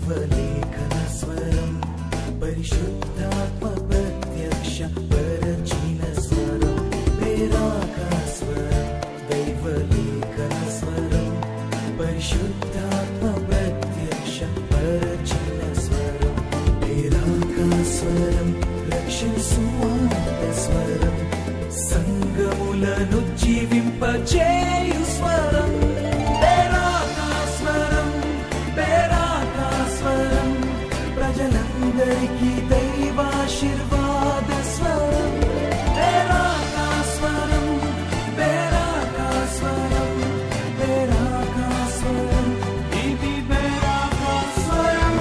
దైవలేఖన స్వరం పరిశుద్ధాత్మ ప్రత్యక్ష పరచిన స్వరం పేరాక స్వరం దైవలేఖన స్వరం పరిశుద్ధాత్మ ప్రత్యక్ష పరచిన స్వరం పేరాక స్వరం రక్షణ సువార్త స్వరం సంగములను జీవింపచేయు స్వరం పేరాక స్వరం పేరాక స్వరం ప్రజలందరికీ దైవాశీర్వాద స్వరం పేరాక స్వరం పేరాక స్వరం పేరాక స్వరం ఇది పేరాక స్వరం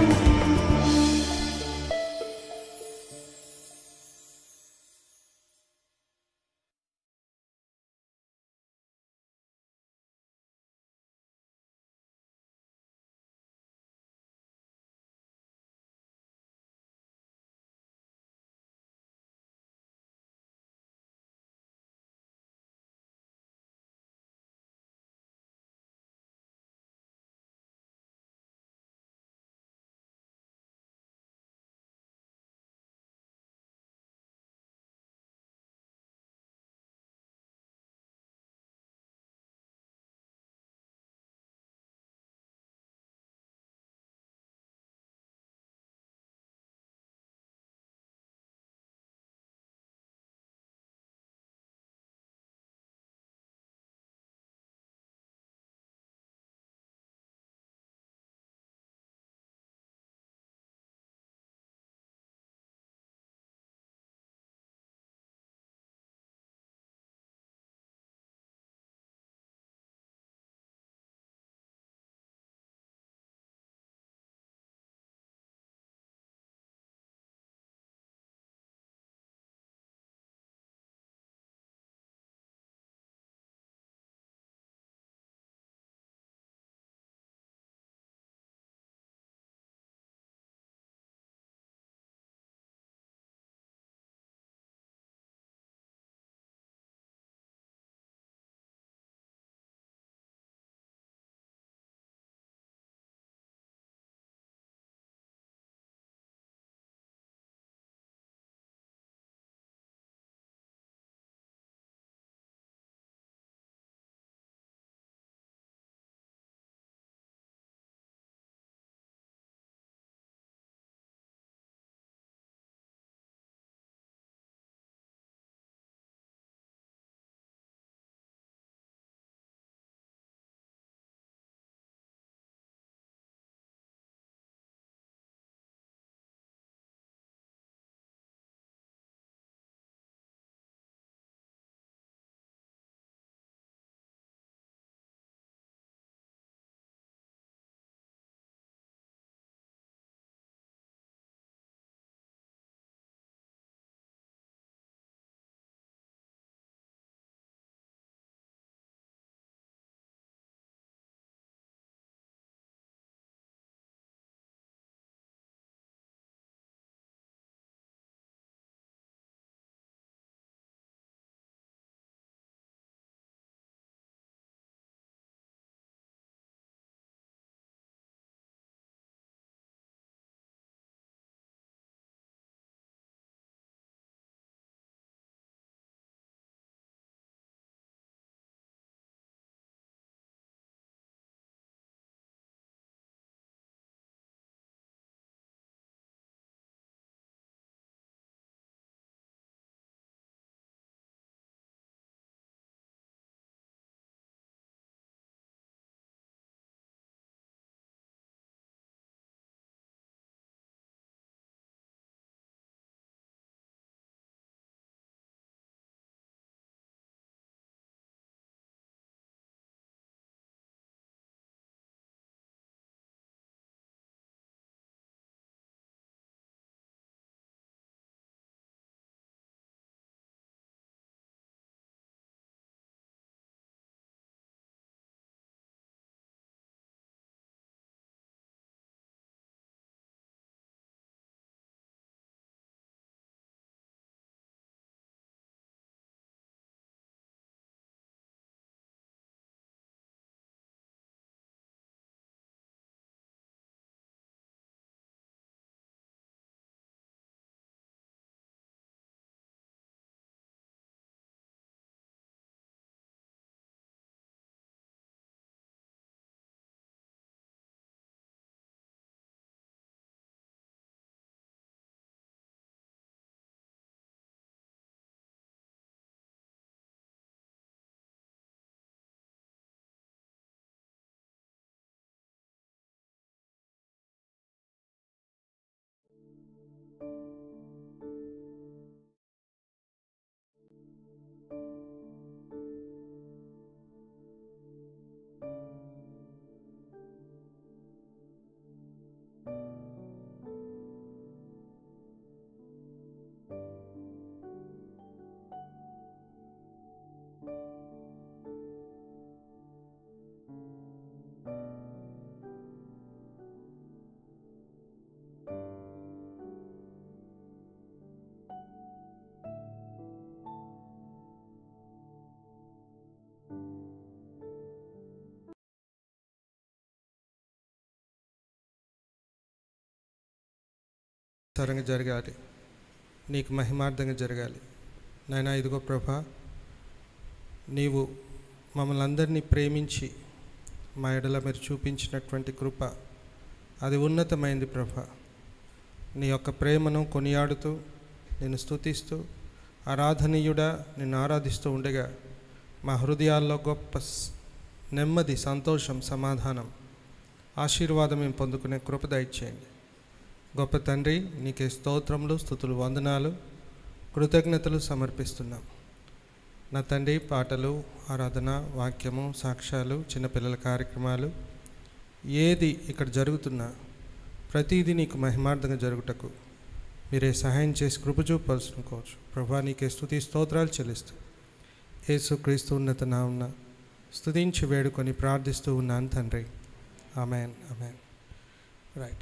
తరంగా జరగాలి నీకు మహిమార్థంగా జరగాలి నాయనా ఇదిగో ప్రభా నీవు మమ్మల్ని అందరినీ ప్రేమించి మా ఎడల మీరు చూపించినటువంటి కృప అది ఉన్నతమైంది ప్రభా నీ యొక్క ప్రేమను కొనియాడుతూ నేను స్తుతిస్తూ ఆరాధనీయుడా నిన్ను ఆరాధిస్తూ ఉండగా మా హృదయాల్లో గొప్ప స్- నెమ్మది సంతోషం సమాధానం ఆశీర్వాదం మేము పొందుకునే కృప దయచేయండి గొప్ప తండ్రి నీకే స్తోత్రములు స్థుతులు వందనాలు కృతజ్ఞతలు సమర్పిస్తున్నాం నా తండ్రి పాటలు ఆరాధన వాక్యము సాక్ష్యాలు చిన్నపిల్లల కార్యక్రమాలు ఏది ఇక్కడ జరుగుతున్నా ప్రతిదీ నీకు మహిమార్థంగా జరుగుటకు మీరే సహాయం చేసి కృప చూపాల్సుకోవచ్చు ప్రభా నీకే స్థుతి స్తోత్రాలు చెల్లిస్తూ యేసు క్రీస్తు ఉన్నత నామున స్తుతించి వేడుకొని ప్రార్థిస్తూ ఉన్నాను తండ్రి ఆమెన్ ఆమెన్ రైట్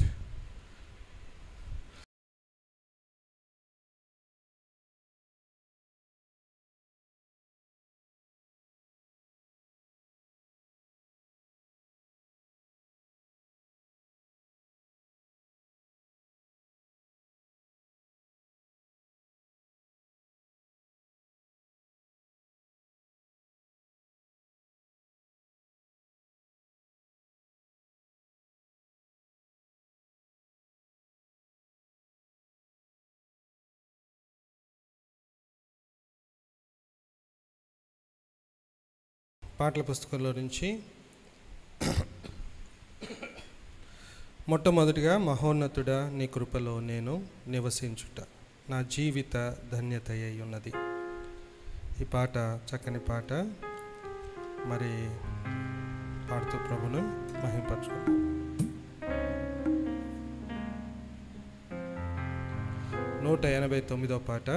పాటల పుస్తకంలో నుంచి మొట్టమొదటిగా మహోన్నతుడా నీ కృపలో నేను నివసించుట నా జీవిత ధన్యత అయి ఉన్నది ఈ పాట చక్కని పాట మరి పాడుతూ ప్రభును మహింపరచుకుంటాం నూట ఎనభై తొమ్మిదో పాట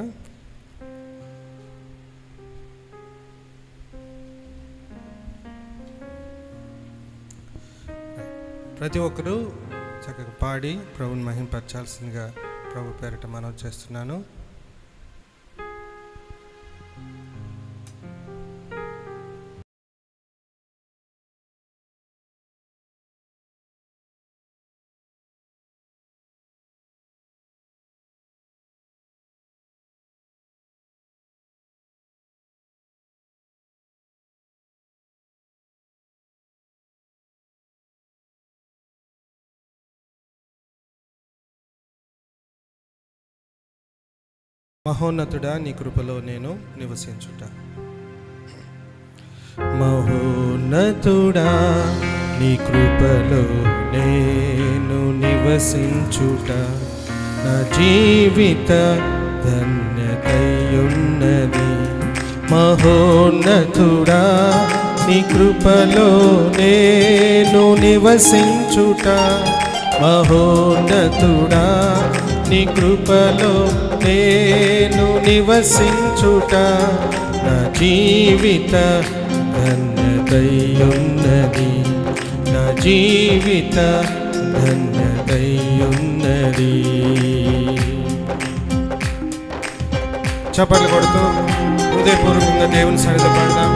ప్రతి ఒక్కరూ చక్కగా పాడి ప్రభుని మహింపరచాల్సిందిగా ప్రభు పేరిట మనవి చేస్తున్నాను మహోన్నతుడా నీ కృపలో నేను నివసించుట మహోన్నతుడా నీ కృపలో నేను నివసించుట నా జీవిత ధన్యతయున్నది మహోన్నతుడా నీ కృపలో నేను నివసించుట మహోన్నతుడా నీ కృపలో నేను నివసించుట నా జీవిత ధన్యతయున్నది నా జీవిత ధన్యతయున్నది చప్పట్లు కొడుతూ హృదయపూర్వకంగా దేవుని సన్నిధి పడదాం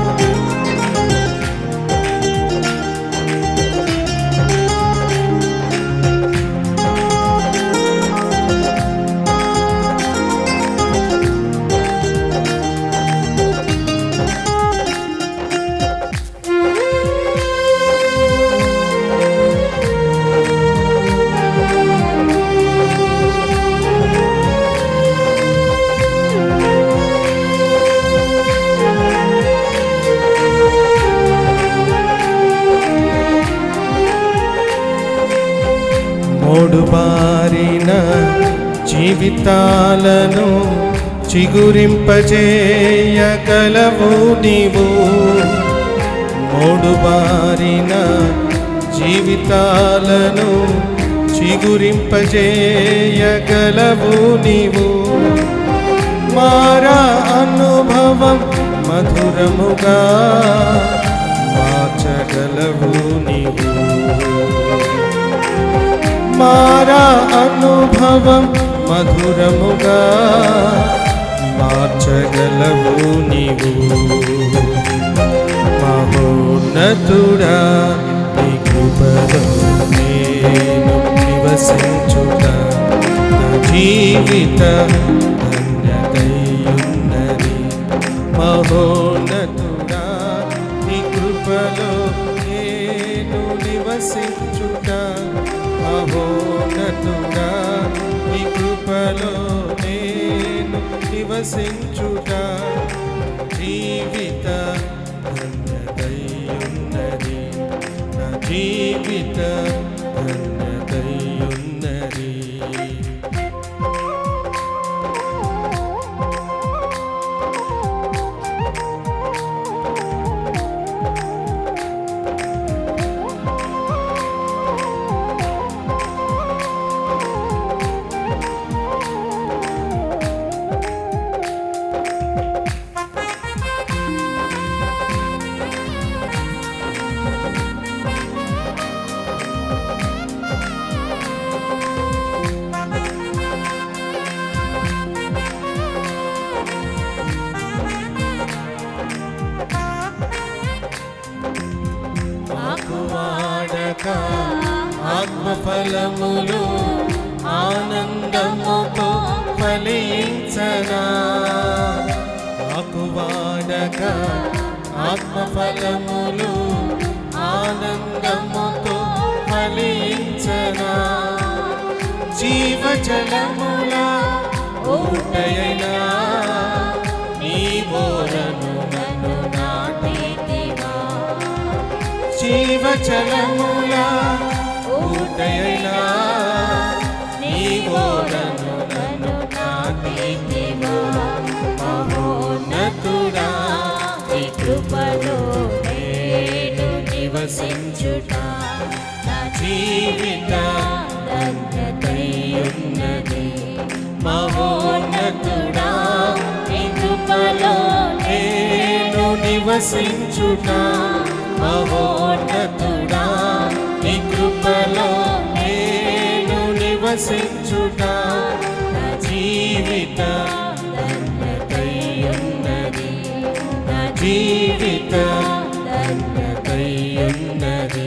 మూడు బారిన జీవితాలను చిగురింపజేయగలవు నీవు మూడు బారిన జీవితాలను చిగురింపజేయగలవు నీవు మారా అనుభవం మధురముగా మార్చగలవు నీవు మారా అనుభవం మధురముగా మార్చగలవు నీవు మహోన్నతుడా నీ కృపలో నేను నివసించుట నా జీవిత ధన్యతయున్నది మహోన్నతుడా నీ కృపలో నేను నివసించుట మహోన్నతుడా నీ కృపలో నేను నివసించుట జీవిత ధన్యతయున్నది నా జీవిత ధన్యతయున్నది ఆకువాడక ఆత్మఫలములు ఆనందముతో ఫలించనా ఆకువాడక ఆత్మఫలములు ఆనందముతో ఫలించనా జీవజలముల ఊటయైనా నీ బోరను నన్ను నాటితివా జీవజలముల ఊటయైనా నీ బోరను నన్ను నాటితివా మహోన్నతుడా నీ కృపలో నేను నివసించుట నా జీవిత ధన్యతయున్నది మహోన్నతుడా నీ కృపలో నేను నివసించుట మహోన్నతుడా నీ కృపలో నేను నివసించుట నా జీవిత ధన్యతయున్నది నా జీవిత ధన్యతయున్నది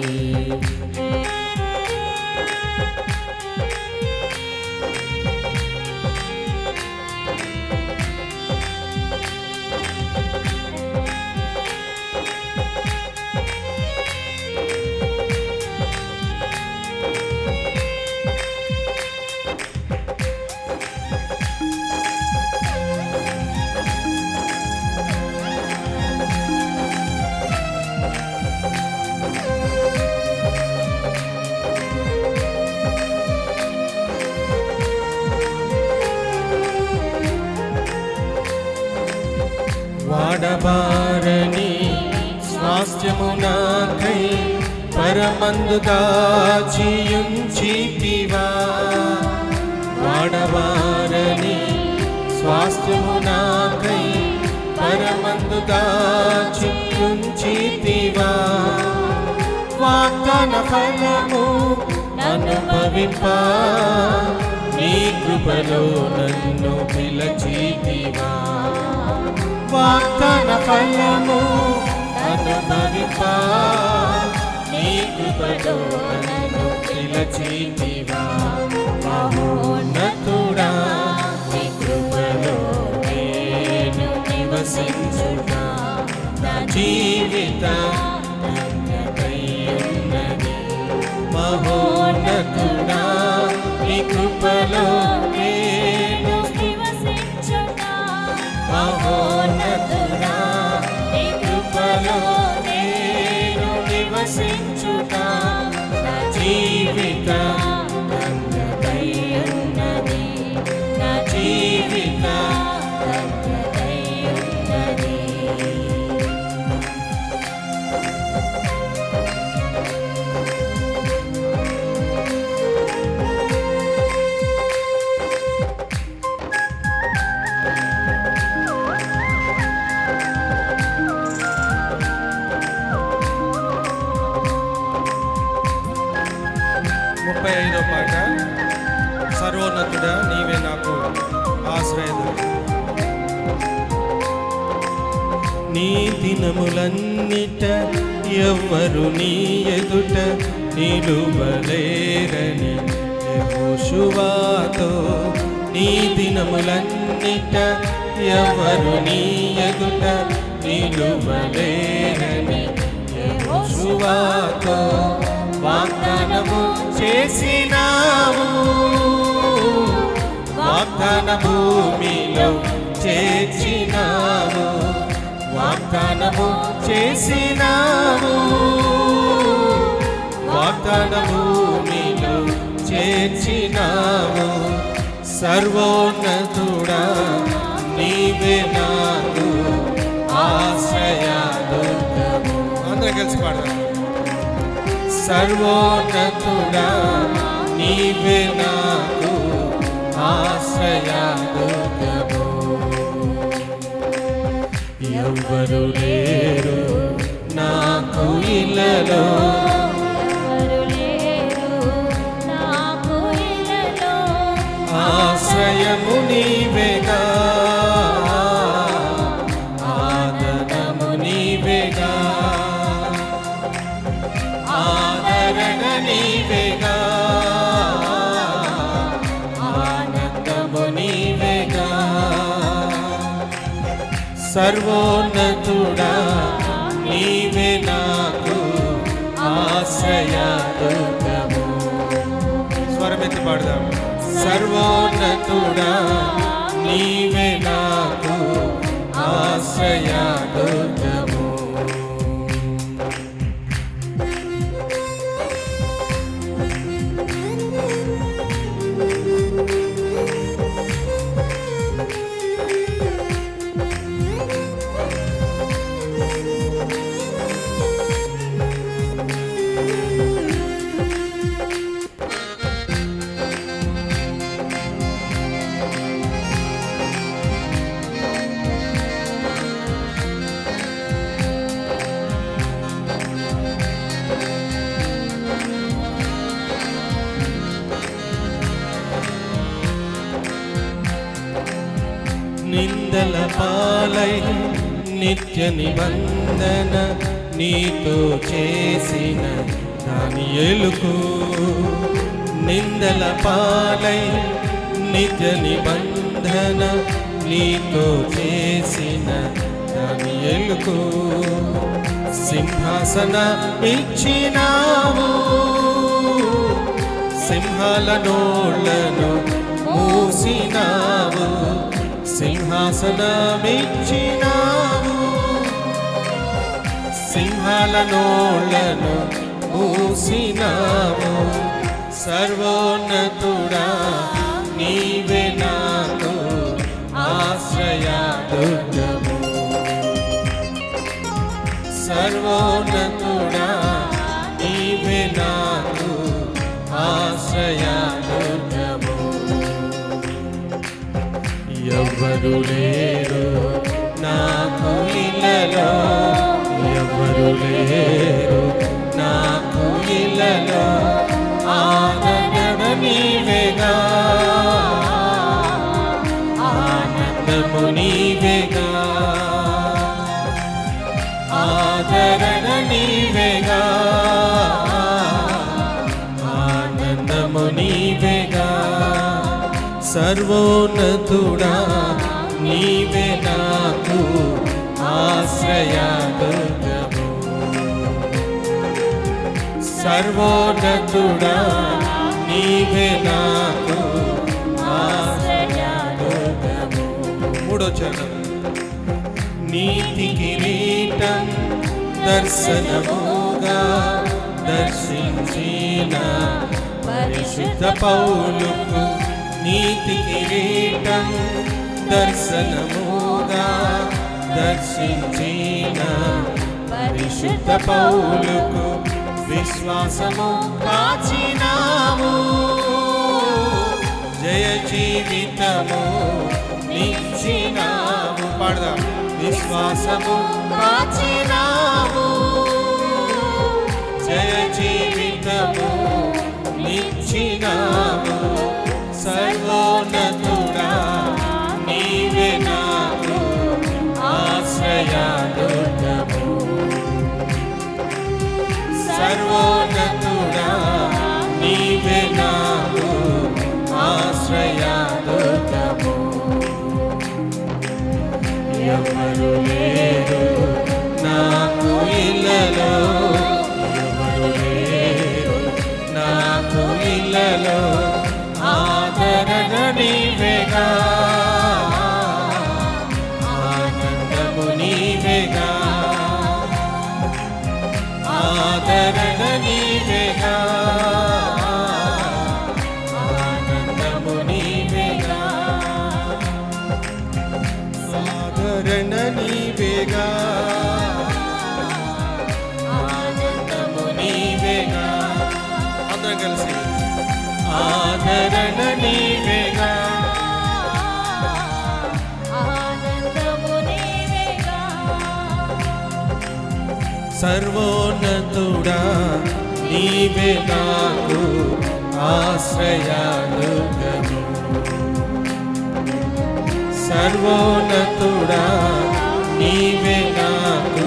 వాడబారని స్వాస్థ్యము నాకై పరమందు దాచియుంచితివా వాడబారని స్వాస్థ్యము నాకై పరమందు దాచియుంచితివా వాగ్దాన ఫలము అనుభవింప నీ కృపలో నన్ను పిలచితివా వాగ్దాన ఫలము అనుభవింప నీ కృపలో నన్ను పిలచితివా మహోన్నతుడా నీ కృపలో నేను నివసించుగా నా జీవిత ధన్యతయున్నది. మహోన్నతుడా నీ కృపలో నేను మహోన్నతుడా నీ కృపలో నేను నివసించుట నా జీవిత ధన్యతయున్నది. నా జీవిత ధన్యతయున్నది. ముప్పై ఐదో పాట సర్వోన్నతుడా నీవే నాకు ఆశ్రయదు నీ దినములన్నిట ఎవ్వరు నీ ఎదుట నిలువలేరని యెహోషువా యెహోషువాతో నీ దినములన్నిట ఎవరు నీ ఎదుట నిలువలేరని యెహోషువాతో వాగ్దానము చేసినావు వాగ్దాన భూమిలో చేర్చినావు వాగ్దానము చేసినావు వాగ్దాన భూమిలో చేర్చినావు సర్వోన్నతుడా నీవే నాకు ఆశ్రయాదుర్గము అందరూ కలిసి పాడదాం సర్వోన్నతుడా నీవే నాకు ఆశ్రయాదుర్గము ఎవ్వరు లేరు నాకు ఇల్లలో ఆశ్రయము నీవేగా ఆదరము నీవేగా ఆదరణ నీవేగా ఆనందము నీవేగా సర్వోన్నతుడా నీవే నాకు ఆశ్రయాదుర్గము స్వరమెత్తి పాడదాం సర్వోన్నతుడా నీవే నాకు ఆశ్రయాదుర్గము నిందల పాలై నిత్య నిబంధన నీతో చేసిన దాని ఎలుకు నిందల పాలై నిత్య నిబంధన నీతో చేసిన దాని ఎలుకు సింహాసన ఇచ్చినావు సింహాల నోళ్లను మూసినావు సింహాసనమిచ్చినావు సింహాల నోళ్లను మూసినావు సర్వోన్నతుడా నీవే నాకు ఆశ్రయాదుర్గము సర్వోన్నతుడా నీవే నాకు ఆశ్రయాదుర్గము ఎవ్వరు లేరు నాకు ఇళ్ళలో ఎవ్వరు లేరు నాకు ఇళ్ళలో ఆనందడ నీవేగా ఆనందము నీవేగా ఆదరణ నీవేగా ఆనందము నీవేగా సర్వోన్నతుడా నీవే నాకు ఆశ్రయాదుర్గము సర్వోన్నతుడా నీవే నాకు ఆశ్రయాదుర్గము మూడో చరణం నీతి కిరీటం దర్శనముగా దర్శించిన పరిశుద్ధ పౌలుకు నీతి కిరీటం దర్శనముగా దర్శించిన పరిశుద్ధ పౌలుకు విశ్వాసము కాచినాము జయ జీవితము నిచ్చినాము పాడదాం విశ్వాసము కాచినాము జయ జీవితము నిచ్చినాము సర్వోన్నతుడా నీవే నాకు ఆశ్రయాదుర్గము సర్వోన్నతుడా నీవే నాకు ఆశ్రయ నీవేగా ఆనందము నీవేగా అందరం కలిసి ఆదరణ నీవేగా ఆనందము నీవేగా సర్వోన్నతుడా నీవే నాకు ఆశ్రయాలుగము సర్వోన్నతుడా నీవే నాకు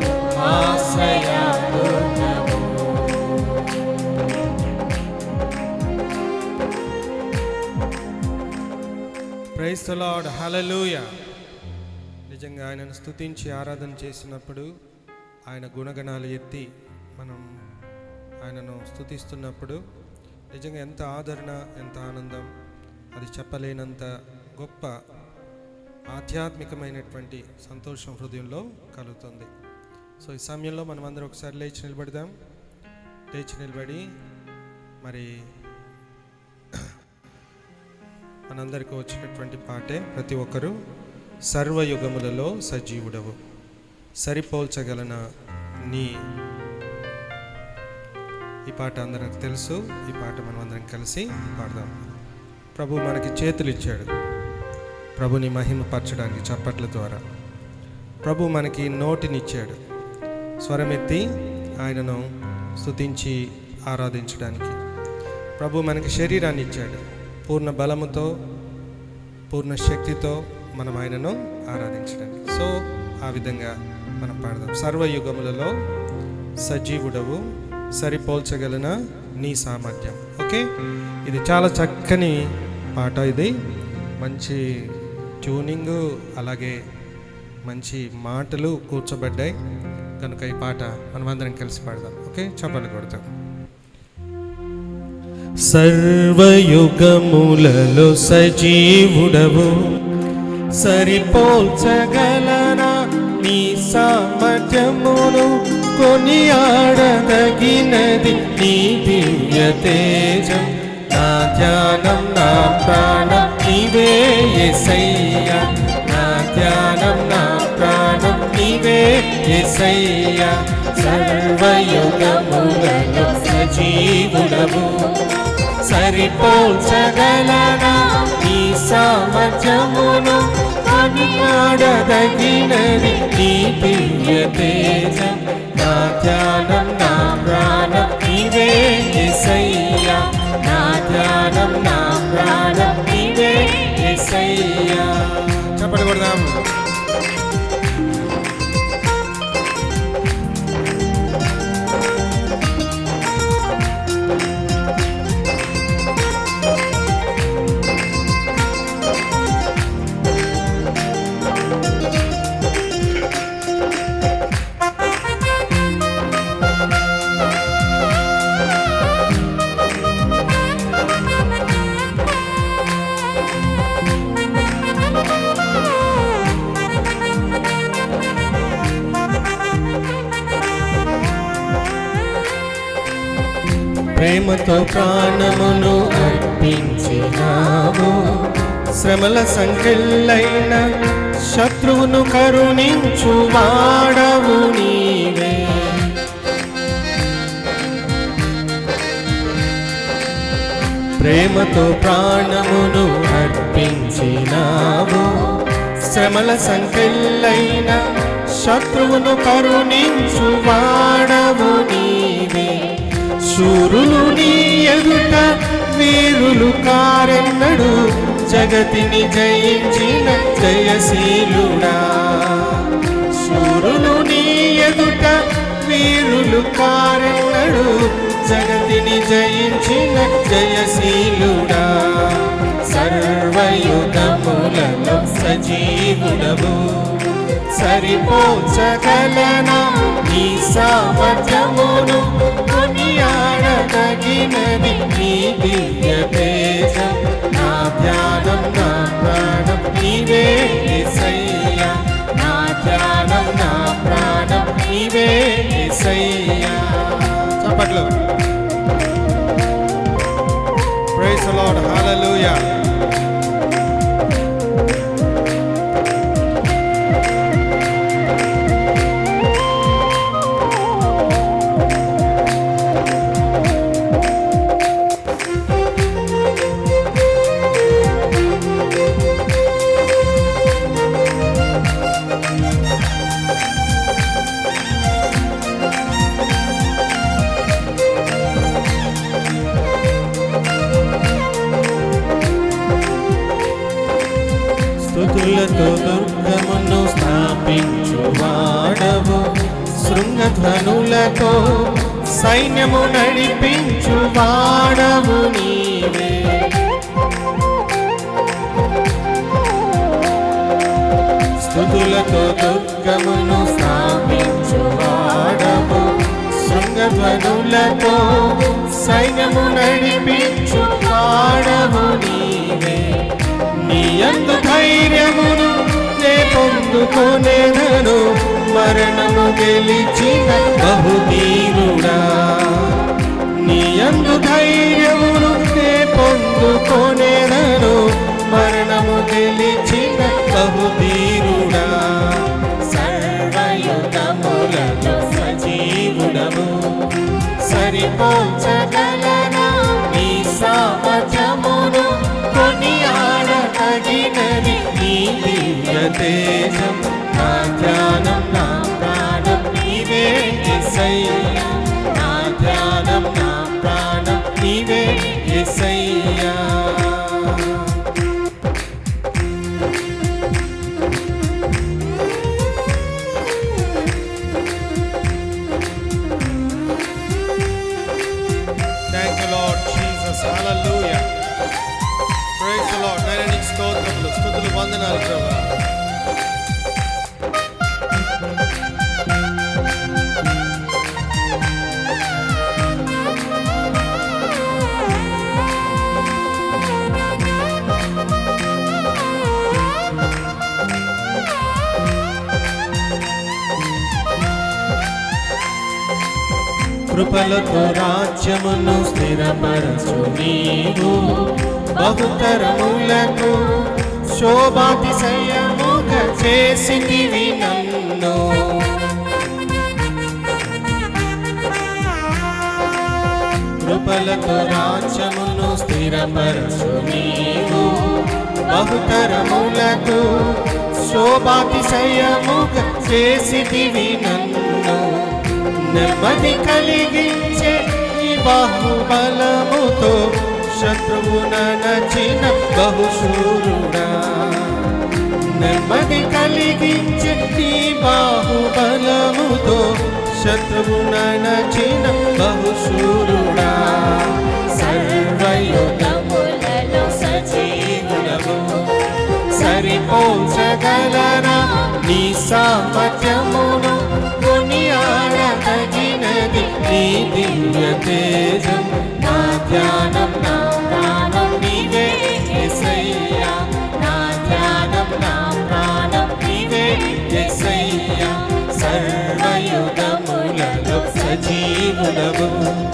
ఆశ్రయాలుగము ప్రైస్ ద లార్డ్ హల్లెలూయా నిజంగా ఆయనను స్తుతించి ఆరాధన చేసినప్పుడు ఆయన గుణగణాలు ఎత్తి మనం ఆయనను స్తుతిస్తున్నప్పుడు నిజంగా ఎంత ఆదరణ ఎంత ఆనందం అది చెప్పలేనంత గొప్ప ఆధ్యాత్మికమైనటువంటి సంతోషం హృదయంలో కలుగుతుంది సో ఈ సమయంలో మనం అందరం ఒకసారి లేచి నిలబడదాం లేచి నిలబడి మరి మనందరికీ వచ్చినటువంటి పాటే ప్రతి ఒక్కరూ సర్వయుగములలో సజీవుడవు సరిపోల్చగలన నీ ఈ పాట అందరికి తెలుసు ఈ పాట మనం అందరం కలిసి పాడదాం ప్రభు మనకి చేతులు ఇచ్చాడు ప్రభుని మహిమపరచడానికి చప్పట్ల ద్వారా ప్రభు మనకి నోటినిచ్చాడు స్వరమెత్తి ఆయనను స్తుతించి ఆరాధించడానికి ప్రభు మనకి శరీరాన్ని ఇచ్చాడు పూర్ణ బలముతో పూర్ణ శక్తితో మనం ఆయనను ఆరాధించడానికి సో ఆ విధంగా మనం పాడదాం సర్వయుగములలో సజీవుడవు సరిపోల్చగలన నీ సామర్థ్యం ఓకే ఇది చాలా చక్కని పాట ఇది మంచి ట్యూనింగ్ అలాగే మంచి మాటలు కూర్చోబడ్డాయి కనుక ఈ పాట మనం అందరం కలిసి పాడదాం ఓకే చప్పట్లు కొడతాం సర్వయుగములలో సజీవుడవు సరిపోల్చగలనా నీ సామర్థ్యమును కొనియాడదగినది నీ దివ్య తేజం నా ధ్యానం నా ప్రాణం నీవే ఎసయ్యా నా ధ్యానం నా ప్రాణం నీవే ఎసయ్యా సర్వయుగములలో సజీవుడవు సరిపోల్చగలనా నీ సామర్థ్యమును కొనియాడదగినది నీ దివ్య తేజం నా ధ్యానం నా ప్రాణం నీవే ఎసయ్యా నా ధ్యానం నా ప్రాణం నీవే ఎసయ్యా చెప్పండి కొడదాం ప్రేమతో ప్రాణమును అర్పించినావు శ్రమల సంఖ్యలైన శత్రువును కరుణించు వాడవు నీవే ప్రేమతో ప్రాణమును అర్పించినావు శ్రమల సంఖ్యలైన శత్రువును కరుణించు వాడవు నీవే శూరులు నీ ఎదుట వీరులు కారెన్నడు జగతిని జయించిన జయశీలుడా శూరులు నీ ఎదుట వీరులు కారెన్నడు జగతిని జయించిన జయశీలుడా సర్వయుగములలో సజీవుడవు సరిపోచగలనా నీ సామర్థ్యమును కొనియాడదగినది నీ దివ్య తేజం నా ధ్యానం నా ప్రాణం నీవే యేసయ్యా నా ధ్యానం నా ప్రాణం నీవే యేసయ్యా చప్పట్లు ప్రైజ్ ద లార్డ్ హల్లెలూయా స్థుతులతో దుర్గమును స్థాపించువాడవు శృంగధ్వనులతో సైన్యము నడిపించువాడవు నీవే స్థుతులతో దుర్గమును స్థాపించువాడవు శృంగధ్వనులతో సైన్యము నడిపించువాడవు నీవే నీ అందు ధైర్యమును నే పొందుకొనేదను మరణము గెలిచిన బహుధీరుడా నీ అందు ధైర్యమును నే పొందుకొనేదను మరణము గెలిచిన బహుధీరుడా సర్వయుగములలో సజీవుడము సరిపోల్చగలనా నీ సామర్థ్యమును కొని ఆడతగినది నీ దివ్య తేజం నా ధ్యానం నా ప్రాణం నీవే ఎసయ్యా నా ధ్యానం నా ప్రాణం నీవే ఎసయ్యా Thank you, Lord Jesus. Hallelujah. Praise the Lord. నేను నీకు స్తోత్రములు స్తుతులు వందనాలు ప్రభా కృపలతో రాజ్యమును స్థిరపరచు నీవు బహుతరములకు శోభాతిశయముగ చేసితివి నన్ను కృపలతో రాజ్యమును స్థిరపరచు నీవు బహుతరములకు శోభాతిశయముగ చేసితివి నన్ను నెమ్మది కలిగించే ఈ బాహుబలముతో శత్రువున నచిన బహుశూరుడా నెమ్మది కలిగించే ఈ బాహుబలముతో శత్రువున నచిన బహుశూరుడా సర్వయుగములలో సజీవుడము సరిపోల్చగలరా నీ సామర్థ్యమును కొని ఆడతగినది నీ దివ్య తేజం నా ధ్యానం నా ప్రాణం నీవే ఎసయ్యా నా ధ్యానం నా ప్రాణం నీవే ఎసయ్యా సర్వయుగములలో సజీవుడవు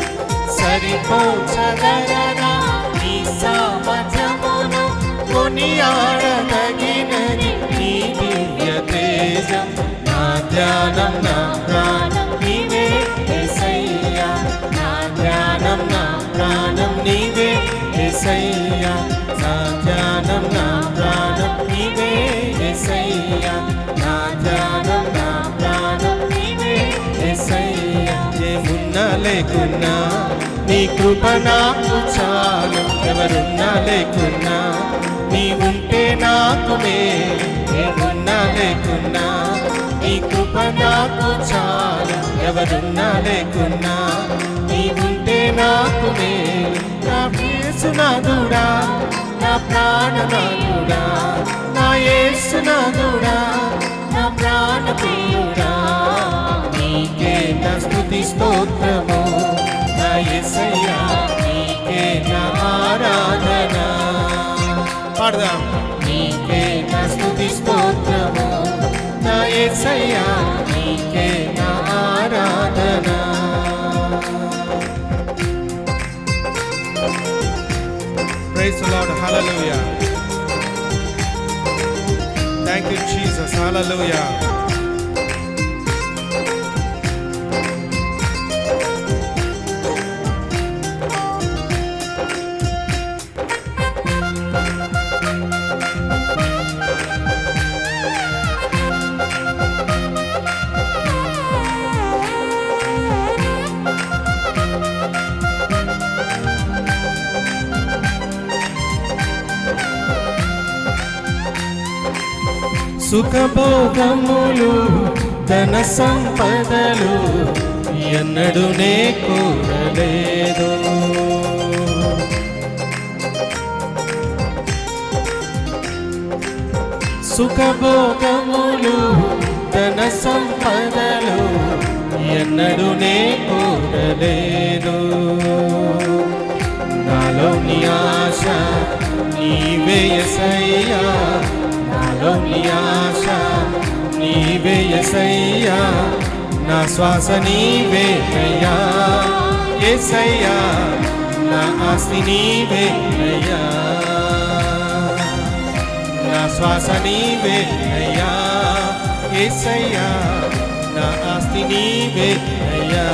సరిపోచగలరా నీ సామర్థ్యమును కొని ఆడదగినది నీ దివ్య తేజం నా ధ్యానం నా ప్రాణం నీవే ఎసయ్యా నా ధ్యానం నా ప్రాణం నీవే ఎసయ్యా నా ధ్యానం నా ప్రాణం నీవే ఎసయ్యా నా ధ్యానం నా ప్రాణం నీవే ఎసయ్యా ఏమున్నా లేకున్నా నీ కృప నాకు చాలు ఎవరున్నా లేకున్నా నీ ఉంటే నాకు మేలు ఏమున్నా లేకున్నా నీ కృప నాకు చాలు ఎవరున్నా లేకున్నా నీ ఉంటే నాకు మేలు నా యేసునాథుడా నా ప్రాణనాథుడా నా యేసునాథుడా నా ప్రాణప్రియుడా నీకే నా స్తుతి స్తోత్రము నా యేసయ్యా నీకే నా ఆరాధన పాడదాం నీకే నా స్తుతి స్తోత్రము నా యేసయ్యా నీకే నా ఆరాధన Praise the Lord. Hallelujah. Thank you, Jesus. Hallelujah. సుఖభోగములు ధన సంపదలు ఎన్నడూ నే కోరలేదు సుఖభోగములు ధన సంపదలు ఎన్నడూ నే కోరలేదు నాలో నీ ఆశ నీవేయసయ్యా నాలో నీ ఆశ నీవేయసయ్యా నా శ్వాస నీవే అయ్యా ఏసయ్యా నా ఆస్తి నీవే అయ్యా నా శ్వాస నీవే అయ్యా ఏసయ్యా నా ఆస్తి నీవే అయ్యా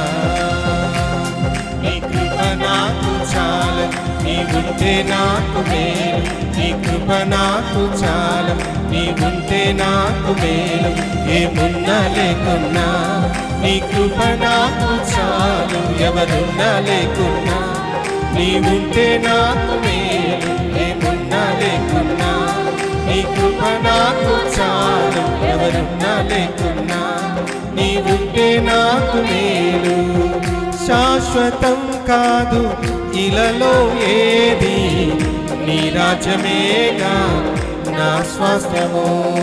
నీ కృప నాకు చాలు నీ ఉంటే నాకు మేలు నీ కృప నాకు చాలు నీ ఉంటే నాకు మేలు ఏమున్నా లేకున్నా నీ కృప నాకు చాలు ఎవరున్నా లేకున్నా నీ ఉంటే నాకు మేలు ఏమున్నా లేకున్నా నీ కృప నాకు చాలు ఎవరున్నా లేకున్నా నీ ఉంటే నాకు మేలు శాశ్వతం కాదు ఇలలో ఏది నీ రాజ్యమేగా నా స్వాస్థ్యము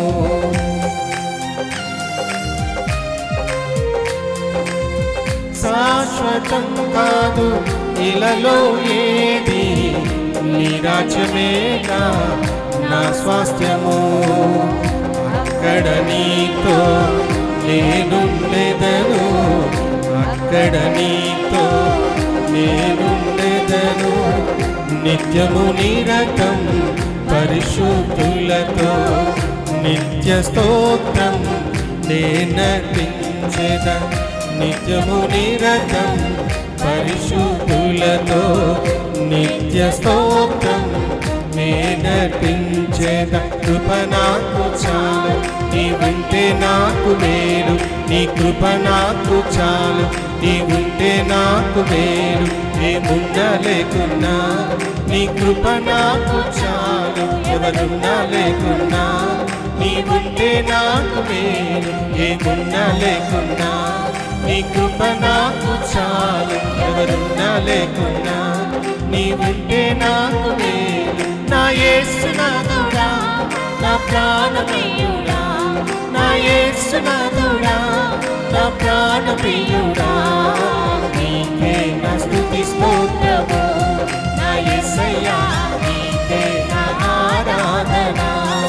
శాశ్వతం కాదు ఇలలో ఏది నీ రాజ్యమేగా నా స్వాస్థ్యము అక్కడ నీతో నేనుండెదను అక్కడ నీతో నేనుండెదను నిత్యము నిరతం పరిశుద్ధులతో నిత్య స్తోత్రం నేనర్పించేద నిత్యము నిరతం పరిశుద్ధులతో నిత్య స్తోత్రం నేనర్పించేద కృప నాకు చాలు నీ ఉంటే నాకు మేలు నీ కృప నాకు చాలు నీ ఉంటే నాకు మేలు ఏమున్నా లేకున్నా నీ కృప నాకు చాలు ఎవరున్నా లేకున్నా నీ ఉంటే నాకు మేలు ఏమున్నా లేకున్నా నీ కృప నాకు చాలు ఎవరున్నా లేకున్నా నీ ఉంటే నాకు మేలు నా యేసునాథుడా నా ప్రాణమేయుడా నా యేసునాథుడా నా ప్రాణప్రియుడా నీకే నా స్తుతి స్తోత్రము నా యేసయ్యా నీకే నా ఆరాధన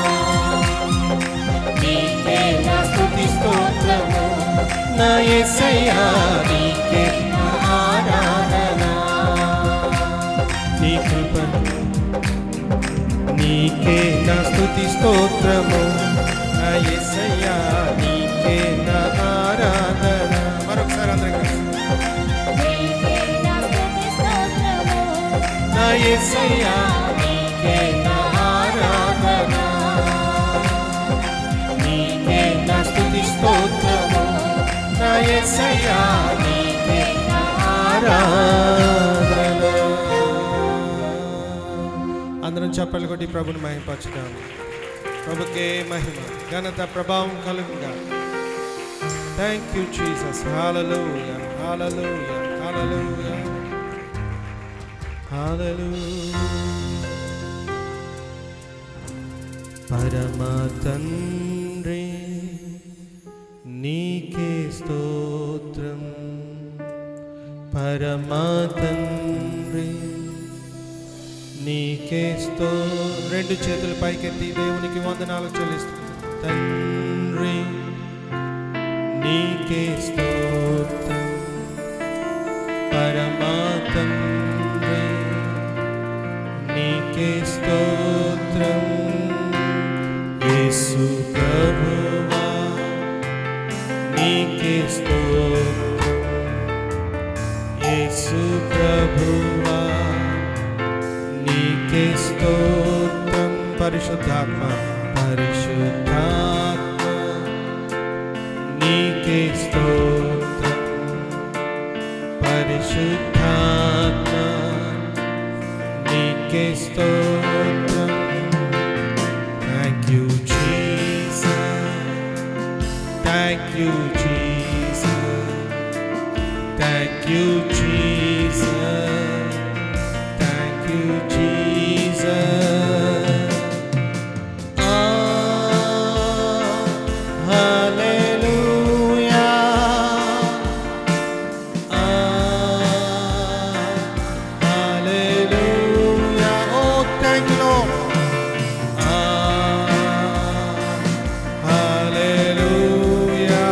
నీకే నా స్తుతి స్తోత్రము నా యేసయ్యా నీకే నా ఆరాధన నీ కృప నీకే నా స్తుతి స్తోత్రము నా యేసయ్యా నీకే నా ఆరాధన మరొకసారి అందరం కలిసి నా యేసయ్యా నీకే నా ఆరాధన నీకే నా స్తుతి స్తోత్రము నా యేసయ్యా నీకే నా ఆరాధన అందరం చప్పలు కొట్టి ప్రభుని మహిమపరచుదాం ప్రభుకే మహిమ ఘనత ప్రభావం కలుగుగా thank you Jesus hallelujah hallelujah hallelujah hallelujah పరమ తండ్రి నీకే స్తోత్రం పరమ తండ్రి నీకే స్తో రెండు చేతులు పైకెత్తి దేవునికి వందనాలు చెల్లిస్తుంది తండ్రి నీకే స్తోత్రం పరమా తండ్రి నీకే స్తోత్రం యేసు ప్రభువా నీకే స్తోత్రం యేసు ప్రభువా నీకే స్తోత్రం పరిశుద్ధాత్మ పరిశుద్ధాత్మ నీకే స్తోత్రం పరిశుద్ధాత్మ నీకే స్తోత్రం thank you Jesus you, Jesus. Thank you, Jesus. Thank you, Jesus. Ah, hallelujah. Ah, hallelujah. Oh, thank you, Lord. Ah, hallelujah.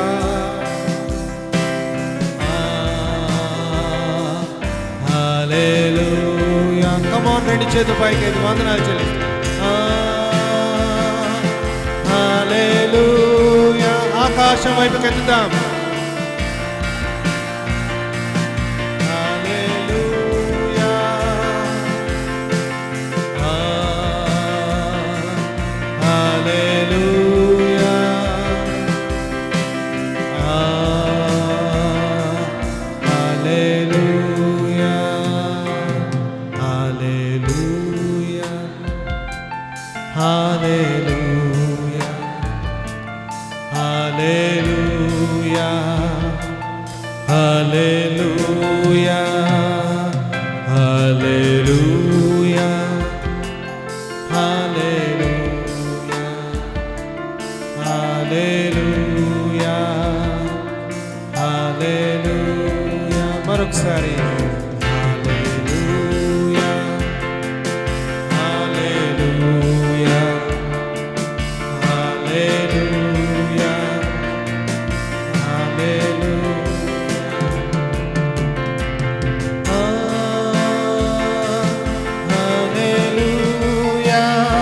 Hallelujah come on రెండు చేతులు పైకి ఎత్తి వందనాలు చెల్లిస్తాం హల్లెలూయా ఆకాశం వైపుకి ఎత్తుతాం హల్లెలూయా ఆ, హల్లెలూయా Hallelujah. Hallelujah. Hallelujah. Hallelujah. Hallelujah. Hallelujah. Hallelujah. Hallelujah. హల్లెలూయా మరొకసారి హల్లెలూయా హల్లెలూయా హల్లెలూయా హల్లెలూయా ఆ హల్లెలూయా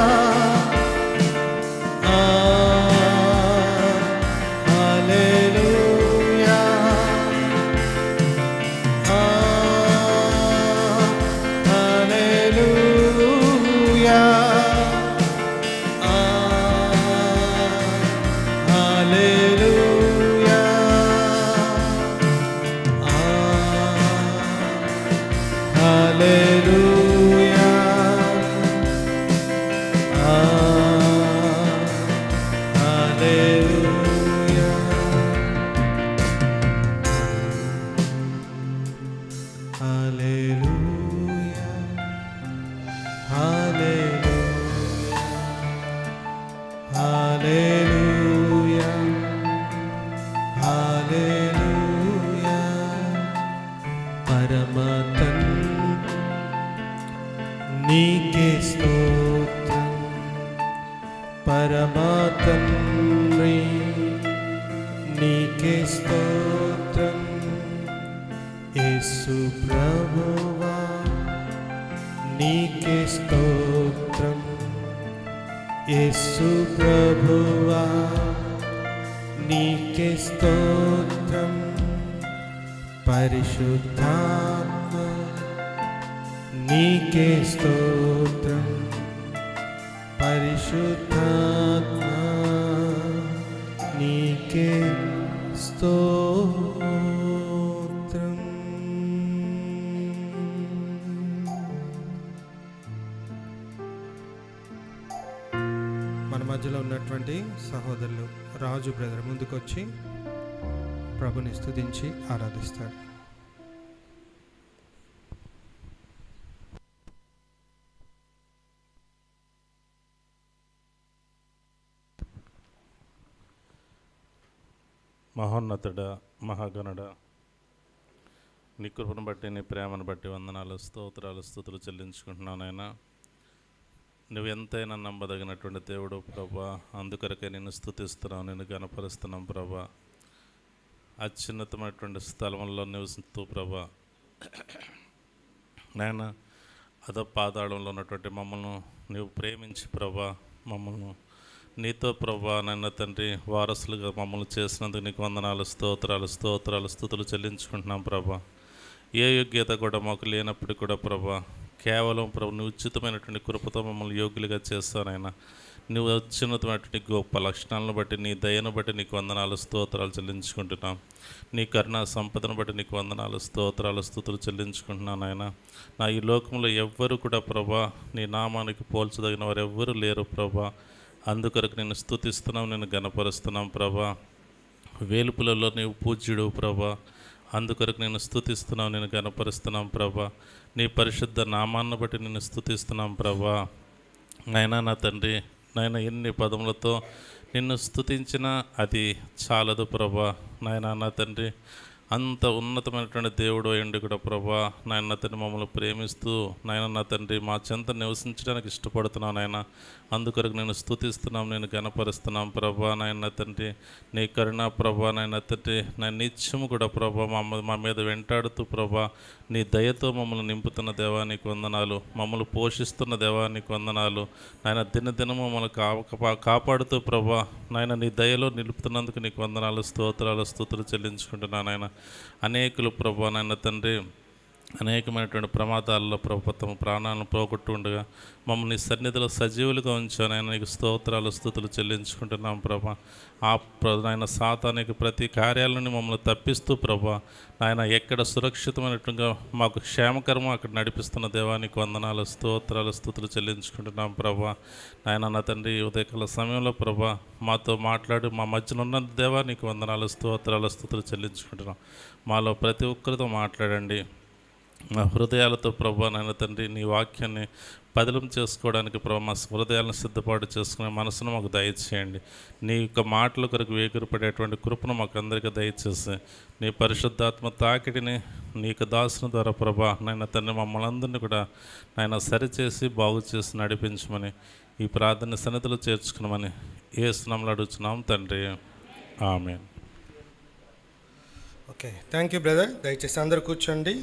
ఆ హల్లెలూయా Hallelujah. Hallelujah. Hallelujah. Hallelujah. పరమతన్ నీకే స్తోత్రం పరమాతండ్రి నీకే స్తోత్రం యేసు ప్రభువా నీకే స్తోత్రం యేసు ప్రభువా నీకే స్తోత్రం పరిశుద్ధాత్మ నీకే స్తోత్రం పరిశుద్ధాత్మ నీకే స్తోత్రం మన మధ్యలో ఉన్నటువంటి సహోదరులు రాజు బ్రదర్ ముందుకొచ్చి ప్రభుని స్తుతించి ఆరాధిస్తాడు మహోన్నతుడ మహాగణుడ నీ కృపను బట్టి నీ ప్రేమను బట్టి వందనాలు స్తోత్రాలు స్థుతులు చెల్లించుకుంటున్నాను నాయన నువ్వు ఎంతైనా నమ్మదగినటువంటి దేవుడు ప్రభా అందుకొరకే నిన్ను స్థుతిస్తున్నావు నిన్ను గనపరుస్తున్నాం ప్రభా అత్యున్నతమైనటువంటి స్థలంలో నివసిస్తూ ప్రభా నాయన అద పాతాళంలో ఉన్నటువంటి మమ్మల్ని నీవు ప్రేమించి ప్రభా మమ్మల్ని నీతో ప్రభా నన్న తండ్రి వారసులుగా మమ్మల్ని చేసినందుకు నీకు వందనాలు స్తోత్రాలు స్తోత్రాలు స్థుతులు చెల్లించుకుంటున్నాం ప్రభా ఏ యోగ్యత కూడా మాకు లేనప్పుడు కూడా ప్రభా కేవలం ప్రభు నువ్వు ఉచితమైనటువంటి కృపతో మమ్మల్ని యోగ్యులుగా చేస్తానైనా నువ్వు అత్యున్నతమైనటువంటి గొప్ప లక్షణాలను బట్టి నీ దయను బట్టి నీకు వందనాలు స్తోత్రాలు చెల్లించుకుంటున్నాం నీ కరుణ సంపదను బట్టి నీకు వందనాలు స్తోత్రాలు స్థుతులు చెల్లించుకుంటున్నాను ఆయన నా ఈ లోకంలో ఎవ్వరు కూడా ప్రభా నీ నామానికి పోల్చదగిన వారు ఎవ్వరు లేరు ప్రభా అందుకొరకు నేను స్థుతిస్తున్నాం నేను గనపరుస్తున్నాం ప్రభా వేలుపులలో నీవు పూజ్యుడు ప్రభా అందుకొరకు నేను స్థుతిస్తున్నాం నేను కనపరుస్తున్నాం ప్రభా నీ పరిశుద్ధ నామాన్ని బట్టి నేను స్థుతిస్తున్నాం ప్రభా నాయనా నా తండ్రి నాయన ఎన్ని పదములతో నిన్ను స్థుతించినా అది చాలదు ప్రభా నాయనా నా తండ్రి అంత ఉన్నతమైనటువంటి దేవుడు అయ్యండి కూడా ప్రభా నాయన నా తండ్రి మమ్మల్ని ప్రేమిస్తూ నాయన నా తండ్రి మా చెంత నివసించడానికి ఇష్టపడుతున్నాను నాయన అందుకొరకు నేను స్థుతిస్తున్నాం నేను గనపరుస్తున్నాం ప్రభా నాయన నా తండ్రి నీ కరుణ ప్రభా నాయన తండ్రి నా నిత్యము కూడా ప్రభా మా మా మీద వెంటాడుతూ ప్రభా నీ దయతో మమ్మల్ని నింపుతున్న దేవానికి వందనాలు మమ్మల్ని పోషిస్తున్న దేవానికి వందనాలు నాయన దినదినము మమ్మల్ని కా కాపా- కాపాడుతూ ప్రభా నాయన నీ దయలో నిలుపుతున్నందుకు నీకు వందనాలు స్తోత్రాలు స్తుతులు చెల్లించుకుంటున్నాను నాయన అనేకులు ప్రభా నాయన తండ్రి అనేకమైనటువంటి ప్రమాదాల్లో ప్రభు తమ ప్రాణాలను పోగొట్టు ఉండగా మమ్మల్ని నీ సన్నిధిలో సజీవులుగా ఉంచాను ఆయన నీకు స్తోత్రాలు స్థుతులు చెల్లించుకుంటున్నాం ప్రభా ఆ ప్ర- నాయన సాతానికి ప్రతి కార్యాలని మమ్మల్ని తప్పిస్తూ ప్రభా నాయన ఎక్కడ సురక్షితమైనట్టుగా మాకు క్షేమకరమో అక్కడ నడిపిస్తున్న దేవానికి వందనాలు స్తోత్రాలు స్థుతులు చెల్లించుకుంటున్నాం ప్రభా నాయన నా తండ్రి ఈ ఉదయకాల సమయంలో ప్రభా మాతో మాట్లాడి మా మధ్యన ఉన్న దేవా నీకు వందనాలు స్తోత్రాలు స్థుతులు చెల్లించుకుంటున్నాం మాలో ప్రతి ఒక్కరితో మాట్లాడండి మా హృదయాలతో ప్రభా నాయన తండ్రి నీ వాక్యాన్ని పదిలం చేసుకోవడానికి ప్రభా మా హృదయాలను సిద్ధపాటు చేసుకునే మనసును మాకు దయచేయండి నీ యొక్క మాటల కొరకు వేగురపడేటువంటి కృపను మాకు అందరికీ దయచేసి నీ పరిశుద్ధాత్మ తాకిడిని నీ యొక్క దాసుని ద్వారా ప్రభా నాయన తండ్రి మమ్మల్ని అందరినీ కూడా నాయన సరిచేసి బాగు చేసి నడిపించమని ఈ ప్రార్థన సన్నిధిలో చేర్చుకున్నామని ఏ స్నామంలో అడుగుతున్నాం తండ్రి ఆమె ఓకే థ్యాంక్ యూ బ్రదర్ దయచేసి అందరు కూర్చోండి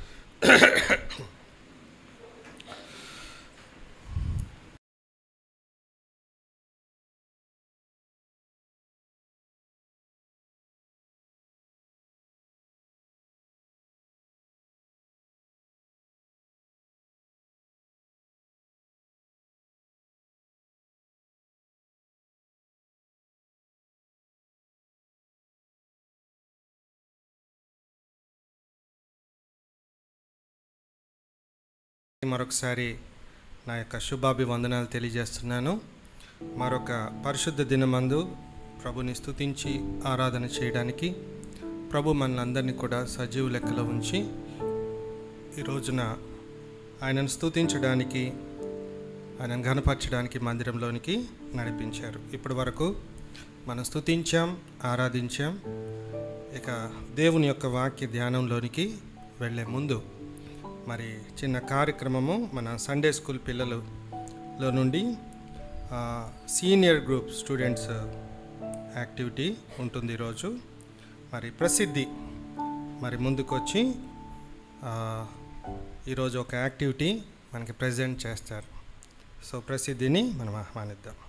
మరొకసారి నా యొక్క శుభాభివందనాలు తెలియజేస్తున్నాను మరొక పరిశుద్ధ దినమందు ప్రభుని స్తుతించి ఆరాధన చేయడానికి ప్రభు మనలందరినీ కూడా సజీవ లెక్కలో ఉంచి ఈ రోజున ఆయనను స్తుతించడానికి ఆయనను ఘనపరచడానికి మందిరంలోనికి నడిపించారు ఇప్పటి వరకు మనం స్తుతించాం ఆరాధించాం ఇక దేవుని యొక్క వాక్య ధ్యానంలోనికి వెళ్ళే ముందు మరి చిన్న కార్యక్రమము మన సండే స్కూల్ పిల్లలలో నుండి ఆ, సీనియర్ గ్రూప్ స్టూడెంట్స్ యాక్టివిటీ ఉంటుంది ఈరోజు మరి ప్రసిద్ధి మరి ముందుకొచ్చి ఆ, ఈరోజు ఒక యాక్టివిటీ మనకి ప్రజెంట్ చేస్తారు సో ప్రసిద్ధిని మనం ఆహ్వానిద్దాం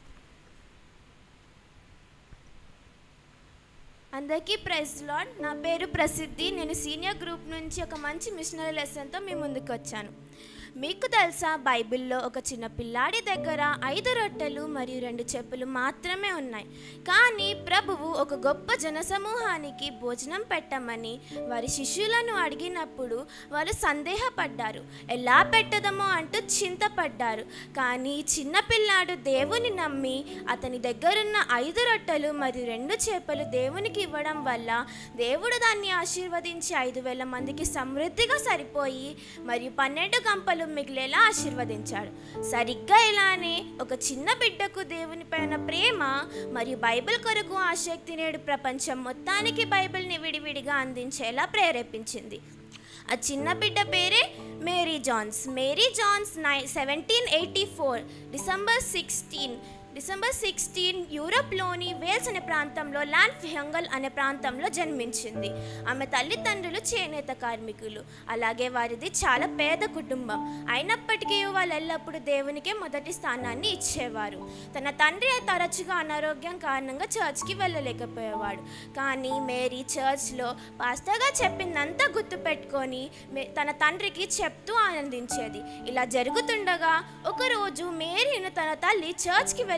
అందరికీ ప్రైజ్ లాడ్ నా పేరు ప్రసిద్ధి నేను సీనియర్ గ్రూప్ నుంచి ఒక మంచి మిషనరీ లెసన్తో మీ ముందుకు వచ్చాను మీకు తెలుసా బైబిల్లో ఒక చిన్న పిల్లాడి దగ్గర ఐదు రొట్టెలు మరియు రెండు చెప్పులు మాత్రమే ఉన్నాయి కానీ ప్రభువు ఒక గొప్ప జనసమూహానికి భోజనం పెట్టమని వారి శిష్యులను అడిగినప్పుడు వారు సందేహపడ్డారు ఎలా పెట్టదమో అంటూ చింతపడ్డారు కానీ చిన్న పిల్లాడు దేవుని నమ్మి అతని దగ్గరున్న ఐదు రొట్టెలు మరియు రెండు చేపలు దేవునికి ఇవ్వడం వల్ల దేవుడు దాన్ని ఆశీర్వదించి ఐదు వేల మందికి సమృద్ధిగా సరిపోయి మరియు పన్నెండు గంపలు మిగిలేలా ఆశీర్వదించాడు సరిగ్గా ఇలానే ఒక చిన్న బిడ్డకు దేవుని పైన ప్రేమ మరియు బైబిల్ కొరకు ఆసక్తి నేడు ప్రపంచం మొత్తానికి బైబిల్ని విడివిడిగా అందించేలా ప్రేరేపించింది ఆ చిన్న బిడ్డ పేరే మేరీ జాన్స్ మేరీ జాన్స్ నై seventeen eighty four December sixteen December sixteen యూరప్లోని వేల్స్ అనే ప్రాంతంలో ల్యాండ్ ఫిహంగల్ అనే ప్రాంతంలో జన్మించింది ఆమె తల్లిదండ్రులు చేనేత కార్మికులు అలాగే వారిది చాలా పేద కుటుంబం అయినప్పటికీ వాళ్ళు ఎల్లప్పుడూ దేవునికే మొదటి స్థానాన్ని ఇచ్చేవారు తన తండ్రి తరచుగా అనారోగ్యం కారణంగా చర్చ్కి వెళ్ళలేకపోయేవాడు కానీ మేరీ చర్చ్లో పాస్టర్గా చెప్పిందంతా గుర్తుపెట్టుకొని మే- తన తండ్రికి చెప్తూ ఆనందించేది ఇలా జరుగుతుండగా ఒకరోజు మేరీను తన తల్లి చర్చ్కి వెళ్ళి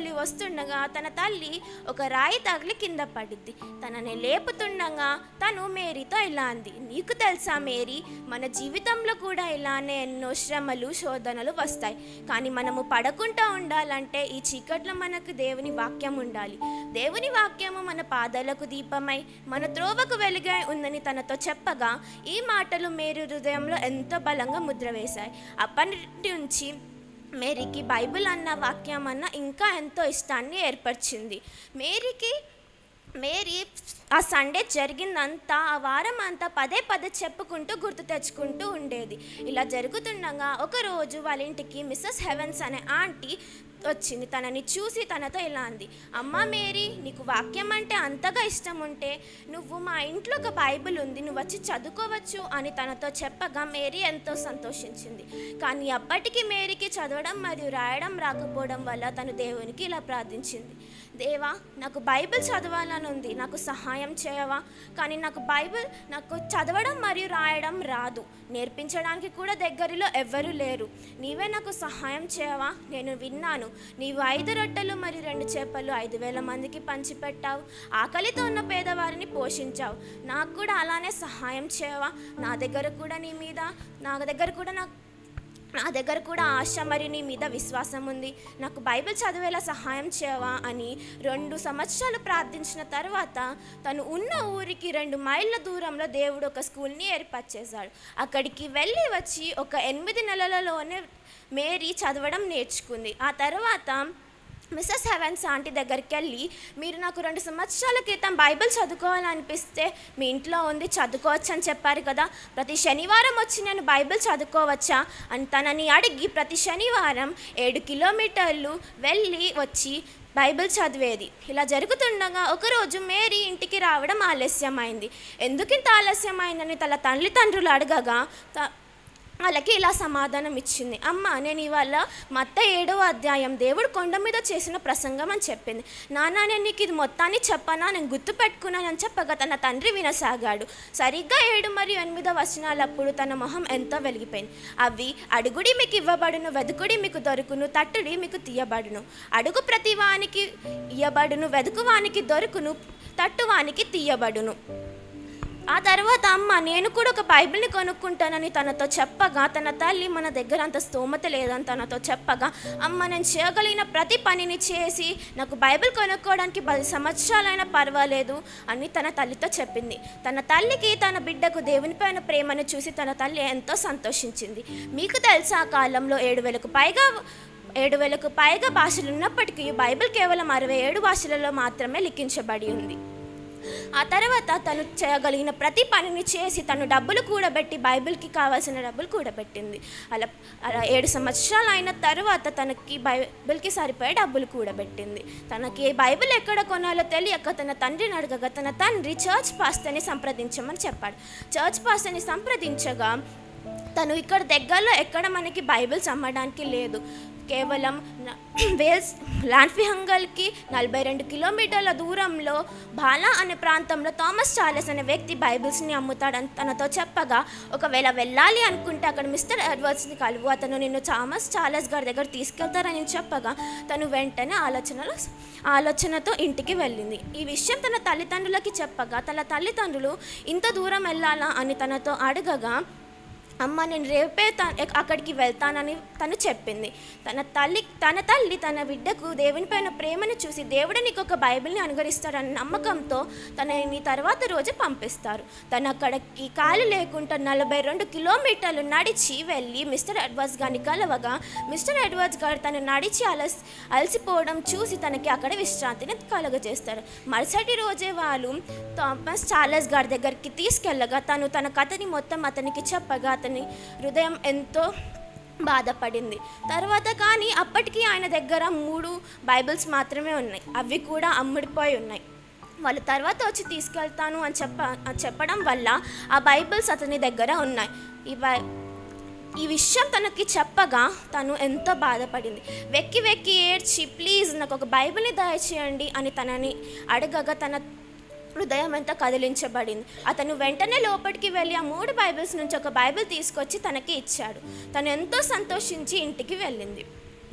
వెళ్ళి వస్తుండగా తన తల్లి ఒక రాయి తగిలి కింద పడిద్ది తనని లేపుతుండగా తను మేరీతో ఇలా అంది నీకు తెలుసా మేరీ మన జీవితంలో కూడా ఇలానే ఎన్నో శ్రమలు శోధనలు వస్తాయి కానీ మనము పడకుండా ఉండాలంటే ఈ చీకట్లో మనకు దేవుని వాక్యం ఉండాలి దేవుని వాక్యము మన పాదాలకు దీపమై మన త్రోవకు వెలుగై ఉందని తనతో చెప్పగా ఈ మాటలు మేరీ హృదయంలో ఎంతో బలంగా ముద్ర వేశాయి అప్పటి నుంచి మేరీకి బైబిల్ అన్న వాక్యం అన్న ఇంకా ఎంతో ఇష్టాన్ని ఏర్పరిచింది మేరీకి మేరీ ఆ సండే జరిగిందంతా ఆ వారం అంతా పదే పదే చెప్పుకుంటూ గుర్తు తెచ్చుకుంటూ ఉండేది ఇలా జరుగుతుండగా ఒకరోజు వాళ్ళ ఇంటికి మిస్సెస్ హెవెన్స్ అనే ఆంటీ వచ్చింది తనని చూసి తనతో ఇలా అంది అమ్మ మేరీ నీకు వాక్యం అంటే అంతగా ఇష్టం ఉంటే నువ్వు మా ఇంట్లో ఒక బైబిల్ ఉంది నువ్వు వచ్చి చదువుకోవచ్చు అని తనతో చెప్పగా మేరీ ఎంతో సంతోషించింది కానీ అప్పటికి మేరీకి చదవడం మరియు రాయడం రాకపోవడం వల్ల తను దేవునికి ఇలా ప్రార్థించింది దేవా నాకు బైబిల్ చదవాలని ఉంది నాకు సహాయం చేయవా కానీ నాకు బైబిల్ నాకు చదవడం మరియు రాయడం రాదు నేర్పించడానికి కూడా దగ్గరలో ఎవ్వరూ లేరు నీవే నాకు సహాయం చేయవా నేను విన్నాను నీవు ఐదు రొట్టెలు మరియు రెండు చేపలు ఐదు వేల మందికి పంచిపెట్టావు ఆకలితో ఉన్న పేదవారిని పోషించావు నాకు కూడా అలానే సహాయం చేయవా నా దగ్గర కూడా నీ మీద నా దగ్గర కూడా నాకు నా దగ్గర కూడా ఆశ మరియు నీ మీద విశ్వాసం ఉంది నాకు బైబిల్ చదివేలా సహాయం చేయవా అని రెండు సంవత్సరాలు ప్రార్థించిన తర్వాత తను ఉన్న ఊరికి రెండు మైళ్ళ దూరంలో దేవుడు ఒక స్కూల్ని ఏర్పాటు చేశాడు అక్కడికి వెళ్ళి వచ్చి ఒక ఎనిమిది నెలలలోనే మేరీ చదవడం నేర్చుకుంది ఆ తర్వాత మిస్సెస్ హెవెన్స్ ఆంటీ దగ్గరికి వెళ్ళి మీరు నాకు రెండు సంవత్సరాల క్రితం బైబిల్ చదువుకోవాలనిపిస్తే మీ ఇంట్లో ఉంది చదువుకోవచ్చు అని చెప్పారు కదా ప్రతి శనివారం వచ్చి నేను బైబిల్ చదువుకోవచ్చా అని తనని అడిగి ప్రతి శనివారం ఏడు కిలోమీటర్లు వెళ్ళి వచ్చి బైబిల్ చదివేది ఇలా జరుగుతుండగా ఒకరోజు మేరీ ఇంటికి రావడం ఆలస్యమైంది ఎందుకింత ఆలస్యమైందని తన తల్లిదండ్రులు అడగగా త- వాళ్ళకి ఇలా సమాధానం ఇచ్చింది అమ్మ నేను ఇవాళ మత్త ఏడవ అధ్యాయం దేవుడు కొండ మీద చేసిన ప్రసంగం అని చెప్పింది నాన్న నేను నీకు ఇది మొత్తాన్ని చెప్పనా నేను గుర్తు పెట్టుకున్నానని చెప్పగా తన తండ్రి వినసాగాడు సరిగ్గా ఏడు మరియు ఎనిమిదో వచనాలప్పుడు తన మొహం ఎంతో వెలిగిపోయింది అవి అడుగుడి మీకు ఇవ్వబడును వెదుకుడి మీకు దొరుకును తట్టుడి మీకు తీయబడును అడుగు ప్రతి వానికి ఇయ్యబడును వెదుకువానికి దొరుకును తట్టువానికి తీయబడును ఆ తర్వాత అమ్మ నేను కూడా ఒక బైబిల్ని కొనుక్కుంటానని తనతో చెప్పగా తన తల్లి మన దగ్గర అంత స్తోమత లేదని తనతో చెప్పగా అమ్మ నేను చేయగలిగిన ప్రతి పనిని చేసి నాకు బైబిల్ కొనుక్కోవడానికి పది సంవత్సరాలైనా పర్వాలేదు అని తన తల్లితో చెప్పింది తన తల్లికి తన బిడ్డకు దేవునిపైన ప్రేమను చూసి తన తల్లి ఎంతో సంతోషించింది మీకు తెలుసా ఆ కాలంలో ఏడు వేలకు పైగా ఏడు వేలకు పైగా భాషలు ఉన్నప్పటికీ బైబిల్ కేవలం అరవై ఏడు భాషలలో మాత్రమే లిఖించబడి ఉంది ఆ తర్వాత తను చేయగలిగిన ప్రతి పనిని చేసి తను డబ్బులు కూడబెట్టి బైబిల్కి కావాల్సిన డబ్బులు కూడబెట్టింది అలా అలా ఏడు సంవత్సరాలు అయిన తర్వాత తనకి బైబిల్కి సరిపోయే డబ్బులు కూడబెట్టింది తనకి బైబిల్ ఎక్కడ కొనాలో తెలియక తన తండ్రిని అడగగా తన తండ్రి చర్చ్ పాస్తని సంప్రదించమని చెప్పాడు చర్చ్ పాస్తని సంప్రదించగా తను ఇక్కడ దగ్గరలో ఎక్కడ మనకి బైబిల్స్ అమ్మడానికి లేదు కేవలం న- వేల్స్ లాన్ఫిహంగల్కి నలభై రెండు కిలోమీటర్ల దూరంలో బాలా అనే ప్రాంతంలో థామస్ చార్లెస్ అనే వ్యక్తి బైబిల్స్ని అమ్ముతాడని తనతో చెప్పగా ఒకవేళ వెళ్ళాలి అనుకుంటే అక్కడ మిస్టర్ ఎడ్వర్డ్స్ని కలువు అతను నిన్ను థామస్ చార్లెస్ గారి దగ్గర తీసుకెళ్తారని చెప్పగా తను వెంటనే ఆలోచనలో ఆలోచనతో ఇంటికి వెళ్ళింది ఈ విషయం తన తల్లిదండ్రులకి చెప్పగా తన తల్లిదండ్రులు ఇంత దూరం వెళ్ళాలా అని తనతో అడగగా అమ్మ నేను రేపే త అక్కడికి వెళ్తానని తను చెప్పింది తన తల్లి తన తల్లి తన బిడ్డకు దేవునిపైన ప్రేమను చూసి దేవుడు నీకు ఒక బైబిల్ని అనుగరిస్తాడన్న నమ్మకంతో తనని తర్వాత రోజు పంపిస్తారు తను అక్కడికి కాలు లేకుండా నలభై రెండు కిలోమీటర్లు నడిచి వెళ్ళి మిస్టర్ ఎడ్వర్డ్స్ గారిని కలవగా మిస్టర్ ఎడ్వర్డ్స్ గారు తను నడిచి అలసి అలసిపోవడం చూసి తనకి అక్కడ విశ్రాంతిని కలుగజేస్తారు మరుసటి రోజే వాళ్ళు థామస్ చార్లెస్ గారి దగ్గరికి తీసుకెళ్ళగా తను తన కథని మొత్తం అతనికి చెప్పగా అతని హృదయం ఎంతో బాధపడింది తర్వాత కానీ అప్పటికి ఆయన దగ్గర మూడు బైబిల్స్ మాత్రమే ఉన్నాయి అవి కూడా అమ్ముడిపోయి ఉన్నాయి వాళ్ళు తర్వాత వచ్చి తీసుకెళ్తాను అని చెప్ప అని చెప్పడం వల్ల ఆ బైబిల్స్ అతని దగ్గర ఉన్నాయి ఈ బై ఈ విషయం తనకి చెప్పగా తను ఎంతో బాధపడింది వెక్కి వెక్కి ఏడ్చి ప్లీజ్ నాకు ఒక బైబిల్ని దయచేయండి అని తనని అడగగా తన హృదయం ఎంతో కదిలించబడింది అతను వెంటనే లోపలికి వెళ్ళి ఆ మూడు బైబిల్స్ నుంచి ఒక బైబిల్ తీసుకొచ్చి తనకి ఇచ్చాడు తను ఎంతో సంతోషించి ఇంటికి వెళ్ళింది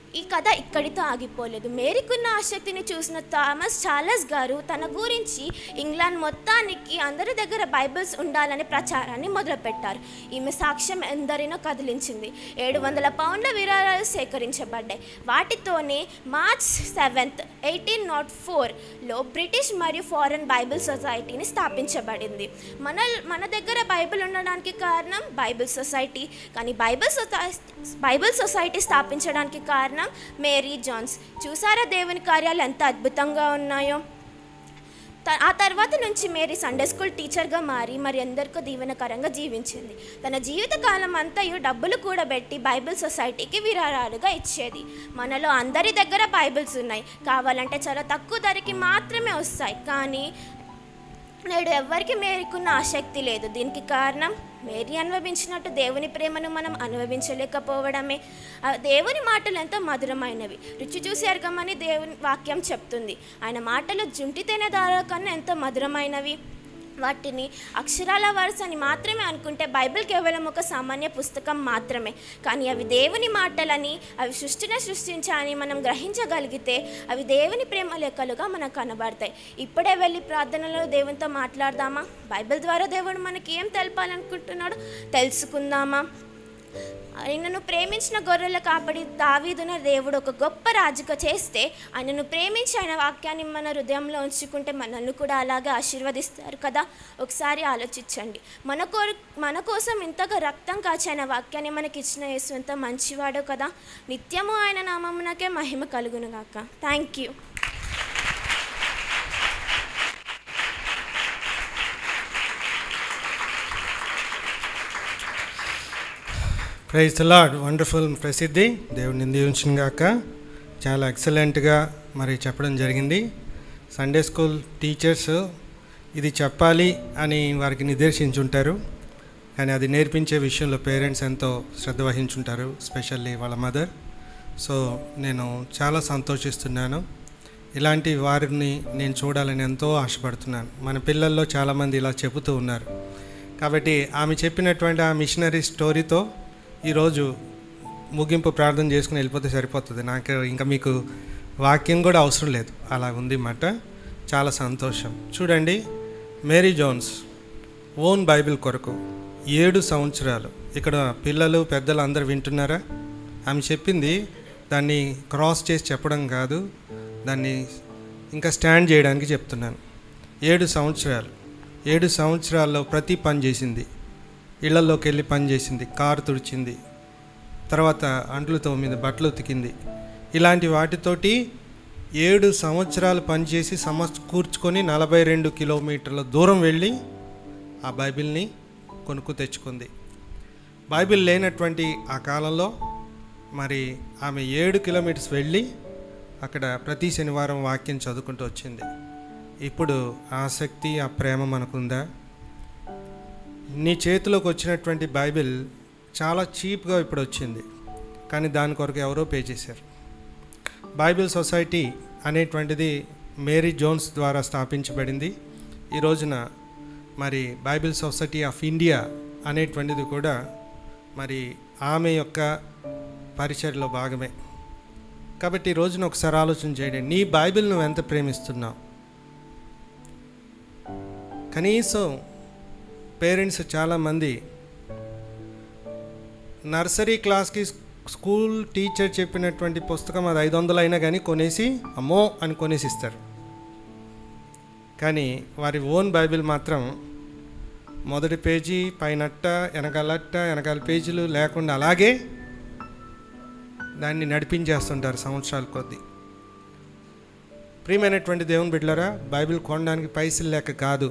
ఈ కథ ఇక్కడితో ఆగిపోలేదు మేరీకున్న ఆసక్తిని చూసిన థామస్ చార్లెస్ గారు తన గురించి ఇంగ్లాండ్ మొత్తానికి అందరి దగ్గర బైబిల్స్ ఉండాలనే ప్రచారాన్ని మొదలుపెట్టారు ఈమె సాక్ష్యం ఎందరినో కదిలించింది ఏడు వందల పౌండ్ల విరాళాలు సేకరించబడ్డాయి వాటితోనే మార్చ్ సెవెంత్ ఎయిటీన్ నాట్ ఫోర్లో బ్రిటిష్ మరియు ఫారెన్ బైబిల్ సొసైటీని స్థాపించబడింది మన మన దగ్గర బైబిల్ ఉండడానికి కారణం బైబిల్ సొసైటీ కానీ బైబిల్ సొసై బైబిల్ సొసైటీ స్థాపించడానికి కారణం మేరీ జాన్స్ చూసారా దేవుని కార్యాలు ఎంత అద్భుతంగా ఉన్నాయో త- ఆ తర్వాత నుంచి మేరీ సండే స్కూల్ టీచర్గా మారి మరి ఎందరికో దీవెనకరంగా జీవించింది తన జీవిత కాలం అంతయు డబ్బులు కూడబెట్టి బైబిల్ సొసైటీకి విరాళాలుగా ఇచ్చేది మనలో అందరి దగ్గర బైబిల్స్ ఉన్నాయి కావాలంటే చాలా తక్కువ ధరకి మాత్రమే వస్తాయి కానీ నేడు ఎవ్వరికి మేరీకున్న ఆసక్తి లేదు దీనికి కారణం మేరీ అనుభవించినట్టు దేవుని ప్రేమను మనం అనుభవించలేకపోవడమే ఆ దేవుని మాటలు ఎంతో మధురమైనవి రుచి చూసి ఎరగమని దేవుని వాక్యం చెప్తుంది ఆయన మాటలు జుంటి తేనె దారాల కన్నా ఎంతో మధురమైనవి వాటిని అక్షరాల వరుస అని మాత్రమే అనుకుంటే బైబిల్ కేవలం ఒక సామాన్య పుస్తకం మాత్రమే కానీ అవి దేవుని మాటలని అవి సృష్టిని సృష్టించాలని మనం గ్రహించగలిగితే అవి దేవుని ప్రేమ లెక్కలుగా మనకు కనబడతాయి ఇప్పుడే వెళ్ళి ప్రార్థనలో దేవునితో మాట్లాడదామా బైబిల్ ద్వారా దేవుడు మనకి ఏం తెలపాలనుకుంటున్నాడో తెలుసుకుందామా ఆయనను ప్రేమించిన గొర్రెల కాపడి దావీదున దేవుడు ఒక గొప్ప రాజుగా చేస్తే ఆయనను ప్రేమించి ఆయన వాక్యాన్ని మన హృదయంలో ఉంచుకుంటే మనల్ని కూడా అలాగే ఆశీర్వదిస్తారు కదా ఒకసారి ఆలోచించండి మన కోరు మన కోసం ఇంతగా రక్తం కాచి ఆయన వాక్యాన్ని మనకి ఇచ్చిన యేసు ఎంత మంచివాడో కదా నిత్యము ఆయన నామమునకే మహిమ కలుగును గాక thank you praise Lord wonderful ప్రసిద్ధి దేవుడిని దీవించిన గాక చాలా ఎక్సలెంట్గా మరి చెప్పడం జరిగింది సండే స్కూల్ టీచర్స్ ఇది చెప్పాలి అని వారికి నిర్దేశించుంటారు కానీ అది నేర్పించే విషయంలో పేరెంట్స్ ఎంతో శ్రద్ధ వహించుంటారు స్పెషల్లీ వాళ్ళ మదర్ సో నేను చాలా సంతోషిస్తున్నాను ఇలాంటి వారిని నేను చూడాలని ఎంతో ఆశపడుతున్నాను మన పిల్లల్లో చాలామంది ఇలా చెబుతూ ఉన్నారు కాబట్టి ఆమె చెప్పినటువంటి ఆ మిషనరీ స్టోరీతో ఈరోజు ముగింపు ప్రార్థన చేసుకుని వెళ్ళిపోతే సరిపోతుంది నాకు ఇంకా మీకు వాక్యం కూడా అవసరం లేదు అలా ఉంది మాట చాలా సంతోషం చూడండి మేరీ జోన్స్ ఓన్ బైబిల్ కొరకు ఏడు సంవత్సరాలు ఇక్కడ పిల్లలు పెద్దలు అందరు వింటున్నారా ఆమె చెప్పింది దాన్ని క్రాస్ చేసి చెప్పడం కాదు దాన్ని ఇంకా స్టాండ్ చేయడానికి చెప్తున్నాను ఏడు సంవత్సరాలు ఏడు సంవత్సరాల్లో ప్రతి పని చేసింది ఇళ్లలోకి వెళ్ళి పని చేసింది కారు తుడిచింది తర్వాత అంట్లు తోమింది బట్టలు ఉతికింది ఇలాంటి వాటితోటి ఏడు సంవత్సరాలు పనిచేసి సమకూర్చుకొని నలభై రెండు కిలోమీటర్ల దూరం వెళ్ళి ఆ బైబిల్ని కొనుక్కు తెచ్చుకుంది బైబిల్ లేనటువంటి ఆ కాలంలో మరి ఆమె ఏడు కిలోమీటర్స్ వెళ్ళి అక్కడ ప్రతి శనివారం వాక్యం చదువుకుంటూ వచ్చింది ఇప్పుడు ఆ ఆసక్తి ఆ ప్రేమ మనకుందా నీ చేతిలోకి వచ్చినటువంటి బైబిల్ చాలా చీప్గా ఇప్పుడు వచ్చింది కానీ దాని కొరకు ఎవరో పే చేశారు బైబిల్ సొసైటీ అనేటువంటిది మేరీ జోన్స్ ద్వారా స్థాపించబడింది ఈ రోజున మరి బైబిల్ సొసైటీ ఆఫ్ ఇండియా అనేటువంటిది కూడా మరి ఆమె యొక్క పరిచయలో భాగమే కాబట్టి ఈ రోజున ఒకసారి ఆలోచన చేయండి నీ బైబిల్ నువ్వు ఎంత ప్రేమిస్తున్నావు కనీసం పేరెంట్స్ చాలామంది నర్సరీ క్లాస్కి స్కూల్ టీచర్ చెప్పినటువంటి పుస్తకం అది ఐదు వందలు అయినా కానీ కొనేసి అమ్మో అని కొనేసి ఇస్తారు కానీ వారి ఓన్ బైబిల్ మాత్రం మొదటి పేజీ పైనట్ట వెనకాలట్ట వెనకాల పేజీలు లేకుండా అలాగే దాన్ని నడిపించేస్తుంటారు సంవత్సరాల కొద్దీ ప్రియమైనటువంటి దేవుని బిడ్డలారా బైబిల్ కొనడానికి పైసలు లేక కాదు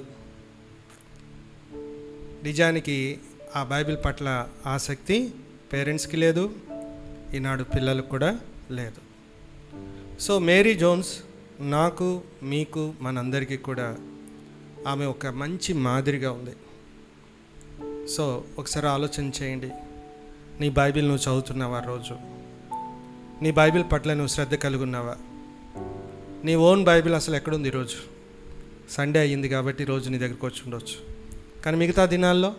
నిజానికి ఆ బైబిల్ పట్ల ఆసక్తి పేరెంట్స్కి లేదు ఈనాడు పిల్లలకు కూడా లేదు సో మేరీ జోన్స్ నాకు మీకు మనందరికీ కూడా ఆమె ఒక మంచి మాదిరిగా ఉంది సో ఒకసారి ఆలోచన చేయండి నీ బైబిల్ నువ్వు చదువుతున్నావా రోజు నీ బైబిల్ పట్ల నువ్వు శ్రద్ధ కలిగి ఉన్నావా నీ ఓన్ బైబిల్ అసలు ఎక్కడుంది ఈరోజు సండే అయ్యింది కాబట్టి ఈరోజు నీ దగ్గరికి వచ్చి ఉండొచ్చు కానీ మిగతా దినాల్లో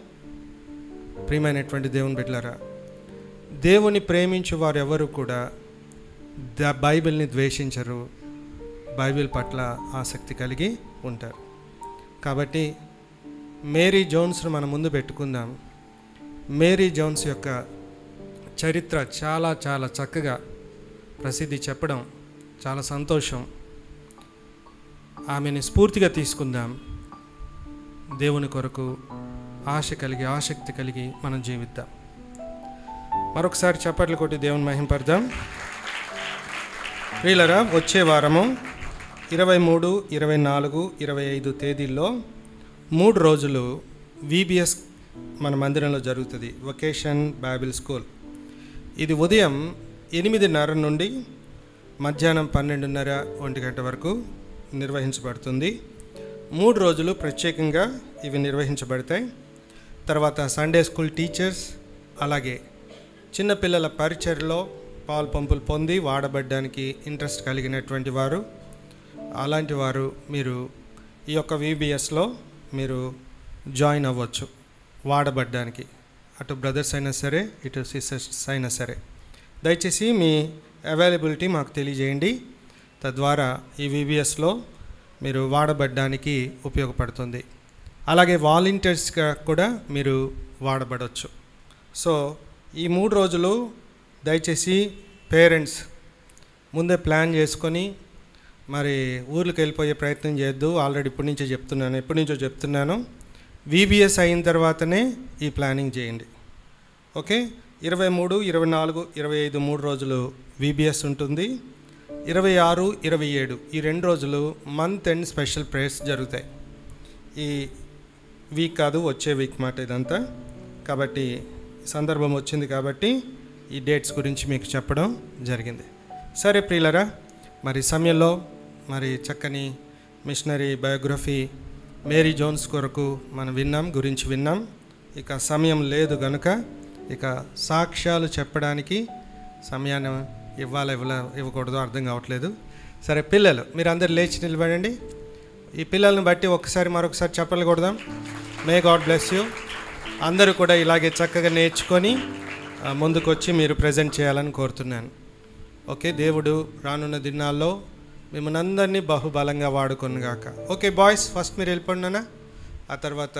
ప్రియమైనటువంటి దేవుని బిడ్డలారా దేవుని ప్రేమించు వారు ఎవరు కూడా ద బైబిల్ని ద్వేషించరు బైబిల్ పట్ల ఆసక్తి కలిగి ఉంటారు కాబట్టి మేరీ జోన్స్ను మనం ముందు పెట్టుకుందాం మేరీ జోన్స్ యొక్క చరిత్ర చాలా చాలా చక్కగా ప్రసిద్ధి చెప్పడం చాలా సంతోషం ఆమెని స్ఫూర్తిగా తీసుకుందాం దేవుని కొరకు ఆశ కలిగి ఆసక్తి కలిగి మనం జీవిద్దాం మరొకసారి చప్పట్లు కొట్టి దేవుని మహింపడదాం ప్రియులరా వచ్చే వారము ఇరవై మూడు ఇరవై నాలుగు ఇరవై ఐదు తేదీల్లో మూడు రోజులు విబిఎస్ మన మందిరంలో జరుగుతుంది వొకేషన్ బైబిల్ స్కూల్ ఇది ఉదయం ఎనిమిదిన్నర నుండి మధ్యాహ్నం పన్నెండున్నర ఒంటి గంట వరకు నిర్వహించబడుతుంది మూడు రోజులు ప్రత్యేకంగా ఇవి నిర్వహించబడతాయి తర్వాత సండే స్కూల్ టీచర్స్ అలాగే చిన్నపిల్లల పరిచయలో పాలు పంపులు పొంది వాడబడ్డానికి ఇంట్రెస్ట్ కలిగినటువంటి వారు అలాంటి వారు మీరు ఈ యొక్క విబిఎస్లో మీరు జాయిన్ అవ్వచ్చు వాడబడ్డానికి అటు బ్రదర్స్ అయినా సరే ఇటు సిస్టర్స్ అయినా సరే దయచేసి మీ అవైలబిలిటీ మాకు తెలియజేయండి తద్వారా ఈ విబిఎస్లో మీరు వాడబడ్డానికి ఉపయోగపడుతుంది అలాగే వాలంటీర్స్గా కూడా మీరు వాడబడవచ్చు సో ఈ మూడు రోజులు దయచేసి పేరెంట్స్ ముందే ప్లాన్ చేసుకొని మరి ఊర్లకు వెళ్ళిపోయే ప్రయత్నం చేయొద్దు ఆల్రెడీ ఇప్పటి నుంచో చెప్తున్నాను ఎప్పటి నుంచో చెప్తున్నాను విబిఎస్ అయిన తర్వాతనే ఈ ప్లానింగ్ చేయండి ఓకే ఇరవై మూడు ఇరవై నాలుగు ఇరవై ఐదు మూడు రోజులు విబిఎస్ ఉంటుంది ఇరవై ఆరు ఇరవై ఏడు ఈ రెండు రోజులు మంత్ ఎండ్ స్పెషల్ ప్రేయర్స్ జరుగుతాయి ఈ వీక్ కాదు వచ్చే వీక్ మాట ఇదంతా కాబట్టి సందర్భం వచ్చింది కాబట్టి ఈ డేట్స్ గురించి మీకు చెప్పడం జరిగింది సరే ప్రియులరా మరి సమయంలో మరి చక్కని మిషనరీ బయోగ్రఫీ మేరీ జోన్స్ కొరకు మనం విన్నాం గురించి విన్నాం ఇక సమయం లేదు గనుక ఇక సాక్ష్యాలు చెప్పడానికి సమయాన్ని ఇవ్వాలి ఇవ్వాల ఇవ్వకూడదు అర్థం కావట్లేదు సరే పిల్లలు మీరు అందరు లేచి నిలబడండి ఈ పిల్లల్ని బట్టి ఒకసారి మరొకసారి చెప్పలు కొడదాం మే గాడ్ బ్లెస్ యూ అందరూ కూడా ఇలాగే చక్కగా నేర్చుకొని ఆ, ముందుకొచ్చి మీరు ప్రజెంట్ చేయాలని కోరుతున్నాను ఓకే దేవుడు రానున్న దినాల్లో మిమ్మల్ని అందరినీ బహుబలంగా వాడుకొనుగాక ఓకే బాయ్స్ ఫస్ట్ మీరు వెళ్ళిపోండినా ఆ తర్వాత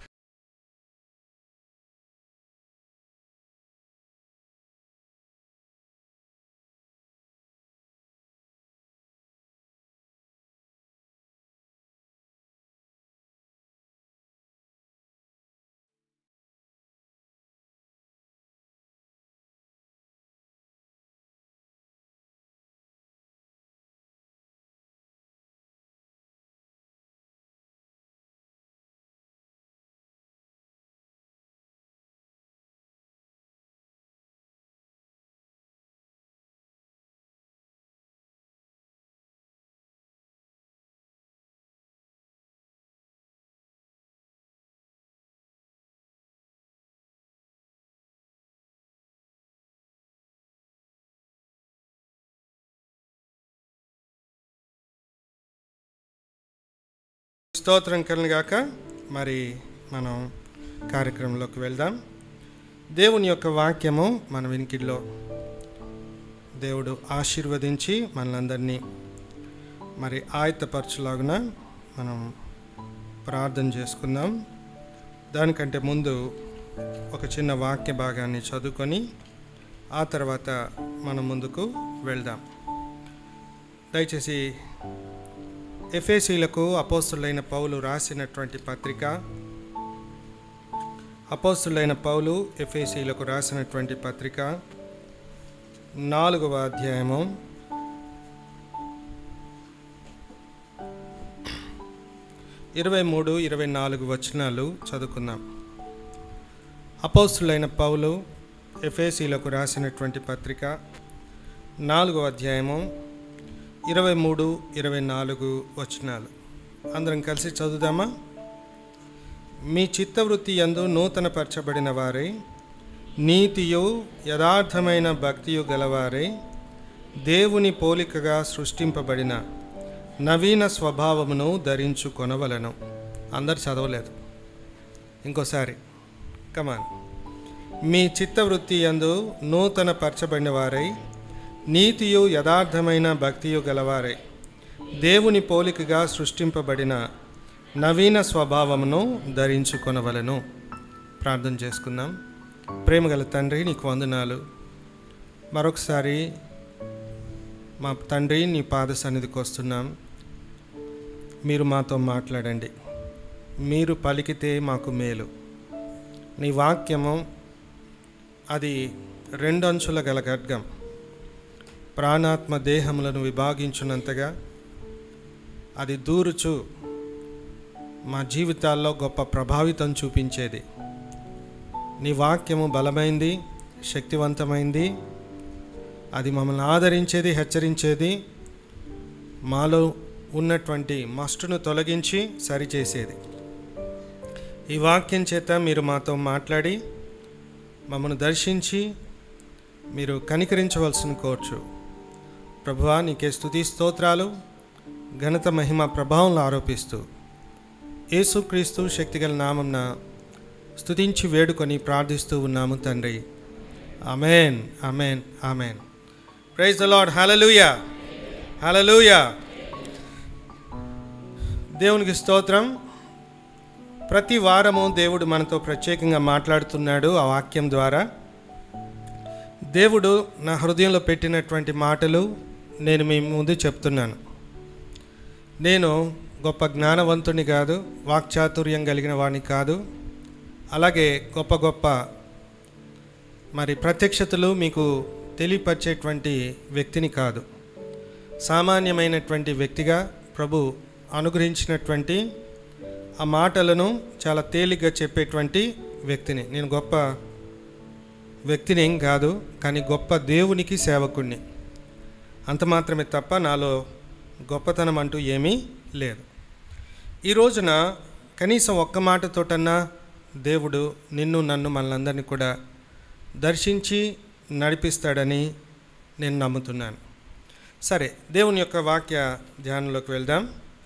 స్తోత్రం కలిగాక మరి మనం కార్యక్రమంలోకి వెళ్దాం దేవుని యొక్క వాక్యము మన వినికిడిలో దేవుడు ఆశీర్వదించి మనలందరినీ మరి ఆయత్తపరచులాగున మనం ప్రార్థన చేసుకుందాం దానికంటే ముందు ఒక చిన్న వాక్య భాగాన్ని చదువుకొని ఆ తర్వాత మనం ముందుకు వెళ్దాం దయచేసి ఎఫేసీలకు అపోస్తులైన పౌలు రాసినటువంటి పత్రిక అపోస్తులైన పౌలు ఎఫేసీలకు రాసినటువంటి పత్రిక నాలుగవ అధ్యాయము ఇరవై మూడు ఇరవై నాలుగు వచనాలు చదువుకుందాం అపోస్తులైన పౌలు ఎఫేసీలకు రాసినటువంటి పత్రిక నాలుగవ అధ్యాయము ఇరవై మూడు ఇరవై నాలుగు వచనాలు అందరం కలిసి చదువుదామా మీ చిత్తవృత్తి యందు నూతనపరచబడిన వారై నీతియు యథార్థమైన భక్తియు గలవారై దేవుని పోలికగా సృష్టింపబడిన నవీన స్వభావమును ధరించుకొనవలను అందరు చదవలేదు ఇంకోసారి కమాన్ మీ చిత్తవృత్తి యందు నూతన పరచబడిన వారై నీతియు యథార్థమైన భక్తియు గలవారే దేవుని పోలికగా సృష్టింపబడిన నవీన స్వభావమును ధరించుకొనవలను ప్రార్థన చేసుకుందాం ప్రేమగల తండ్రి నీకు వందనాలు మరొకసారి మా తండ్రి నీ పాద సన్నిధికి వస్తున్నాం మీరు మాతో మాట్లాడండి మీరు పలికితే మాకు మేలు నీ వాక్యము అది రెండంచుల గల ఖడ్గం ప్రాణాత్మ దేహములను విభాగించున్నంతగా అది దూరుచు మా జీవితాల్లో గొప్ప ప్రభావితం చూపించేది నీ వాక్యము బలమైంది శక్తివంతమైంది అది మమ్మల్ని ఆదరించేది హెచ్చరించేది మాలో ఉన్నటువంటి మస్టును తొలగించి సరిచేసేది ఈ వాక్యం చేత మీరు మాతో మాట్లాడి మమ్మల్ని దర్శించి మీరు కనికరించవలసిన కోర్చు ప్రభువా నీకే స్తుతి స్తోత్రాలు ఘనత మహిమ ప్రభావంలో ఆరోపిస్తూ యేసుక్రీస్తు శక్తిగల నామంన స్తుతించి వేడుకొని ప్రార్థిస్తూ ఉన్నాము తండ్రి amen amen amen praise the Lord hallelujah hallelujah దేవునికి స్తోత్రం ప్రతి వారము దేవుడు మనతో ప్రత్యేకంగా మాట్లాడుతున్నాడు ఆ వాక్యం ద్వారా దేవుడు నా హృదయంలో పెట్టినటువంటి మాటలు నేను మీ ముందు చెప్తున్నాను నేను గొప్ప జ్ఞానవంతుని కాదు వాక్చాతుర్యం కలిగిన వాడిని కాదు అలాగే గొప్ప గొప్ప మరి ప్రత్యక్షతలు మీకు తెలియపరిచేటువంటి వ్యక్తిని కాదు సామాన్యమైనటువంటి వ్యక్తిగా ప్రభు అనుగ్రహించినటువంటి ఆ మాటలను చాలా తేలిగ్గా చెప్పేటువంటి వ్యక్తిని నేను గొప్ప వ్యక్తిని ఏం కాదు కానీ గొప్ప దేవునికి సేవకుణ్ణి అంత మాత్రమే తప్ప నాలో గొప్పతనం అంటూ ఏమీ లేదు ఈ రోజున కనీసం ఒక్క మాటతోటన్నా దేవుడు నిన్ను నన్ను మనలందరినీ కూడా దర్శించి నడిపిస్తాడని నేను నమ్ముతున్నాను సరే దేవుని యొక్క వాక్య ధ్యానంలోకి వెళ్దాం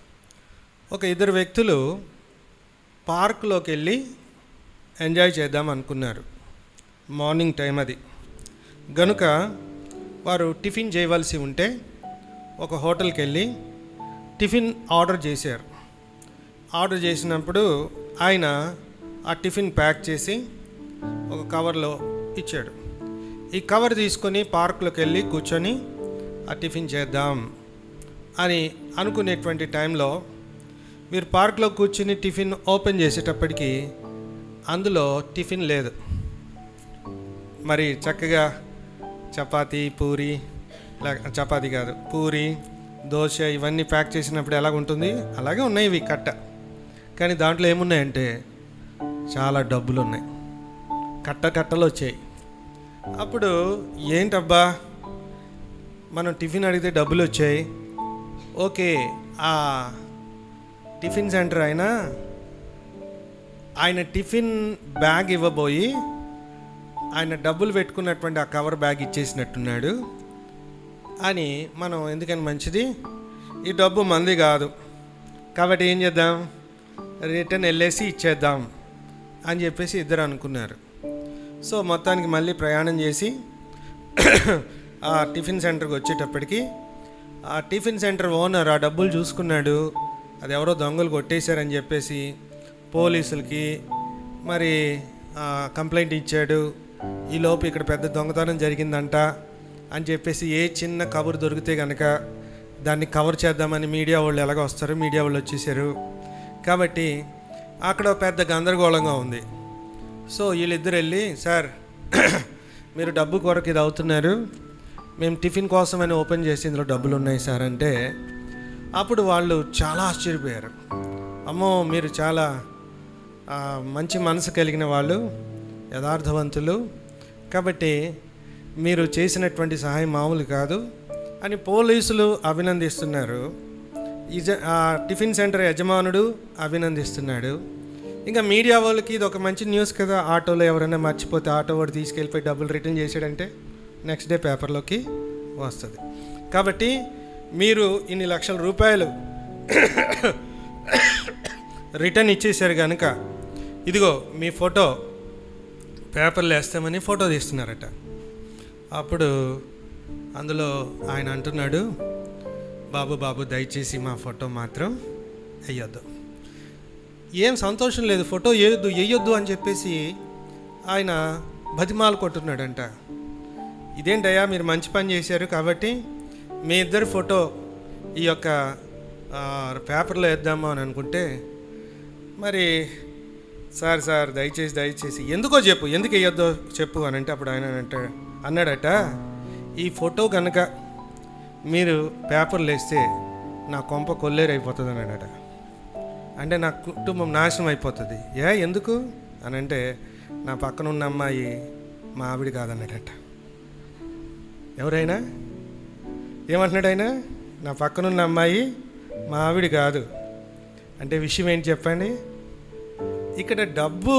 ఒక ఇద్దరు వ్యక్తులు పార్క్లోకి వెళ్ళి ఎంజాయ్ చేద్దాం అనుకున్నారు మార్నింగ్ టైం అది గనుక వారు టిఫిన్ చేయవలసి ఉంటే ఒక హోటల్కి వెళ్ళి టిఫిన్ ఆర్డర్ చేశారు ఆర్డర్ చేసినప్పుడు ఆయన ఆ టిఫిన్ ప్యాక్ చేసి ఒక కవర్లో ఇచ్చాడు ఈ కవర్ తీసుకొని పార్క్లోకి వెళ్ళి కూర్చొని ఆ టిఫిన్ చేద్దాం అని అనుకునేటువంటి టైంలో మీరు పార్క్లో కూర్చుని టిఫిన్ ఓపెన్ చేసేటప్పటికి అందులో టిఫిన్ లేదు మరి చక్కగా చపాతీ పూరి లేక చపాతీ కాదు పూరి దోశ ఇవన్నీ ప్యాక్ చేసినప్పుడు ఎలాగ ఉంటుంది అలాగే ఉన్నాయి ఇవి కట్ట కానీ దాంట్లో ఏమున్నాయంటే చాలా డబ్బులు ఉన్నాయి కట్ట కట్టలు వచ్చాయి అప్పుడు ఏంటబ్బా మనం టిఫిన్ అడిగితే డబ్బులు వచ్చాయి ఓకే ఆ టిఫిన్ సెంటర్ అయినా ఆయన టిఫిన్ బ్యాగ్ ఇవ్వబోయి ఆయన డబ్బులు పెట్టుకున్నటువంటి ఆ కవర్ బ్యాగ్ ఇచ్చేసినట్టున్నాడు అని మనం ఎందుకని మంచిది ఈ డబ్బు మంది కాదు కాబట్టి ఏం చేద్దాం రిటర్న్ వెళ్ళేసి ఇచ్చేద్దాం అని చెప్పేసి ఇద్దరు అనుకున్నారు సో మొత్తానికి మళ్ళీ ప్రయాణం చేసి ఆ టిఫిన్ సెంటర్కి వచ్చేటప్పటికి ఆ టిఫిన్ సెంటర్ ఓనర్ ఆ డబ్బులు చూసుకున్నాడు అది ఎవరో దొంగలు కొట్టేశారని చెప్పేసి పోలీసులకి మరి ఆ, కంప్లైంట్ ఇచ్చాడు ఈలోపు ఇక్కడ పెద్ద దొంగతనం జరిగిందంట అని చెప్పేసి ఏ చిన్న కబురు దొరికితే కనుక దాన్ని కవర్ చేద్దామని మీడియా వాళ్ళు ఎలాగ వస్తారు మీడియా వాళ్ళు వచ్చేసారు కాబట్టి అక్కడ పెద్ద గందరగోళంగా ఉంది సో వీళ్ళిద్దరు వెళ్ళి సార్ మీరు డబ్బు కొరకు ఇది అవుతున్నారు మేము టిఫిన్ కోసమని ఓపెన్ చేసి ఇందులో డబ్బులు ఉన్నాయి సార్ అంటే అప్పుడు వాళ్ళు చాలా ఆశ్చర్యపోయారు అమ్మో మీరు చాలా ఆ, మంచి మనసు కలిగిన వాళ్ళు యథార్థవంతులు కాబట్టి మీరు చేసినటువంటి సహాయం మామూలు కాదు అని పోలీసులు అభినందిస్తున్నారు ఇజ ఆ టిఫిన్ సెంటర్ యజమానుడు అభినందిస్తున్నాడు ఇంకా మీడియా వాళ్ళకి ఇది ఒక మంచి న్యూస్ కదా ఆటోలో ఎవరైనా మర్చిపోతే ఆటో వాడు తీసుకెళ్ళిపోయి డబ్బులు రిటర్న్ చేసాడంటే నెక్స్ట్ డే పేపర్లోకి వస్తుంది కాబట్టి మీరు ఇన్ని లక్షల రూపాయలు రిటర్న్ ఇచ్చేసారు కనుక ఇదిగో మీ ఫోటో పేపర్లు వేస్తామని ఫోటో తీస్తున్నారట అప్పుడు అందులో ఆయన అంటున్నాడు బాబు బాబు దయచేసి మా ఫోటో మాత్రం వేయొద్దు ఏం సంతోషం లేదు ఫోటో వేయొద్దు వేయొద్దు అని చెప్పేసి ఆయన బతిమాలు కొట్టున్నాడంట ఇదేంటయ్యా మీరు మంచి పని చేశారు కాబట్టి మీ ఇద్దరు ఫోటో ఈ యొక్క ఆ, పేపర్లో వేద్దాము అని అనుకుంటే మరి సార్ సార్ దయచేసి దయచేసి ఎందుకో చెప్పు ఎందుకు వేయొద్దో చెప్పు అని అంటే అప్పుడు ఆయన అంట అన్నాడట ఈ ఫోటో కనుక మీరు పేపర్లు వేస్తే నా కొంప కొల్లేరు అయిపోతుంది అన్నాడట అంటే నా కుటుంబం నాశనం అయిపోతుంది ఏ ఎందుకు అని అంటే నా పక్కన ఉన్న అమ్మాయి మా ఆవిడ కాదన్నాడట ఎవరైనా ఏమంటున్నాడు ఆయన నా పక్కనున్న అమ్మాయి మా ఆవిడ కాదు అంటే విషయం ఏంటి చెప్పండి ఇక్కడ డబ్బు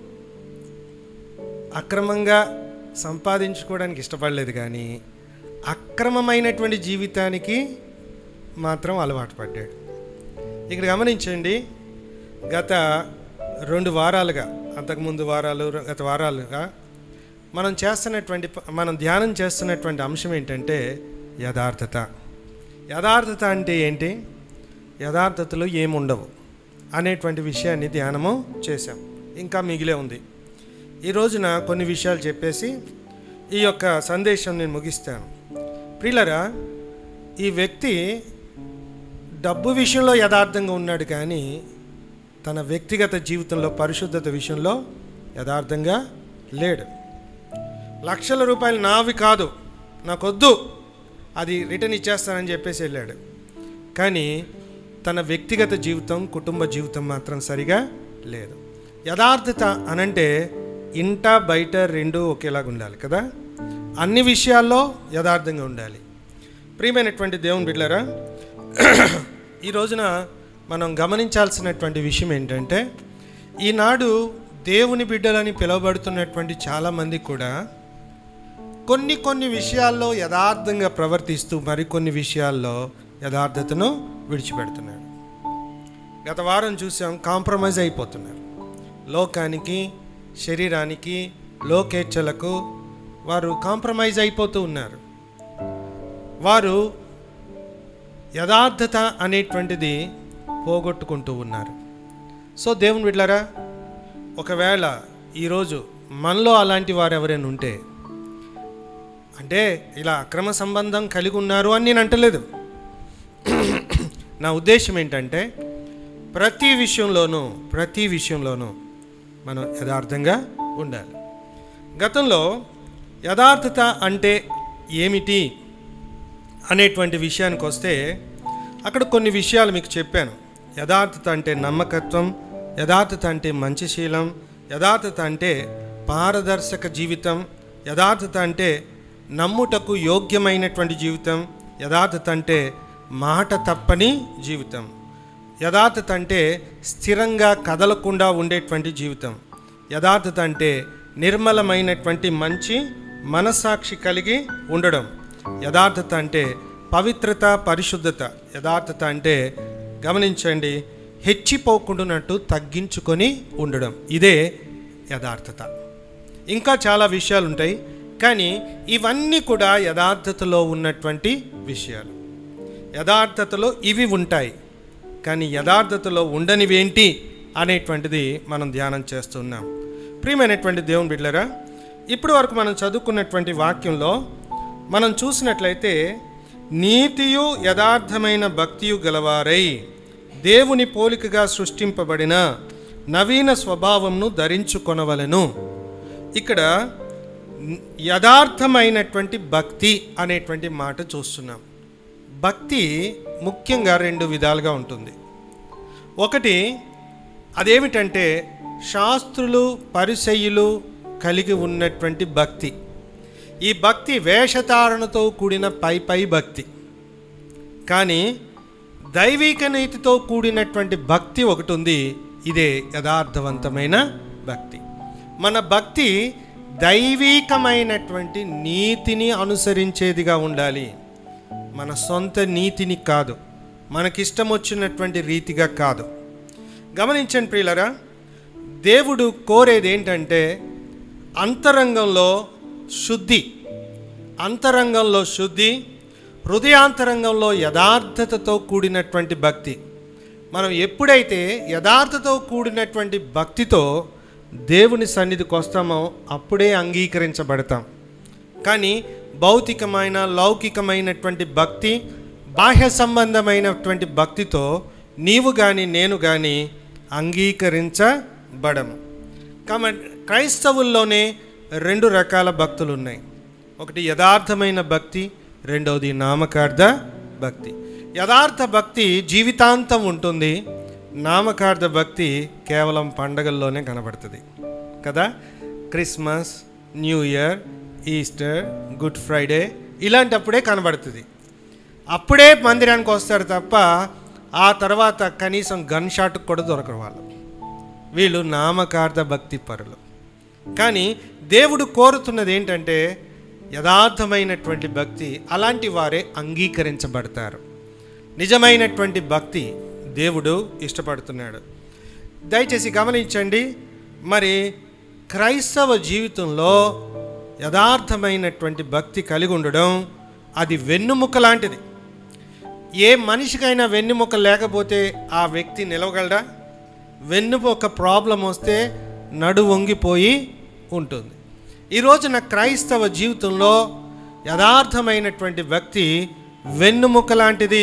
అక్రమంగా సంపాదించుకోవడానికి ఇష్టపడలేదు కానీ అక్రమమైనటువంటి జీవితానికి మాత్రం అలవాటు పడ్డాడు ఇక్కడ గమనించండి గత రెండు వారాలుగా అంతకుముందు వారాలు గత వారాలుగా మనం చేస్తున్నటువంటి ప- మనం ధ్యానం చేస్తున్నటువంటి అంశం ఏంటంటే యథార్థత యథార్థత అంటే ఏంటి యథార్థతలో ఏముండవు అనేటువంటి విషయాన్ని ధ్యానము చేశాం ఇంకా మిగిలే ఉంది ఈ రోజున కొన్ని విషయాలు చెప్పేసి ఈ యొక్క సందేశం నేను ముగిస్తాను ప్రియులరా ఈ వ్యక్తి డబ్బు విషయంలో యథార్థంగా ఉన్నాడు కానీ తన వ్యక్తిగత జీవితంలో పరిశుద్ధత విషయంలో యథార్థంగా లేడు లక్షల రూపాయలు నావి కాదు నాకొద్దు అది రిటర్న్ ఇచ్చేస్తానని చెప్పేసి వెళ్ళాడు కానీ తన వ్యక్తిగత జీవితం కుటుంబ జీవితం మాత్రం సరిగా లేదు యథార్థత అనంటే ఇంట బయట రెండు ఒకేలాగా ఉండాలి కదా అన్ని విషయాల్లో యథార్థంగా ఉండాలి ప్రియమైనటువంటి దేవుని బిడ్డలారా ఈ రోజున మనం గమనించాల్సినటువంటి విషయం ఏంటంటే ఈనాడు దేవుని బిడ్డలని పిలువబడుతున్నటువంటి చాలామంది కూడా కొన్ని కొన్ని విషయాల్లో యథార్థంగా ప్రవర్తిస్తూ మరికొన్ని విషయాల్లో యథార్థతను విడిచిపెడుతున్నాడు గత వారం చూసాం కాంప్రమైజ్ అయిపోతున్నారు లోకానికి శరీరానికి లోకేచ్ఛలకు వారు కాంప్రమైజ్ అయిపోతూ ఉన్నారు వారు యథార్థత అనేటువంటిది పోగొట్టుకుంటూ ఉన్నారు సో దేవుని బిడ్లారా ఒకవేళ ఈరోజు మనలో అలాంటి వారు ఎవరైనా ఉంటే అంటే ఇలా అక్రమ సంబంధం కలిగి ఉన్నారు అని నేను అంటలేదు నా ఉద్దేశం ఏంటంటే ప్రతి విషయంలోనూ ప్రతి విషయంలోనూ మనం యథార్థంగా ఉండాలి గతంలో యథార్థత అంటే ఏమిటి అనేటువంటి విషయానికి వస్తే అక్కడ కొన్ని విషయాలు మీకు చెప్పాను యథార్థత అంటే నమ్మకత్వం యథార్థత అంటే మంచి శీలం యథార్థత అంటే పారదర్శక జీవితం యథార్థత అంటే నమ్ముటకు యోగ్యమైనటువంటి జీవితం యథార్థత అంటే మాట తప్పని జీవితం యథార్థత అంటే స్థిరంగా కదలకుండా ఉండేటువంటి జీవితం యథార్థత అంటే నిర్మలమైనటువంటి మంచి మనస్సాక్షి కలిగి ఉండడం యథార్థత అంటే పవిత్రత పరిశుద్ధత యథార్థత అంటే గమనించండి హెచ్చిపోకుండానట్టు తగ్గించుకొని ఉండడం ఇదే యథార్థత ఇంకా చాలా విషయాలు ఉంటాయి కానీ ఇవన్నీ కూడా యథార్థతలో ఉన్నటువంటి విషయాలు యథార్థతలో ఇవి ఉంటాయి కానీ యథార్థతలో ఉండనివేంటి అనేటువంటిది మనం ధ్యానం చేస్తున్నాం ప్రియమైనటువంటి దేవుని బిడ్డలరా ఇప్పటి వరకు మనం చదువుకున్నటువంటి వాక్యంలో మనం చూసినట్లయితే నీతియు యథార్థమైన భక్తియు గలవారై దేవుని పోలికగా సృష్టింపబడిన నవీన స్వభావంను ధరించుకొనవలెను ఇక్కడ యథార్థమైనటువంటి భక్తి అనేటువంటి మాట చూస్తున్నాం భక్తి ముఖ్యంగా రెండు విధాలుగా ఉంటుంది ఒకటి అదేమిటంటే శాస్త్రులు పరిసయ్యులు కలిగి ఉన్నటువంటి భక్తి ఈ భక్తి వేషధారణతో కూడిన పై పై భక్తి కానీ దైవిక నీతితో కూడినటువంటి భక్తి ఒకటి ఉంది ఇదే యథార్థవంతమైన భక్తి మన భక్తి దైవికమైనటువంటి నీతిని అనుసరించేదిగా ఉండాలి మన సొంత నీతిని కాదు మనకిష్టం వచ్చినటువంటి రీతిగా కాదు గమనించండి ప్రియులరా దేవుడు కోరేది ఏంటంటే అంతరంగంలో శుద్ధి అంతరంగంలో శుద్ధి హృదయాంతరంగంలో యథార్థతతో కూడినటువంటి భక్తి మనం ఎప్పుడైతే యథార్థతో కూడినటువంటి భక్తితో దేవుని సన్నిధికి వస్తామో అప్పుడే అంగీకరించబడతాం కానీ భౌతికమైన లౌకికమైనటువంటి భక్తి బాహ్య సంబంధమైనటువంటి భక్తితో నీవు కానీ నేను కానీ అంగీకరించబడము కాబట్టి క్రైస్తవుల్లోనే రెండు రకాల భక్తులు ఉన్నాయి ఒకటి యథార్థమైన భక్తి రెండవది నామకార్థ భక్తి యథార్థ భక్తి జీవితాంతం ఉంటుంది నామకార్థ భక్తి కేవలం పండగల్లోనే కనబడుతుంది కదా Christmas new year Easter good Friday ఇలాంటప్పుడే కనబడుతుంది అప్పుడే మందిరానికి వస్తారు తప్ప ఆ తర్వాత కనీసం గన్ షాట్ కూడా దొరకరు వాళ్ళు వీళ్ళు నామకార్థ భక్తి పరులు కానీ దేవుడు కోరుతున్నది ఏంటంటే యథార్థమైనటువంటి భక్తి అలాంటి వారే అంగీకరించబడతారు నిజమైనటువంటి భక్తి దేవుడు ఇష్టపడుతున్నాడు దయచేసి గమనించండి మరి క్రైస్తవ జీవితంలో యథార్థమైనటువంటి భక్తి కలిగి ఉండడం అది వెన్నుముక లాంటిది ఏ మనిషికైనా వెన్నుముక లేకపోతే ఆ వ్యక్తి నిలవగలడా వెన్నుముక ప్రాబ్లం వస్తే నడు వంగిపోయి ఉంటుంది ఈ రోజున క్రైస్తవ జీవితంలో యథార్థమైనటువంటి భక్తి వెన్నుముక లాంటిది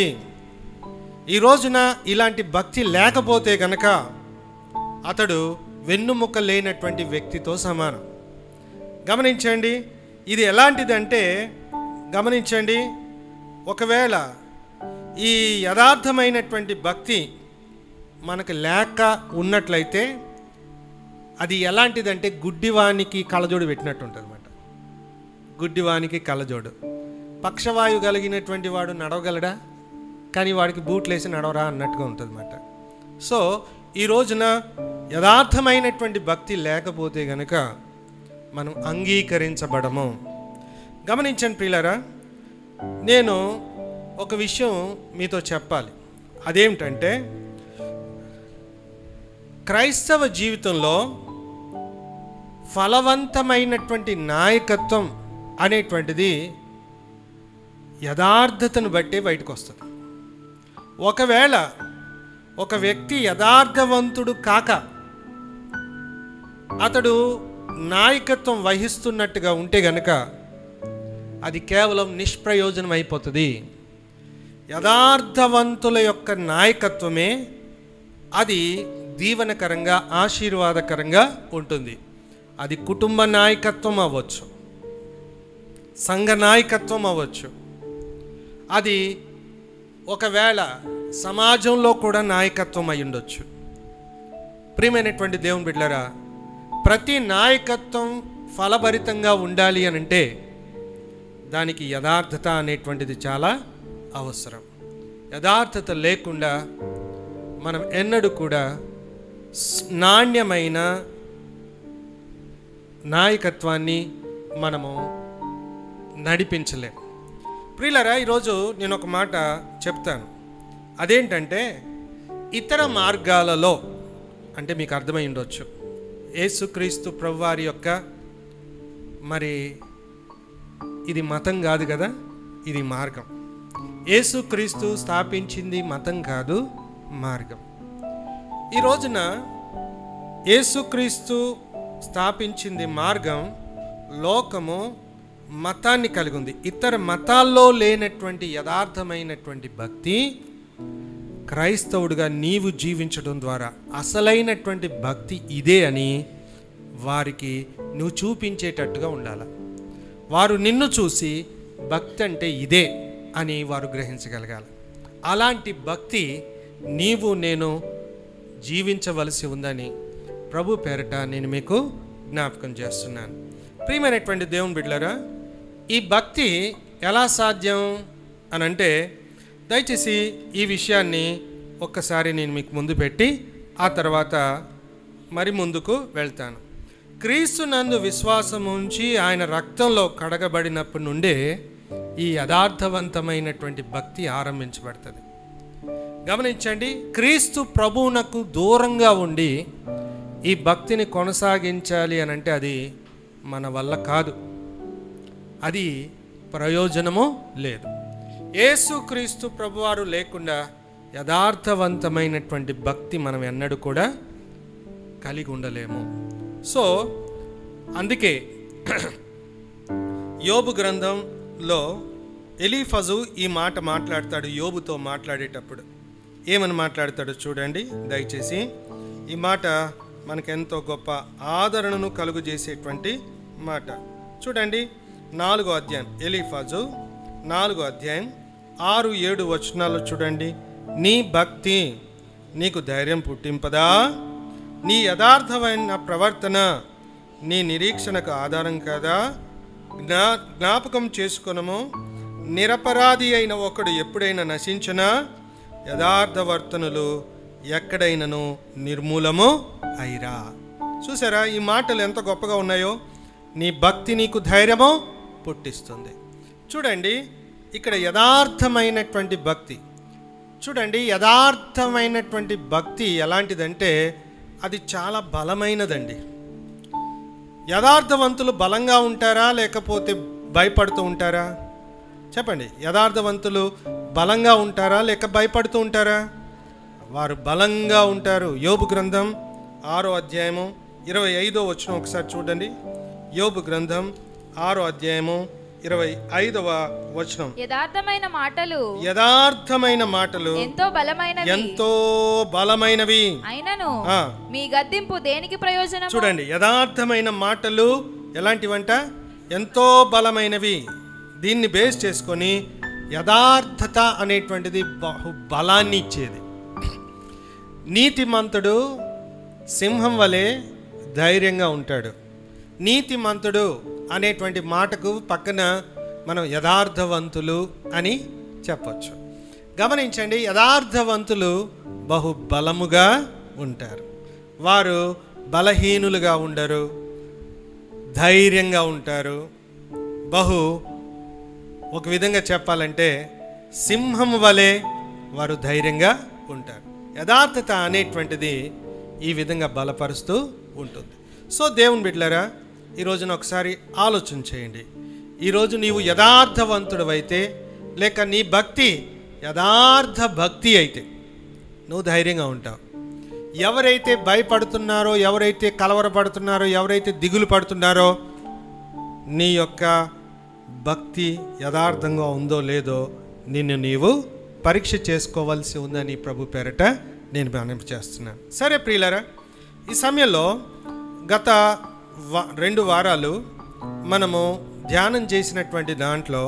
ఈ రోజున ఇలాంటి భక్తి లేకపోతే గనక అతడు వెన్నుముక లేనటువంటి వ్యక్తితో సమానం గమనించండి ఇది ఎలాంటిదంటే గమనించండి ఒకవేళ ఈ యథార్థమైనటువంటి భక్తి మనకు లేక ఉన్నట్లయితే అది ఎలాంటిదంటే గుడ్డివానికి కళ్ళజోడు పెట్టినట్టు ఉంటుంది అనమాట గుడ్డివానికి కళ్ళజోడు పక్షవాయు కలిగినటువంటి వాడు నడవగలడా కానీ వాడికి బూట్లు వేసి నడవరా అన్నట్టుగా ఉంటుంది అనమాట సో ఈ రోజున యథార్థమైనటువంటి భక్తి లేకపోతే గనుక మనం అంగీకరించబడము గమనించండి ప్రియులారా నేను ఒక విషయం మీతో చెప్పాలి అదేమిటంటే క్రైస్తవ జీవితంలో ఫలవంతమైనటువంటి నాయకత్వం అనేటువంటిది యథార్థతను బట్టే బయటకు వస్తుంది ఒకవేళ ఒక వ్యక్తి యథార్థవంతుడు కాక అతడు నాయకత్వం వహిస్తున్నట్టుగా ఉంటే గనక అది కేవలం నిష్ప్రయోజనం అయిపోతుంది యథార్థవంతుల యొక్క నాయకత్వమే అది దీవనకరంగా ఆశీర్వాదకరంగా ఉంటుంది అది కుటుంబ నాయకత్వం అవ్వచ్చు సంఘ నాయకత్వం అవ్వచ్చు అది ఒకవేళ సమాజంలో కూడా నాయకత్వం అయి ఉండొచ్చు ప్రియమైనటువంటి దేవుని బిడ్డలారా ప్రతి నాయకత్వం ఫలభరితంగా ఉండాలి అని అంటే దానికి యథార్థత అనేటువంటిది చాలా అవసరం యథార్థత లేకుండా మనం ఎన్నడూ కూడా స్- నాణ్యమైన నాయకత్వాన్ని మనము నడిపించలేం ప్రియులరా ఈరోజు నేను ఒక మాట చెప్తాను అదేంటంటే ఇతర మార్గాలలో అంటే మీకు అర్థమై ఉండొచ్చు యేసుక్రీస్తు ప్రభువారి యొక్క మరి ఇది మతం కాదు కదా ఇది మార్గం యేసుక్రీస్తు స్థాపించింది మతం కాదు మార్గం ఈ రోజున యేసుక్రీస్తు స్థాపించింది మార్గం లోకము మతాన్ని కలిగి ఉంది ఇతర మతాల్లో లేనటువంటి యథార్థమైనటువంటి భక్తి క్రైస్తవుడిగా నీవు జీవించడం ద్వారా అసలైనటువంటి భక్తి ఇదే అని వారికి నువ్వు చూపించేటట్టుగా ఉండాలి వారు నిన్ను చూసి భక్తి అంటే ఇదే అని వారు గ్రహించగలగాలి అలాంటి భక్తి నీవు నేను జీవించవలసి ఉందని ప్రభు పేరట నేను మీకు జ్ఞాపకం చేస్తున్నాను ప్రియమైనటువంటి దేవుని బిడ్డలారా ఈ భక్తి ఎలా సాధ్యం అని అంటే దయచేసి ఈ విషయాన్ని ఒక్కసారి నేను మీకు ముందు పెట్టి ఆ తర్వాత మరి ముందుకు వెళ్తాను క్రీస్తు నందు విశ్వాసం ఉంచి ఆయన రక్తంలో కడగబడినప్పటి నుండే ఈ యథార్థవంతమైనటువంటి భక్తి ఆరంభించబడుతుంది గమనించండి క్రీస్తు ప్రభువునకు దూరంగా ఉండి ఈ భక్తిని కొనసాగించాలి అని అంటే అది మన వల్ల కాదు అది ప్రయోజనము లేదు యేసుక్రీస్తు ప్రభువారు లేకుండా యథార్థవంతమైనటువంటి భక్తి మనం ఎన్నడూ కూడా కలిగి ఉండలేము సో అందుకే యోబు గ్రంథంలో ఎలీఫజు ఈ మాట మాట్లాడతాడు యోబుతో మాట్లాడేటప్పుడు ఏమని మాట్లాడతాడో చూడండి దయచేసి ఈ మాట మనకెంతో గొప్ప ఆదరణను కలుగు చేసేటువంటి మాట చూడండి నాలుగో అధ్యాయం ఎలీఫజు నాలుగో అధ్యాయం ఆరు ఏడు వచనాలు చూడండి నీ భక్తి నీకు ధైర్యం పుట్టింపదా నీ యథార్థమైన ప్రవర్తన నీ నిరీక్షణకు ఆధారం కదా జ్ఞా జ్ఞాపకం చేసుకొనము నిరపరాధి అయిన ఒకడు ఎప్పుడైనా నశించినా యథార్థవర్తనులు ఎక్కడైనను నిర్మూలము అయిరా చూసారా ఈ మాటలు ఎంత గొప్పగా ఉన్నాయో నీ భక్తి నీకు ధైర్యము పుట్టిస్తుంది చూడండి ఇక్కడ యథార్థమైనటువంటి భక్తి చూడండి యథార్థమైనటువంటి భక్తి ఎలాంటిదంటే అది చాలా బలమైనదండి యథార్థవంతులు బలంగా ఉంటారా లేకపోతే భయపడుతూ ఉంటారా చెప్పండి యథార్థవంతులు బలంగా ఉంటారా లేక భయపడుతూ ఉంటారా వారు బలంగా ఉంటారు యోబు గ్రంథం ఆరో అధ్యాయము ఇరవై ఐదో వచ్చిన ఒకసారి చూడండి యోబు గ్రంథం ఆరో అధ్యాయము ఇరవై ఐదవ వచనం యథార్థమైన మాటలు యథార్థమైన మాటలు ఎంతో బలమైనవి ఎంతో బలమైనవి అయినను ఆ. మీ గద్దింపు దేనికి ప్రయోజనం చూడండి యథార్థమైన మాటలు ఎలాంటివంట ఎంతో బలమైనవి దీన్ని బేస్ చేసుకొని యథార్థత అనేటువంటిది బహు బలాన్ని ఇచ్చేది నీతిమంతుడు సింహం వలె ధైర్యంగా ఉంటాడు నీతిమంతుడు అనేటువంటి మాటకు పక్కన మనం యథార్థవంతులు అని చెప్పొచ్చు గమనించండి యథార్థవంతులు బహు బలముగా ఉంటారు వారు బలహీనులుగా ఉండరు ధైర్యంగా ఉంటారు బహు ఒక విధంగా చెప్పాలంటే సింహం వలె వారు ధైర్యంగా ఉంటారు యథార్థత అనేటువంటిది ఈ విధంగా బలపరుస్తూ ఉంటుంది సో దేవుని బిడ్డలారా ఈ రోజున ఒకసారి ఆలోచన చేయండి ఈరోజు నీవు యథార్థవంతుడవైతే లేక నీ భక్తి యథార్థ భక్తి అయితే నువ్వు ధైర్యంగా ఉంటావు ఎవరైతే భయపడుతున్నారో ఎవరైతే కలవరపడుతున్నారో ఎవరైతే దిగులు పడుతున్నారో నీ యొక్క భక్తి యథార్థంగా ఉందో లేదో నిన్ను నీవు పరీక్ష చేసుకోవాల్సి ఉందని ప్రభు పేరట నేను మనవి చేస్తున్నాను సరే ప్రియులరా ఈ సమయంలో గత వా రెండు వారాలు మనము ధ్యానం చేసినటువంటి దాంట్లో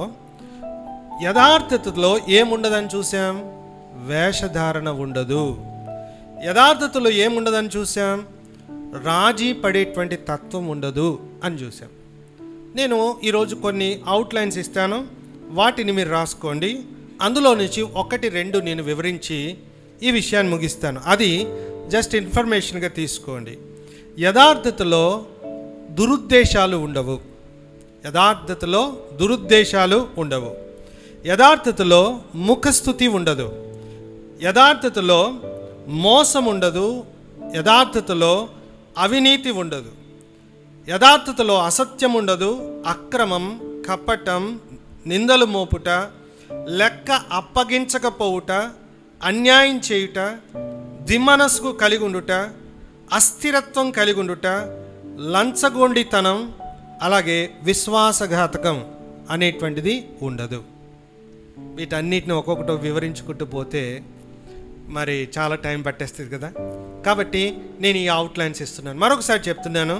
యథార్థతలో ఏముండదని చూసాం వేషధారణ ఉండదు యథార్థతలో ఏముండదని చూసాం రాజీ పడేటువంటి తత్వం ఉండదు అని చూసాం నేను ఈరోజు కొన్ని అవుట్లైన్స్ ఇస్తాను వాటిని మీరు రాసుకోండి అందులో నుంచి ఒకటి రెండు నేను వివరించి ఈ విషయాన్ని ముగిస్తాను అది జస్ట్ ఇన్ఫర్మేషన్గా తీసుకోండి యథార్థతలో దురుద్దేశాలు ఉండవు యథార్థతలో దురుద్దేశాలు ఉండవు యథార్థతలో ముఖస్థుతి ఉండదు యథార్థతలో మోసం ఉండదు యథార్థతలో అవినీతి ఉండదు యథార్థతలో అసత్యం ఉండదు అక్రమం కపటం నిందలు మోపుట లెక్క అప్పగించకపోవుట అన్యాయం చేయుట దిమనస్కు కలిగి ఉండుట అస్థిరత్వం కలిగి ఉండుట లంచగొండితనం అలాగే విశ్వాసఘాతకం అనేటువంటిది ఉండదు వీటన్నిటిని ఒక్కొక్కటి వివరించుకుంటూ పోతే మరి చాలా టైం పట్టేస్తుంది కదా కాబట్టి నేను ఈ అవుట్లైన్స్ ఇస్తున్నాను మరొకసారి చెప్తున్నాను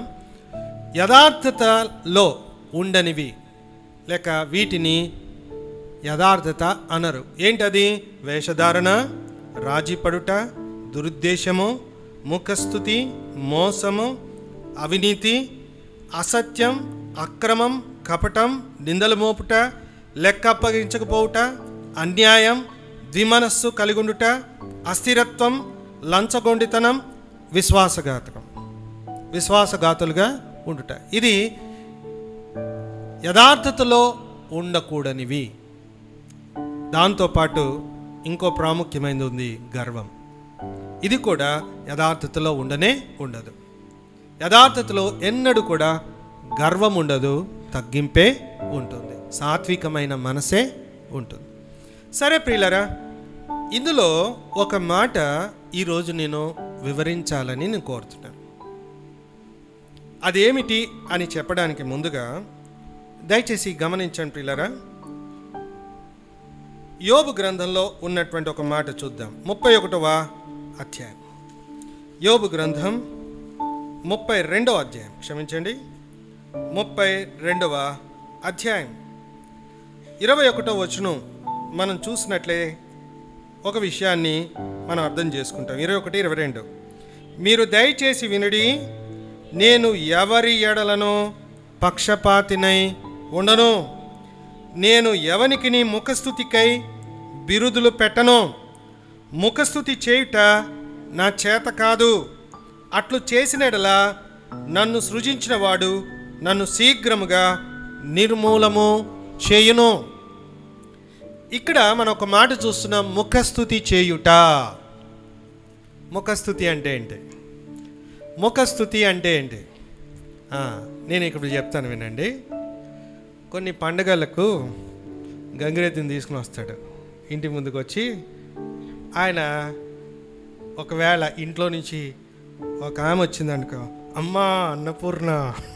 యథార్థతలో ఉండనివి లేక వీటిని యథార్థత అనరు ఏంటది వేషధారణ రాజీపడుట దురుద్దేశము ముఖస్థుతి మోసము అవినీతి అసత్యం అక్రమం కపటం నిందలు మోపుట లెక్క అప్పగించకపోవుట అన్యాయం ద్విమనస్సు కలిగుండుట అస్థిరత్వం లంచగొండితనం విశ్వాసఘాతకం విశ్వాసఘాతులుగా ఉండుట ఇది యథార్థతలో ఉండకూడనివి దాంతోపాటు ఇంకో ప్రాముఖ్యమైనది ఉంది గర్వం ఇది కూడా యథార్థతలో ఉండనే ఉండదు యథార్థతలో ఎన్నడూ కూడా గర్వం ఉండదు తగ్గింపే ఉంటుంది సాత్వికమైన మనసే ఉంటుంది సరే ప్రియులరా ఇందులో ఒక మాట ఈరోజు నేను వివరించాలని నేను కోరుతున్నాను అదేమిటి అని చెప్పడానికి ముందుగా దయచేసి గమనించండి ప్రియులరా యోబు గ్రంథంలో ఉన్నటువంటి ఒక మాట చూద్దాం ముప్పై ఒకటవ అధ్యాయం యోబు గ్రంథం ముప్పై రెండవ అధ్యాయం క్షమించండి ముప్పై రెండవ అధ్యాయం ఇరవై ఒకటో వచనం మనం చూసినట్లే ఒక విషయాన్ని మనం అర్థం చేసుకుంటాం ఇరవై ఒకటి ఇరవై రెండు మీరు దయచేసి వినుడి నేను ఎవరి ఎడలను పక్షపాతినై ఉండను నేను ఎవనికి నీ ముఖస్థుతికై బిరుదులు పెట్టను ముఖస్థుతి చేయుట నా చేత కాదు అట్లు చేసినడలా నన్ను సృజించినవాడు నన్ను శీఘ్రముగా నిర్మూలము చేయును ఇక్కడ మనం ఒక మాట చూస్తున్నాం ముఖస్థుతి చేయుట ముఖస్థుతి అంటే ఏంటి ముఖస్థుతి అంటే ఏంటి ఆ, నేను ఇప్పుడు చెప్తాను వినండి కొన్ని పండుగలకు గంగిరెద్దుని తీసుకుని వస్తాడు ఇంటి ముందుకు వచ్చి ఆయన ఒకవేళ ఇంట్లో నుంచి ఒక ఆమె వచ్చిందనుకో అమ్మా అన్నపూర్ణ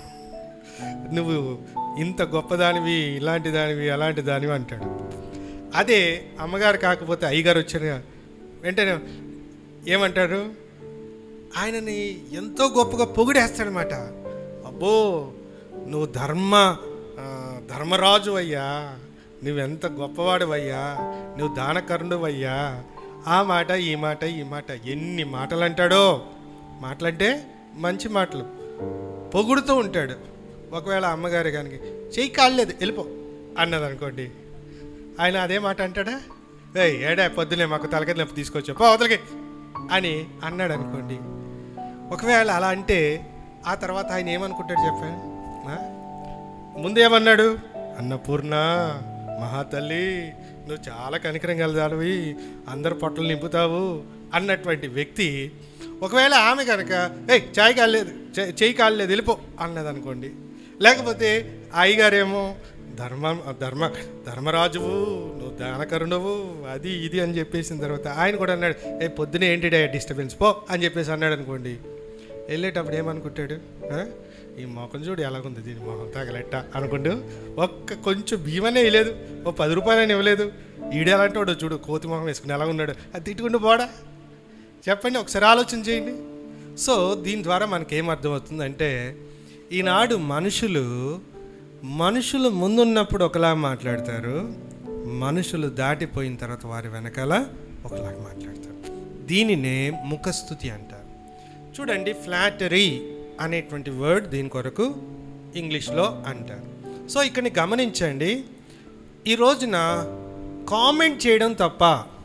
నువ్వు ఇంత గొప్పదానివి ఇలాంటి దానివి అలాంటి దానివి అంటాడు అదే అమ్మగారు కాకపోతే అయ్యగారు వచ్చారు వెంటనే ఏమంటారు ఆయనని ఎంతో గొప్పగా పొగిడేస్తాడనమాట అబ్బో నువ్వు ధర్మ ఆ, ధర్మరాజు అయ్యా నువ్వెంత గొప్పవాడువయ్యా నువ్వు దానకరుణువయ్యా ఆ మాట ఈ మాట ఈ మాట ఎన్ని మాటలు అంటాడో మాటలంటే మంచి మాటలు పొగుడుతూ ఉంటాడు ఒకవేళ అమ్మగారు కనుక చెయ్యి కాలేదు వెళ్ళిపో అన్నది అనుకోండి ఆయన అదే మాట అంటాడా ఏయ్ ఏడా పొద్దునే మాకు తలకది నొప్పి తీసుకొచ్చా పో అవతలకి అని అన్నాడు అనుకోండి ఒకవేళ అలా అంటే ఆ తర్వాత ఆయన ఏమనుకుంటాడు చెప్పాను ఆ? ముందేమన్నాడు అన్నపూర్ణ మహాతల్లి నువ్వు చాలా కనికరం కలదానివి అందరు పొట్టలు నింపుతావు అన్నటువంటి వ్యక్తి ఒకవేళ ఆమె కనుక ఏయ్ చాయ్ కాలేదు చే- చెయ్యి కాలేదు వెళ్ళిపో అన్నది అనుకోండి లేకపోతే ఆ అయ్యగారేమో ధర్మ ధర్మ ధర్మరాజువు నువ్వు దానకరుణవు అది ఇది అని చెప్పేసిన తర్వాత ఆయన కూడా అన్నాడు ఏ పొద్దునే ఏంటి డిస్టర్బెన్స్ పో అని చెప్పేసి అన్నాడు అనుకోండి వెళ్ళేటప్పుడు ఏమనుకుంటాడు ఆ? ఈ మొఖం చూడు ఎలాగుంది దీని మొహం తగలెట్ట అనుకుంటూ ఒక్క కొంచెం భీమనే ఇవ్వలేదు ఓ పది రూపాయలని ఇవ్వలేదు ఈడేలాంటి వాడు చూడు కోతి మొహం వేసుకుని ఎలా ఉన్నాడు అది తిట్టుకుంటూ పోడా చెప్పండి ఒకసారి ఆలోచన చేయండి సో దీని ద్వారా మనకేం అర్థమవుతుందంటే ఈనాడు మనుషులు మనుషులు ముందున్నప్పుడు ఒకలా మాట్లాడతారు మనుషులు దాటిపోయిన తర్వాత వారి వెనకాల ఒకలాగా మాట్లాడతారు దీనినే ముఖస్థుతి అంటారు చూడండి ఫ్లాటరీ అనేటువంటి వర్డ్ దీని కొరకు ఇంగ్లీష్లో అంటారు సో ఇక్కడ గమనించండి ఈ రోజున కామెంట్ చేయడం తప్ప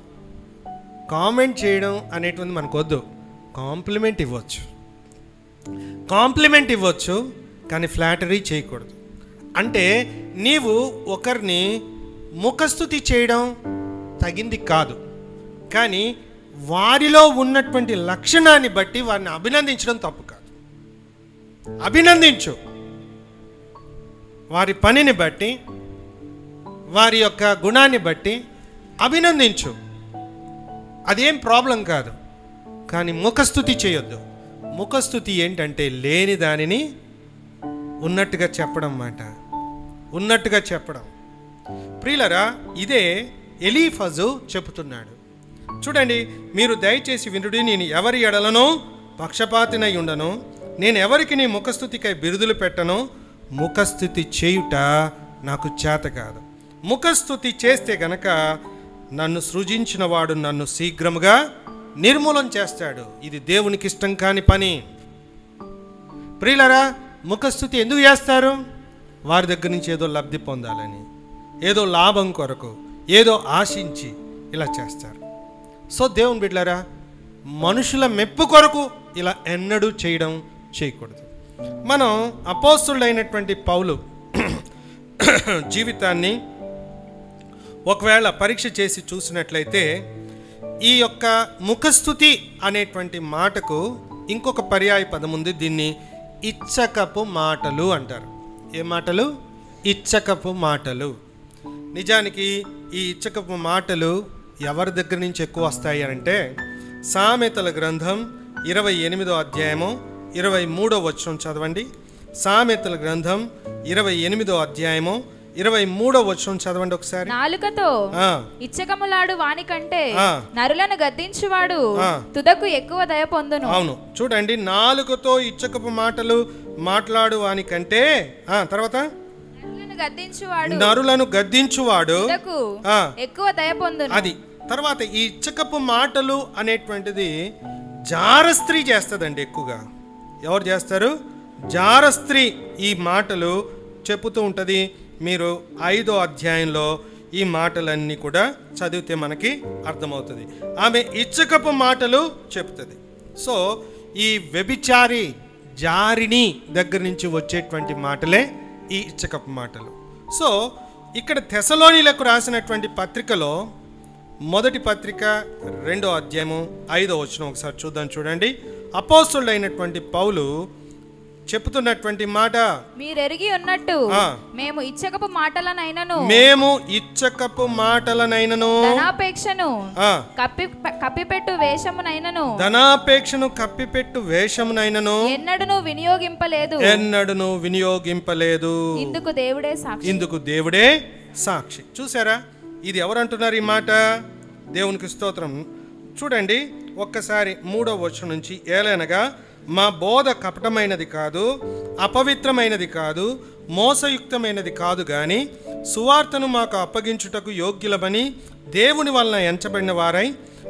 కామెంట్ చేయడం అనేటువంటి మనకు వద్దు కాంప్లిమెంట్ ఇవ్వచ్చు కాంప్లిమెంట్ ఇవ్వచ్చు కానీ ఫ్లాటరీ చేయకూడదు అంటే నీవు ఒకరిని ముఖస్థుతి చేయడం తగింది కాదు కానీ వారిలో ఉన్నటువంటి లక్షణాన్ని బట్టి వారిని అభినందించడం తప్పు కాదు అభినందించు వారి పనిని బట్టి వారి యొక్క గుణాన్ని బట్టి అభినందించు అదేం ప్రాబ్లం కాదు కానీ ముఖస్థుతి చేయొద్దు ముఖస్థుతి ఏంటంటే లేని దానిని ఉన్నట్టుగా చెప్పడం మాట ఉన్నట్టుగా చెప్పడం ప్రియులరా ఇదే ఎలీఫజు చెబుతున్నాడు చూడండి మీరు దయచేసి వినుడి నేను ఎవరి ఎడలను పక్షపాతినై ఉండను నేను ఎవరికి నీ ముఖస్థుతికై బిరుదులు పెట్టను ముఖస్థుతి చేయుట నాకు చేత కాదు ముఖస్థుతి చేస్తే గనక నన్ను సృజించిన వాడు నన్ను శీఘ్రముగా నిర్మూలం చేస్తాడు ఇది దేవునికి ఇష్టం కాని పని ప్రియులరా ముఖస్థుతి ఎందుకు చేస్తారు వారి దగ్గర నుంచి ఏదో లబ్ధి పొందాలని ఏదో లాభం కొరకు ఏదో ఆశించి ఇలా చేస్తారు సో దేవుని బిడ్డలారా మనుషుల మెప్పు కొరకు ఇలా ఎన్నడూ చేయడం చేయకూడదు మనం అపోస్తుడైనటువంటి పౌలు జీవితాన్ని ఒకవేళ పరీక్ష చేసి చూసినట్లయితే ఈ యొక్క ముఖస్థుతి అనేటువంటి మాటకు ఇంకొక పర్యాయ పదం ఉంది దీన్ని ఇచ్చకపు మాటలు అంటారు ఏ మాటలు ఇచ్చకపు మాటలు నిజానికి ఈ ఇచ్చకపు మాటలు ఎవరి దగ్గర నుంచి ఎక్కువ వస్తాయి అంటే సామెతల గ్రంథం ఇరవై ఎనిమిదో అధ్యాయము ఇరవై మూడో వచనం చదవండి సామెతల గ్రంథం ఇరవై ఎనిమిదో అధ్యాయము ఇరవై మూడో వచనం చదవండి ఒకసారి నాలుకతో ఆ, ఇచ్చకములాడు వాని కంటే ఆ. నరులను గద్దించువాడు ఆ. తుదకు ఎక్కువ దయ పొందును అవును చూడండి నాలుగుతో ఇచ్చకపు మాటలు మాట్లాడు అని కంటే ఆ, తర్వాత నరులను గద్దించువాడు నరులను గద్దించువాడు తుదకు ఆ. ఎక్కువ దయ పొందును అది తర్వాత ఈ ఇచ్చకపు మాటలు అనేటువంటిది జారస్త్రీ చేస్తుందండి ఎక్కువగా ఎవరు చేస్తారు జారస్త్రీ ఈ మాటలు చెప్పుతూ ఉంటుంది మీరు ఐదో అధ్యాయంలో ఈ మాటలన్నీ కూడా చదివితే మనకి అర్థమవుతుంది ఆమె ఇచ్చకపు మాటలు చెప్తుంది సో ఈ వ్యభిచారి జారిని దగ్గర నుంచి వచ్చేటువంటి మాటలే ఈ ఇచ్చకపు మాటలు సో ఇక్కడ తెసలోనిలకు రాసినటువంటి పత్రికలో మొదటి పత్రిక రెండో అధ్యాయము ఐదో వచనం ఒకసారి చూద్దాం చూడండి అపోస్తుడైనటువంటి పౌలు చెప్తున్నటువంటి మాట మీరెరిగి ఉన్నట్టు ఆ. మేము ఇచ్చకపు మాటలనైనను మేము ఇచ్చకపు మాటలనైనను ధనాపేక్షను ఆ, కప్పి కప్పిపెట్టు వేషమునైనను ధనాపేక్షను కప్పిపెట్టు వేషమునైనను ఎన్నడను వినియోగింపలేదు ఎన్నడను వినియోగింపలేదు ఇందుకు దేవుడే సాక్షి ఇందుకు దేవుడే సాక్షి చూసారా ఇది ఎవరు అంటున్నారు ఈ మాట దేవునికి స్తోత్రం చూడండి ఒక్కసారి మూడో వచనం నుంచి ఏలనగా మా బోధ కపటమైనది కాదు అపవిత్రమైనది కాదు మోసయుక్తమైనది కాదు కానీ సువార్తను మాకు అప్పగించుటకు యోగ్యులమని దేవుని వలన ఎంచబడిన వారై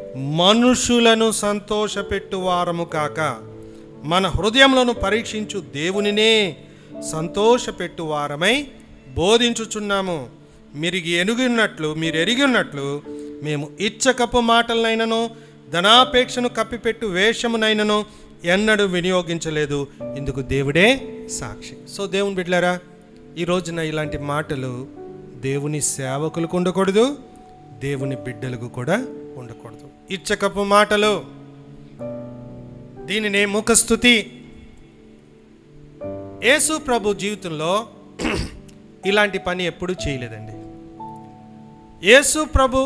మనుషులను సంతోషపెట్టు వారము కాక మన హృదయములను పరీక్షించు దేవునినే సంతోషపెట్టు వారమై బోధించుచున్నాము మీరు ఎనుగున్నట్లు మీరు ఎరిగి ఉన్నట్లు మేము ఇచ్చకపు మాటలనైనను ధనాపేక్షను కప్పిపెట్టు వేషమునైనను ఎన్నడూ వినియోగించలేదు ఇందుకు దేవుడే సాక్షి సో దేవుని బిడ్డలారా ఈ రోజున ఇలాంటి మాటలు దేవుని సేవకులకు ఉండకూడదు దేవుని బిడ్డలకు కూడా ఉండకూడదు ఇచ్చకపు మాటలు దీనినే ముఖస్థుతి యేసు ప్రభు జీవితంలో ఇలాంటి పని ఎప్పుడూ చేయలేదండి యేసు ప్రభు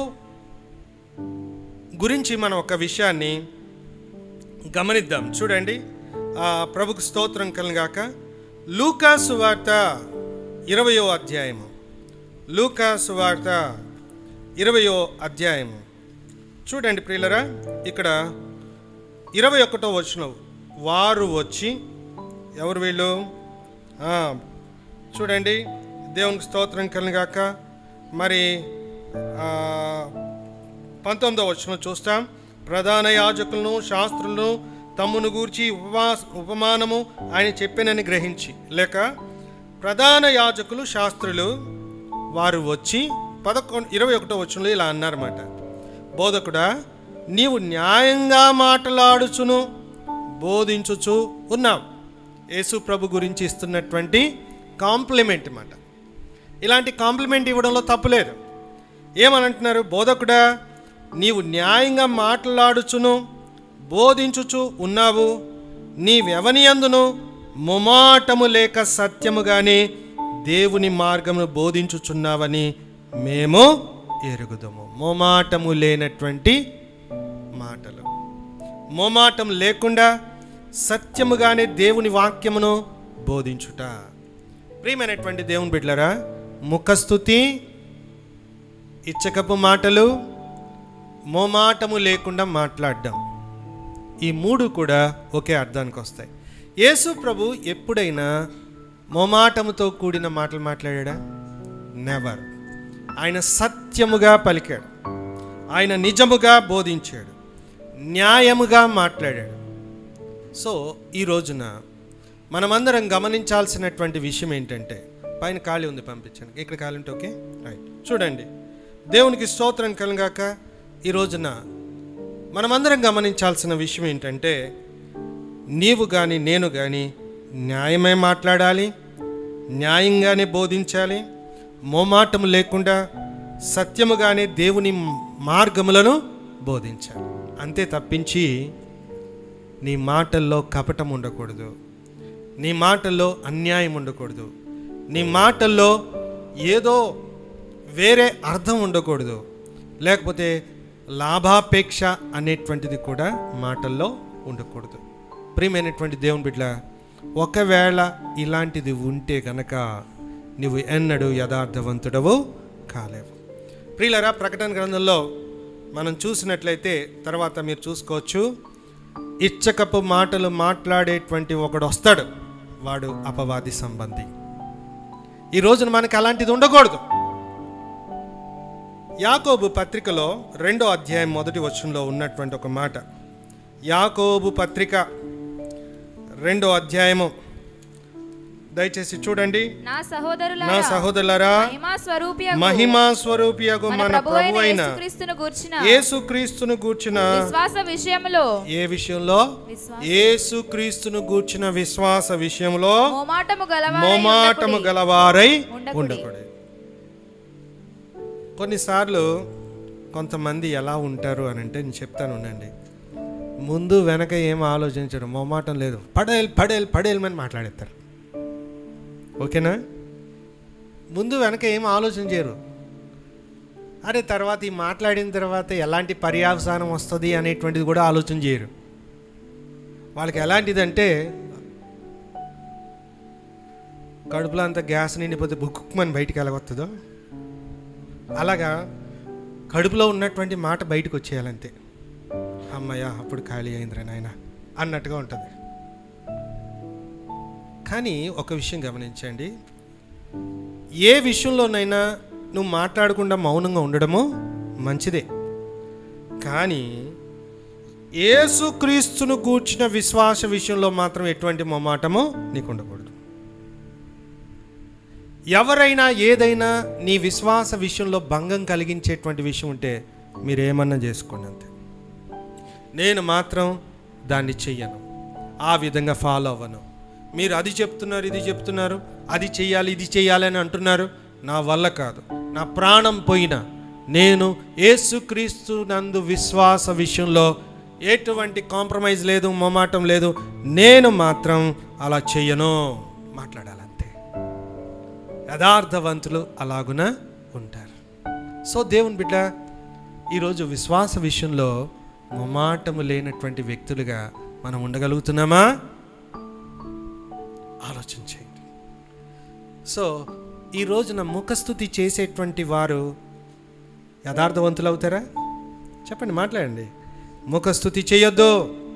గురించి మనం ఒక విషయాన్ని గమనిద్దాం చూడండి ఆ ప్రభుకు స్తోత్రం కలగాక లూకా సువార్త ఇరవయో అధ్యాయము లూకా సువార్త ఇరవయో అధ్యాయము చూడండి ప్రియులరా ఇక్కడ ఇరవై ఒకటో వచ్చిన వారు వచ్చి ఎవరు వీళ్ళు ఆ, చూడండి దేవునికి స్తోత్రం కలగాక మరి ఆ, పంతొమ్మిదో వచ్చిన చూస్తాం ప్రధాన యాజకులను శాస్త్రులను తమ్మును గూర్చి ఉపమా ఉపమానము ఆయన చెప్పినని గ్రహించి లేక ప్రధాన యాజకులు శాస్త్రులు వారు వచ్చి పదకొండు ఇరవై ఒకటో వచ్చంలో ఇలా అన్నారన్నమాట బోధకుడా నీవు న్యాయంగా మాట్లాడుచును బోధించుచు ఉన్నావు యేసు ప్రభు గురించి ఇస్తున్నటువంటి కాంప్లిమెంట్ అన్నమాట ఇలాంటి కాంప్లిమెంట్ ఇవ్వడంలో తప్పులేదు ఏమనంటున్నారు బోధకుడా నీవు న్యాయంగా మాట్లాడుచును బోధించుచు ఉన్నావు నీవెవనియందును ముమాటము లేక సత్యముగానే దేవుని మార్గమును బోధించుచున్నావని మేము ఎరుగుదము మొమాటము లేనటువంటి మాటలు మొమాటం లేకుండా సత్యముగానే దేవుని వాక్యమును బోధించుట ప్రియమైనటువంటి దేవుని బిడ్డలరా ముఖస్థుతి ఇచ్చకపు మాటలు మోమాటము లేకుండా మాట్లాడడం ఈ మూడు కూడా ఒకే అర్థానికి వస్తాయి యేసు ప్రభు ఎప్పుడైనా మోమాటముతో కూడిన మాటలు మాట్లాడా నెవర్ ఆయన సత్యముగా పలికాడు ఆయన నిజముగా బోధించాడు న్యాయముగా మాట్లాడాడు సో ఈ రోజున మనమందరం గమనించాల్సినటువంటి విషయం ఏంటంటే పైన ఖాళీ ఉంది పంపించండి ఇక్కడ ఖాళీ ఉంటే ఓకే రైట్ చూడండి దేవునికి స్తోత్రం కలగాక ఈ రోజున మనమందరం గమనించాల్సిన విషయం ఏంటంటే నీవు కానీ నేను కానీ న్యాయమే మాట్లాడాలి న్యాయంగానే బోధించాలి మోమాటము లేకుండా సత్యముగానే దేవుని మార్గములను బోధించాలి అంతే తప్పించి నీ మాటల్లో కపటం ఉండకూడదు నీ మాటల్లో అన్యాయం ఉండకూడదు నీ మాటల్లో ఏదో వేరే అర్థం ఉండకూడదు లేకపోతే లాభాపేక్ష అనేటువంటిది కూడా మాటల్లో ఉండకూడదు ప్రియమైనటువంటి దేవుని బిడ్డ ఒకవేళ ఇలాంటిది ఉంటే కనుక నువ్వు ఎన్నడూ యథార్థవంతుడవు కాలేవు ప్రియులరా ప్రకటన గ్రంథంలో మనం చూసినట్లయితే తర్వాత మీరు చూసుకోవచ్చు ఇచ్చకపు మాటలు మాట్లాడేటువంటి ఒకడు వస్తాడు వాడు అపవాది సంబంధి ఈ రోజున మనకి అలాంటిది ఉండకూడదు యాకోబు పత్రికలో రెండో అధ్యాయం మొదటి వచనంలో ఉన్నటువంటి ఒక మాట యాకోబు పత్రిక రెండో అధ్యాయము దయచేసి చూడండి నా నా సహోదరులారా సహోదరులారా మహిమా స్వరూపి మహిమా స్వరూపియగు మన మన ప్రభు ప్రభు అయిన యేసుక్రీస్తును గూర్చిన యేసుక్రీస్తును గూర్చిన విశ్వాస విషయంలో ఏ విషయంలో విశ్వాస యేసుక్రీస్తును గూర్చిన విశ్వాస విషయంలో మోమాటము గలవారై మోమాటము ఉండకుడి. గలవారై ఉండకుడి. ఉండకూడదు కొన్నిసార్లు కొంతమంది ఎలా ఉంటారు అని అంటే నేను చెప్తాను ఉండండి ముందు వెనక ఏం ఆలోచించడం మొమాటం లేదు పడేల్ పడేల్ పడేలమని మాట్లాడేస్తారు ఓకేనా ముందు వెనక ఏం ఆలోచన చేయరు అరే తర్వాత ఈ మాట్లాడిన తర్వాత ఎలాంటి పర్యావసానం వస్తుంది అనేటువంటిది కూడా ఆలోచన చేయరు వాళ్ళకి ఎలాంటిదంటే కడుపులో అంత గ్యాస్ నిండిపోతే బుక్కుమని బయటికి ఎలాగొస్తుందో అలాగా కడుపులో ఉన్నటువంటి మాట బయటకు వచ్చేయాలంతే అమ్మయ్య అప్పుడు ఖాళీ అయిందిరా నాయన అన్నట్టుగా ఉంటుంది కానీ ఒక విషయం గమనించండి ఏ విషయంలోనైనా నువ్వు మాట్లాడకుండా మౌనంగా ఉండడము మంచిదే కానీ ఏసుక్రీస్తును కూర్చిన విశ్వాస విషయంలో మాత్రం ఎటువంటి మొమాటము నీకు ఉండకూడదు ఎవరైనా ఏదైనా నీ విశ్వాస విషయంలో భంగం కలిగించేటువంటి విషయం ఉంటే మీరేమన్నా చేసుకోండి అంతే నేను మాత్రం దాన్ని చెయ్యను ఆ విధంగా ఫాలో అవ్వను మీరు అది చెప్తున్నారు ఇది చెప్తున్నారు అది చెయ్యాలి ఇది చెయ్యాలి అని అంటున్నారు నా వల్ల కాదు నా ప్రాణం పోయినా నేను యేసుక్రీస్తు నందు విశ్వాస విషయంలో ఎటువంటి కాంప్రమైజ్ లేదు మొమాటం లేదు నేను మాత్రం అలా చెయ్యను మాట్లాడాలంతే యథార్థవంతులు అలాగున ఉంటారు సో దేవుని బిడ్డ ఈరోజు విశ్వాస విషయంలో మొమాటము లేనటువంటి వ్యక్తులుగా మనం ఉండగలుగుతున్నామా ఆలోచన చేయండి సో ఈ రోజున ముఖస్థుతి చేసేటువంటి వారు యథార్థవంతులు అవుతారా చెప్పండి మాట్లాడండి ముఖస్థుతి చేయొద్దు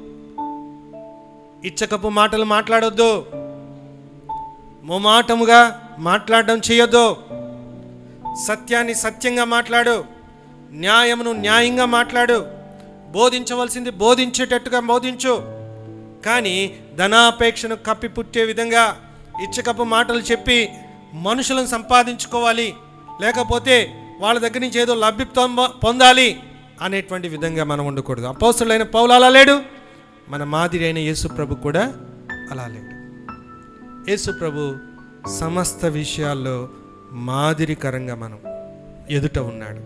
ఇచ్చకపు మాటలు మాట్లాడొద్దు మొమాటముగా మాట్లాడడం చేయొద్దు సత్యాన్ని సత్యంగా మాట్లాడు న్యాయమును న్యాయంగా మాట్లాడు బోధించవలసింది బోధించేటట్టుగా బోధించు కానీ ధనాపేక్షను కప్పిపుట్టే విధంగా ఇచ్చకపు మాటలు చెప్పి మనుషులను సంపాదించుకోవాలి లేకపోతే వాళ్ళ దగ్గర నుంచి ఏదో లబ్ధి తొంబ- పొందాలి అనేటువంటి విధంగా మనం ఉండకూడదు అపోస్తులైన పౌలు అలా లేడు మన మాదిరి అయిన యేసు ప్రభు కూడా అలా లేడు యేసు ప్రభు సమస్త విషయాల్లో మాదిరికరంగా మనం ఎదుట ఉన్నాడు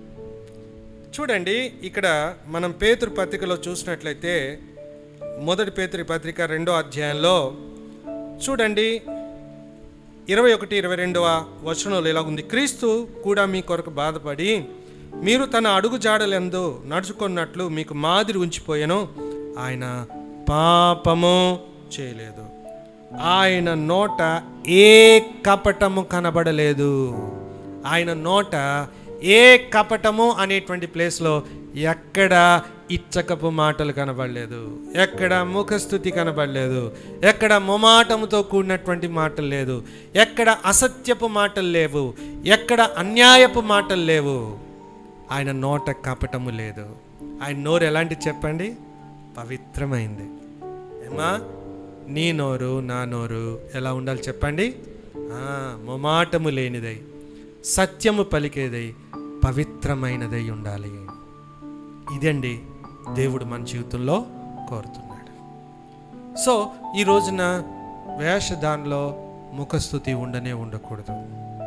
చూడండి ఇక్కడ మనం పేతురు పత్రికలో చూసినట్లయితే మొదటి పేతురి పత్రిక రెండో అధ్యాయంలో చూడండి ఇరవై ఒకటి ఇరవై రెండవ వచనంలో ఇలా ఉంది క్రీస్తు కూడా మీ కొరకు బాధపడి మీరు తన అడుగు జాడలందు నడుచుకున్నట్లు మీకు మాదిరి ఉంచిపోయాను ఆయన పాపము చేయలేదు ఆయన నోట ఏ కపటము కనబడలేదు ఆయన నోట ఏ కపటము అనేటువంటి ప్లేస్లో ఎక్కడ ఇచ్చకపు మాటలు కనబడలేదు ఎక్కడ ముఖస్థుతి కనబడలేదు ఎక్కడ మొమాటముతో కూడినటువంటి మాటలు లేదు ఎక్కడ అసత్యపు మాటలు లేవు ఎక్కడ అన్యాయపు మాటలు లేవు ఆయన నోట కపటము లేదు ఆయన నోరు ఎలాంటి చెప్పండి పవిత్రమైంది ఏమా నీ నోరు నా నోరు ఎలా ఉండాలి చెప్పండి ఆ, మొమాటము లేనిదై సత్యము పలికేదై పవిత్రమైనదై ఉండాలి ఇదండి దేవుడు మన జీవితంలో కోరుతున్నాడు సో ఈ రోజున వేషధాన్లో ముఖస్థుతి ఉండనే ఉండకూడదు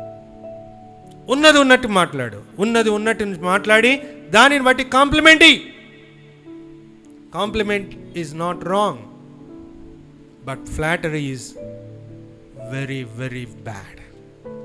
ఉన్నది ఉన్నట్టు మాట్లాడు ఉన్నది ఉన్నట్టు మాట్లాడి దానిని బట్టి compliment compliment is not wrong but flattery is very very bad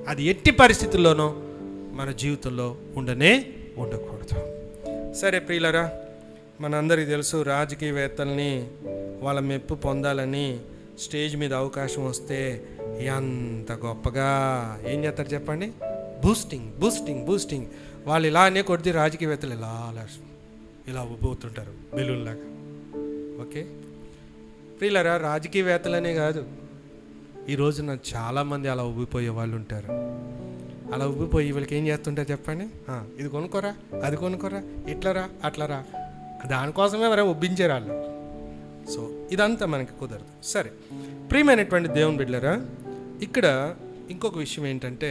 అది ఎట్టి పరిస్థితుల్లోనూ మన జీవితంలో ఉండనే ఉండకూడదు సరే ప్రియులరా మనందరికీ తెలుసు రాజకీయవేత్తల్ని వాళ్ళ మెప్పు పొందాలని స్టేజ్ మీద అవకాశం వస్తే ఎంత గొప్పగా ఏం చేస్తారు చెప్పండి బూస్టింగ్ బూస్టింగ్ బూస్టింగ్ వాళ్ళు ఇలానే కొడితే రాజకీయవేత్తలు ఇలా అలా ఇలా ఉబ్బవుతుంటారు బెలూన్లాగా ఓకే ప్రియులరా రాజకీయవేత్తలనే కాదు ఈ రోజున చాలామంది అలా ఉబ్బిపోయే వాళ్ళు ఉంటారు అలా ఉబ్బిపోయి వీళ్ళకి ఏం చేస్తుంటారు చెప్పండి ఆ, ఇది కొనుక్కోరా అది కొనుక్కోరా ఇట్లరా అట్లరా దానికోసమే మరి ఉబ్బించారు వాళ్ళు సో ఇదంతా మనకి కుదరదు సరే ప్రియమైనటువంటి దేవుని బిడ్డలరా ఇక్కడ ఇంకొక విషయం ఏంటంటే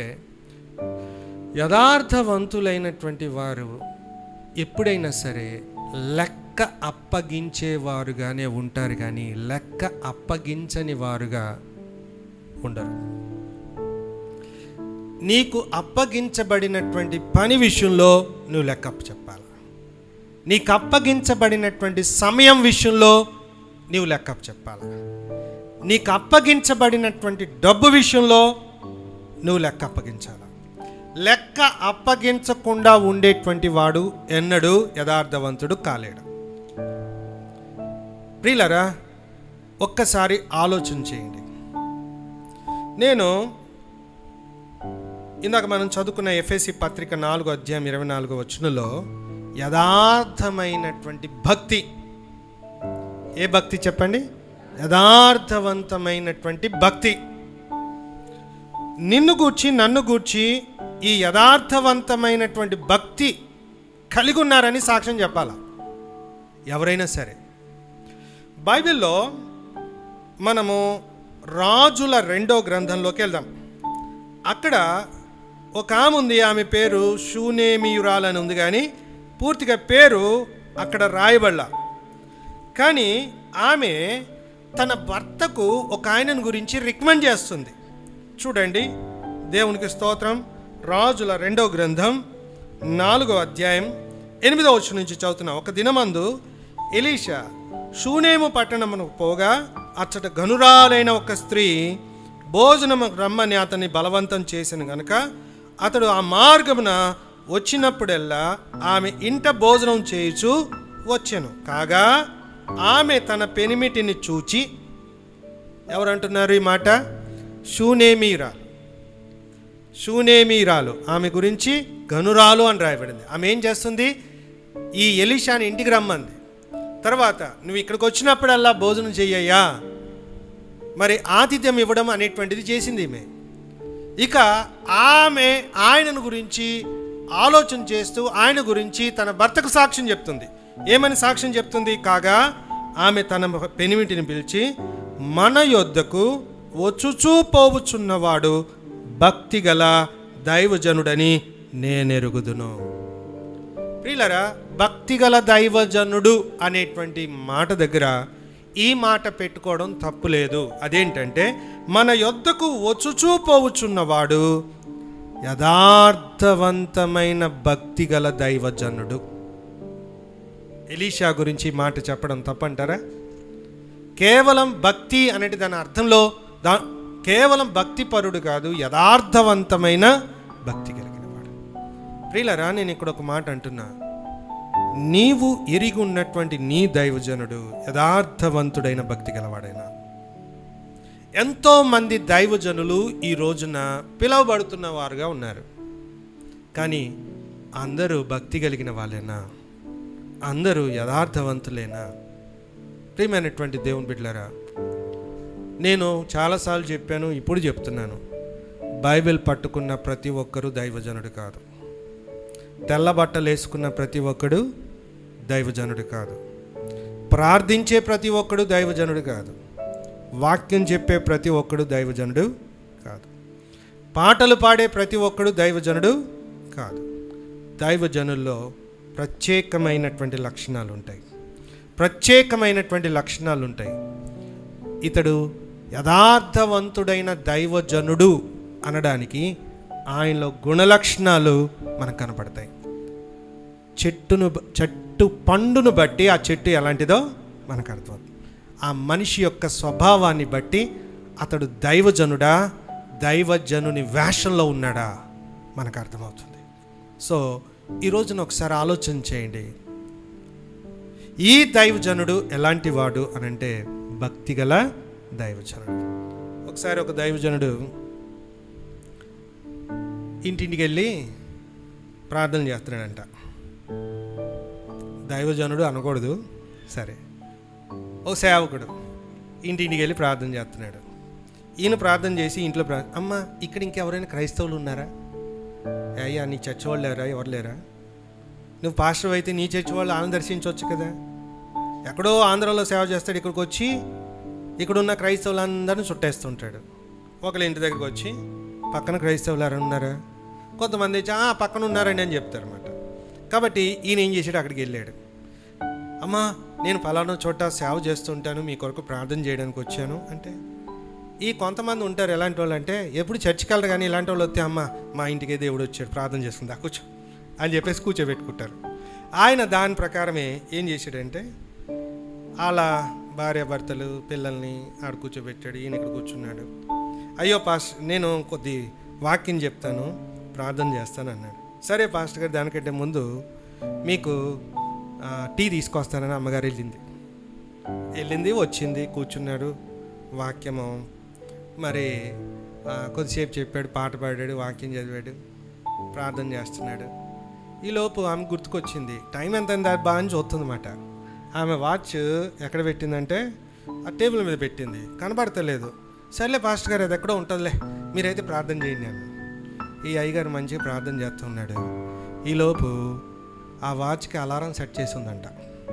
యథార్థవంతులైనటువంటి వారు ఎప్పుడైనా సరే లెక్క అప్పగించేవారుగానే ఉంటారు కానీ లెక్క అప్పగించని వారుగా ఉండరు నీకు అప్పగించబడినటువంటి పని విషయంలో నువ్వు లెక్క చెప్పాలి నీకు అప్పగించబడినటువంటి సమయం విషయంలో నీవు లెక్క చెప్పాలి నీకు అప్పగించబడినటువంటి డబ్బు విషయంలో నువ్వు లెక్క అప్పగించాలి లెక్క అప్పగించకుండా ఉండేటువంటి వాడు ఎన్నడూ యథార్థవంతుడు కాలేడు ప్రియులరా ఒక్కసారి ఆలోచన చేయండి నేను ఇందాక మనం చదువుకున్న ఎఫ్ఎసి పత్రిక నాలుగో అధ్యాయం ఇరవై నాలుగో వచనంలో యథార్థమైనటువంటి భక్తి ఏ భక్తి చెప్పండి యథార్థవంతమైనటువంటి భక్తి నిన్ను గూర్చి నన్ను గూర్చి ఈ యథార్థవంతమైనటువంటి భక్తి కలిగి ఉన్నారని సాక్ష్యం చెప్పాలా ఎవరైనా సరే బైబిల్లో మనము రాజుల రెండో గ్రంథంలోకి వెళ్దాం అక్కడ ఒక ఆమె ఉంది ఆమె పేరు షూనేమియురాలని ఉంది కానీ పూర్తిగా పేరు అక్కడ రాయబడలా కానీ ఆమె తన భర్తకు ఒక ఆయనను గురించి రికమెండ్ చేస్తుంది చూడండి దేవునికి స్తోత్రం రాజుల రెండో గ్రంథం నాలుగో అధ్యాయం ఎనిమిదో వచ్చి నుంచి చదువుతున్నా ఒక దినమందు ఎలీషా షూనేము పట్టణమునకు పోగా అచ్చట గనురాలైన ఒక స్త్రీ భోజనము రమ్మని అతన్ని బలవంతం చేసిన గనుక అతడు ఆ మార్గమున వచ్చినప్పుడల్లా ఆమె ఇంట భోజనం చేయుచు వచ్చెను కాగా ఆమె తన పెనిమిటిని చూచి ఎవరంటున్నారు ఈ మాట షూనేమీరాలు షూనేమీరాలు ఆమె గురించి గనురాలు అని రాయబడింది ఆమె ఏం చేస్తుంది ఈ ఎలీషాని ఇంటికి రమ్మంది తర్వాత నువ్వు ఇక్కడికి వచ్చినప్పుడల్లా భోజనం చెయ్యయ్యా మరి ఆతిథ్యం ఇవ్వడం అనేటువంటిది చేసింది ఈమె ఇక ఆమె ఆయనను గురించి ఆలోచన చేస్తూ ఆయన గురించి తన భర్తకు సాక్ష్యం చెప్తుంది ఏమని సాక్ష్యం చెప్తుంది కాగా ఆమె తన పెనిమిటిని పిలిచి మన యొద్దకు వచ్చుచూ పోవుచున్నవాడు భక్తిగల దైవజనుడని నేనెరుగుదును ప్రియులరా భక్తిగల దైవజనుడు అనేటువంటి మాట దగ్గర ఈ మాట పెట్టుకోవడం తప్పులేదు అదేంటంటే మన యొద్దకు వచ్చుచూ పోవుచున్నవాడు యథార్థవంతమైన భక్తిగల దైవజనుడు ఎలీషా గురించి ఈ మాట చెప్పడం తప్పంటారా కేవలం భక్తి అనేది దాని అర్థంలో దా కేవలం భక్తిపరుడు కాదు యథార్థవంతమైన భక్తి కలిగిన వాడు ప్రియులరా నేను ఇక్కడ ఒక మాట అంటున్నా నీవు ఎరిగి ఉన్నటువంటి నీ దైవజనుడు యథార్థవంతుడైన భక్తి గలవాడైనా ఎంతో మంది దైవజనులు ఈ రోజున పిలువబడుతున్న వారుగా ఉన్నారు కానీ అందరూ భక్తి కలిగిన వాళ్ళేనా అందరూ యథార్థవంతులేనా ప్రియమైనటువంటి దేవుని బిడ్డలారా నేను చాలాసార్లు చెప్పాను ఇప్పుడు చెప్తున్నాను బైబిల్ పట్టుకున్న ప్రతి ఒక్కరూ దైవజనుడు కాదు తెల్ల బట్టలు వేసుకున్న ప్రతి ఒక్కడు దైవజనుడు కాదు ప్రార్థించే ప్రతి ఒక్కడు దైవజనుడు కాదు వాక్యం చెప్పే ప్రతి ఒక్కడు దైవజనుడు కాదు పాటలు పాడే ప్రతి ఒక్కడు దైవజనుడు కాదు దైవజనుల్లో ప్రత్యేకమైనటువంటి లక్షణాలు ఉంటాయి ప్రత్యేకమైనటువంటి లక్షణాలు ఉంటాయి ఇతడు యథార్థవంతుడైన దైవజనుడు అనడానికి ఆయనలో గుణలక్షణాలు మనకు కనపడతాయి చెట్టును బ- చెట్టు పండును బట్టి ఆ చెట్టు ఎలాంటిదో మనకు అర్థమవుతుంది ఆ మనిషి యొక్క స్వభావాన్ని బట్టి అతడు దైవజనుడా దైవజనుని వేషంలో ఉన్నాడా మనకు అర్థమవుతుంది సో ఈ రోజున ఒకసారి ఆలోచన చేయండి ఈ దైవజనుడు ఎలాంటి వాడు అని అంటే భక్తిగల దైవజనుడు ఒకసారి ఒక దైవజనుడు ఇంటింటికి వెళ్ళి ప్రార్థన చేస్తున్నాడంట దైవజనుడు అనకూడదు సరే ఓ సేవకుడు ఇంటింటికి వెళ్ళి ప్రార్థన చేస్తున్నాడు ఈయన ప్రార్థన చేసి ఇంట్లో ప్రా అమ్మ ఇక్కడ ఇంకెవరైనా క్రైస్తవులు ఉన్నారా అయ్యా నీ చర్చ్ వాళ్ళు లేరా ఎవరు లేరా నువ్వు పాస్టర్ అయితే నీ చర్చ్ వాళ్ళు ఆనంద దర్శించవచ్చు కదా ఎక్కడో ఆంధ్రాలో సేవ చేస్తాడు ఇక్కడికి వచ్చి ఇక్కడున్న క్రైస్తవులందరినీ చుట్టేస్తుంటాడు ఒకళ్ళ ఇంటి దగ్గరికి వచ్చి పక్కన క్రైస్తవులు ఎవరైనా ఉన్నారా కొంతమంది వచ్చి "ఆ, పక్కన ఉన్నారండి అని చెప్తారు అనమాట కాబట్టి ఈయన ఏం చేశాడు అక్కడికి వెళ్ళాడు అమ్మా నేను ఫలానా చోట సేవ చేస్తుంటాను మీ కొరకు ప్రార్థన చేయడానికి వచ్చాను అంటే ఈ కొంతమంది ఉంటారు ఎలాంటి వాళ్ళు అంటే ఎప్పుడు చర్చికి వెళ్ళరు కానీ ఇలాంటి వాళ్ళు వస్తే అమ్మ మా ఇంటికే దేవుడు వచ్చాడు ప్రార్థన చేస్తుందా కూర్చో అని చెప్పేసి కూర్చోబెట్టుకుంటారు ఆయన దాని ప్రకారమే ఏం చేశాడంటే అలా భార్య భర్తలు పిల్లల్ని ఆడ కూర్చోబెట్టాడు ఈయన ఇక్కడ కూర్చున్నాడు అయ్యో పాస్ట్ నేను కొద్ది వాక్యం చెప్తాను ప్రార్థన చేస్తాను అన్నాడు సరే పాస్టర్ గారు దానికంటే ముందు మీకు ఆ, టీ తీసుకొస్తానని అమ్మగారు వెళ్ళింది వెళ్ళింది వచ్చింది కూర్చున్నాడు వాక్యము మరి ఆ, కొద్దిసేపు చెప్పాడు పాట పాడాడు వాక్యం చదివాడు ప్రార్థన చేస్తున్నాడు ఈలోపు ఆమె గుర్తుకొచ్చింది టైం ఎంత అయింది అది బాగా అని చూస్తుందన్నమాట ఆమె వాచ్ ఎక్కడ పెట్టిందంటే ఆ టేబుల్ మీద పెట్టింది కనబడతలేదు సర్లే పాస్టర్ గారు అది ఎక్కడో ఉంటుందిలే మీరైతే ప్రార్థన చేయండి అన్న ఈ అయ్యగారు మంచిగా ప్రార్థన చేస్తున్నాడు ఈలోపు ఆ వాచ్కి అలారం సెట్ చేసి ఉందంట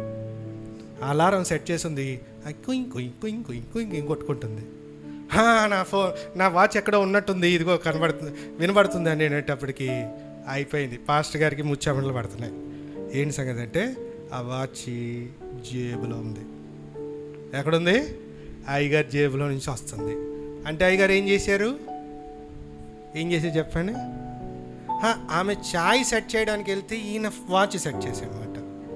అలారం సెట్ చేసింది అది కుయ్ కుయ్ కుయ్ కుయ్ కుయ్ కుయ్ కొట్టుకుంటుంది "హా, నా ఫోన్ నా వాచ్ ఎక్కడో ఉన్నట్టుంది ఇదిగో కనబడుతుంది వినబడుతుంది అని అనేటప్పటికి అయిపోయింది పాస్టర్ గారికి ముచ్చామలు పడుతున్నాయి ఏంటి సంగతి అంటే ఆ వాచ్ జేబులో ఉంది ఎక్కడుంది అయ్యగారు జేబులో నుంచి వస్తుంది అంటే అయ్యగారు ఏం చేశారు ఏం చేసి చెప్పండి "హా, ఆమె ఛాయ్ సెట్ చేయడానికి వెళ్తే ఈయన వాచ్ సెట్ చేశాడు అనమాట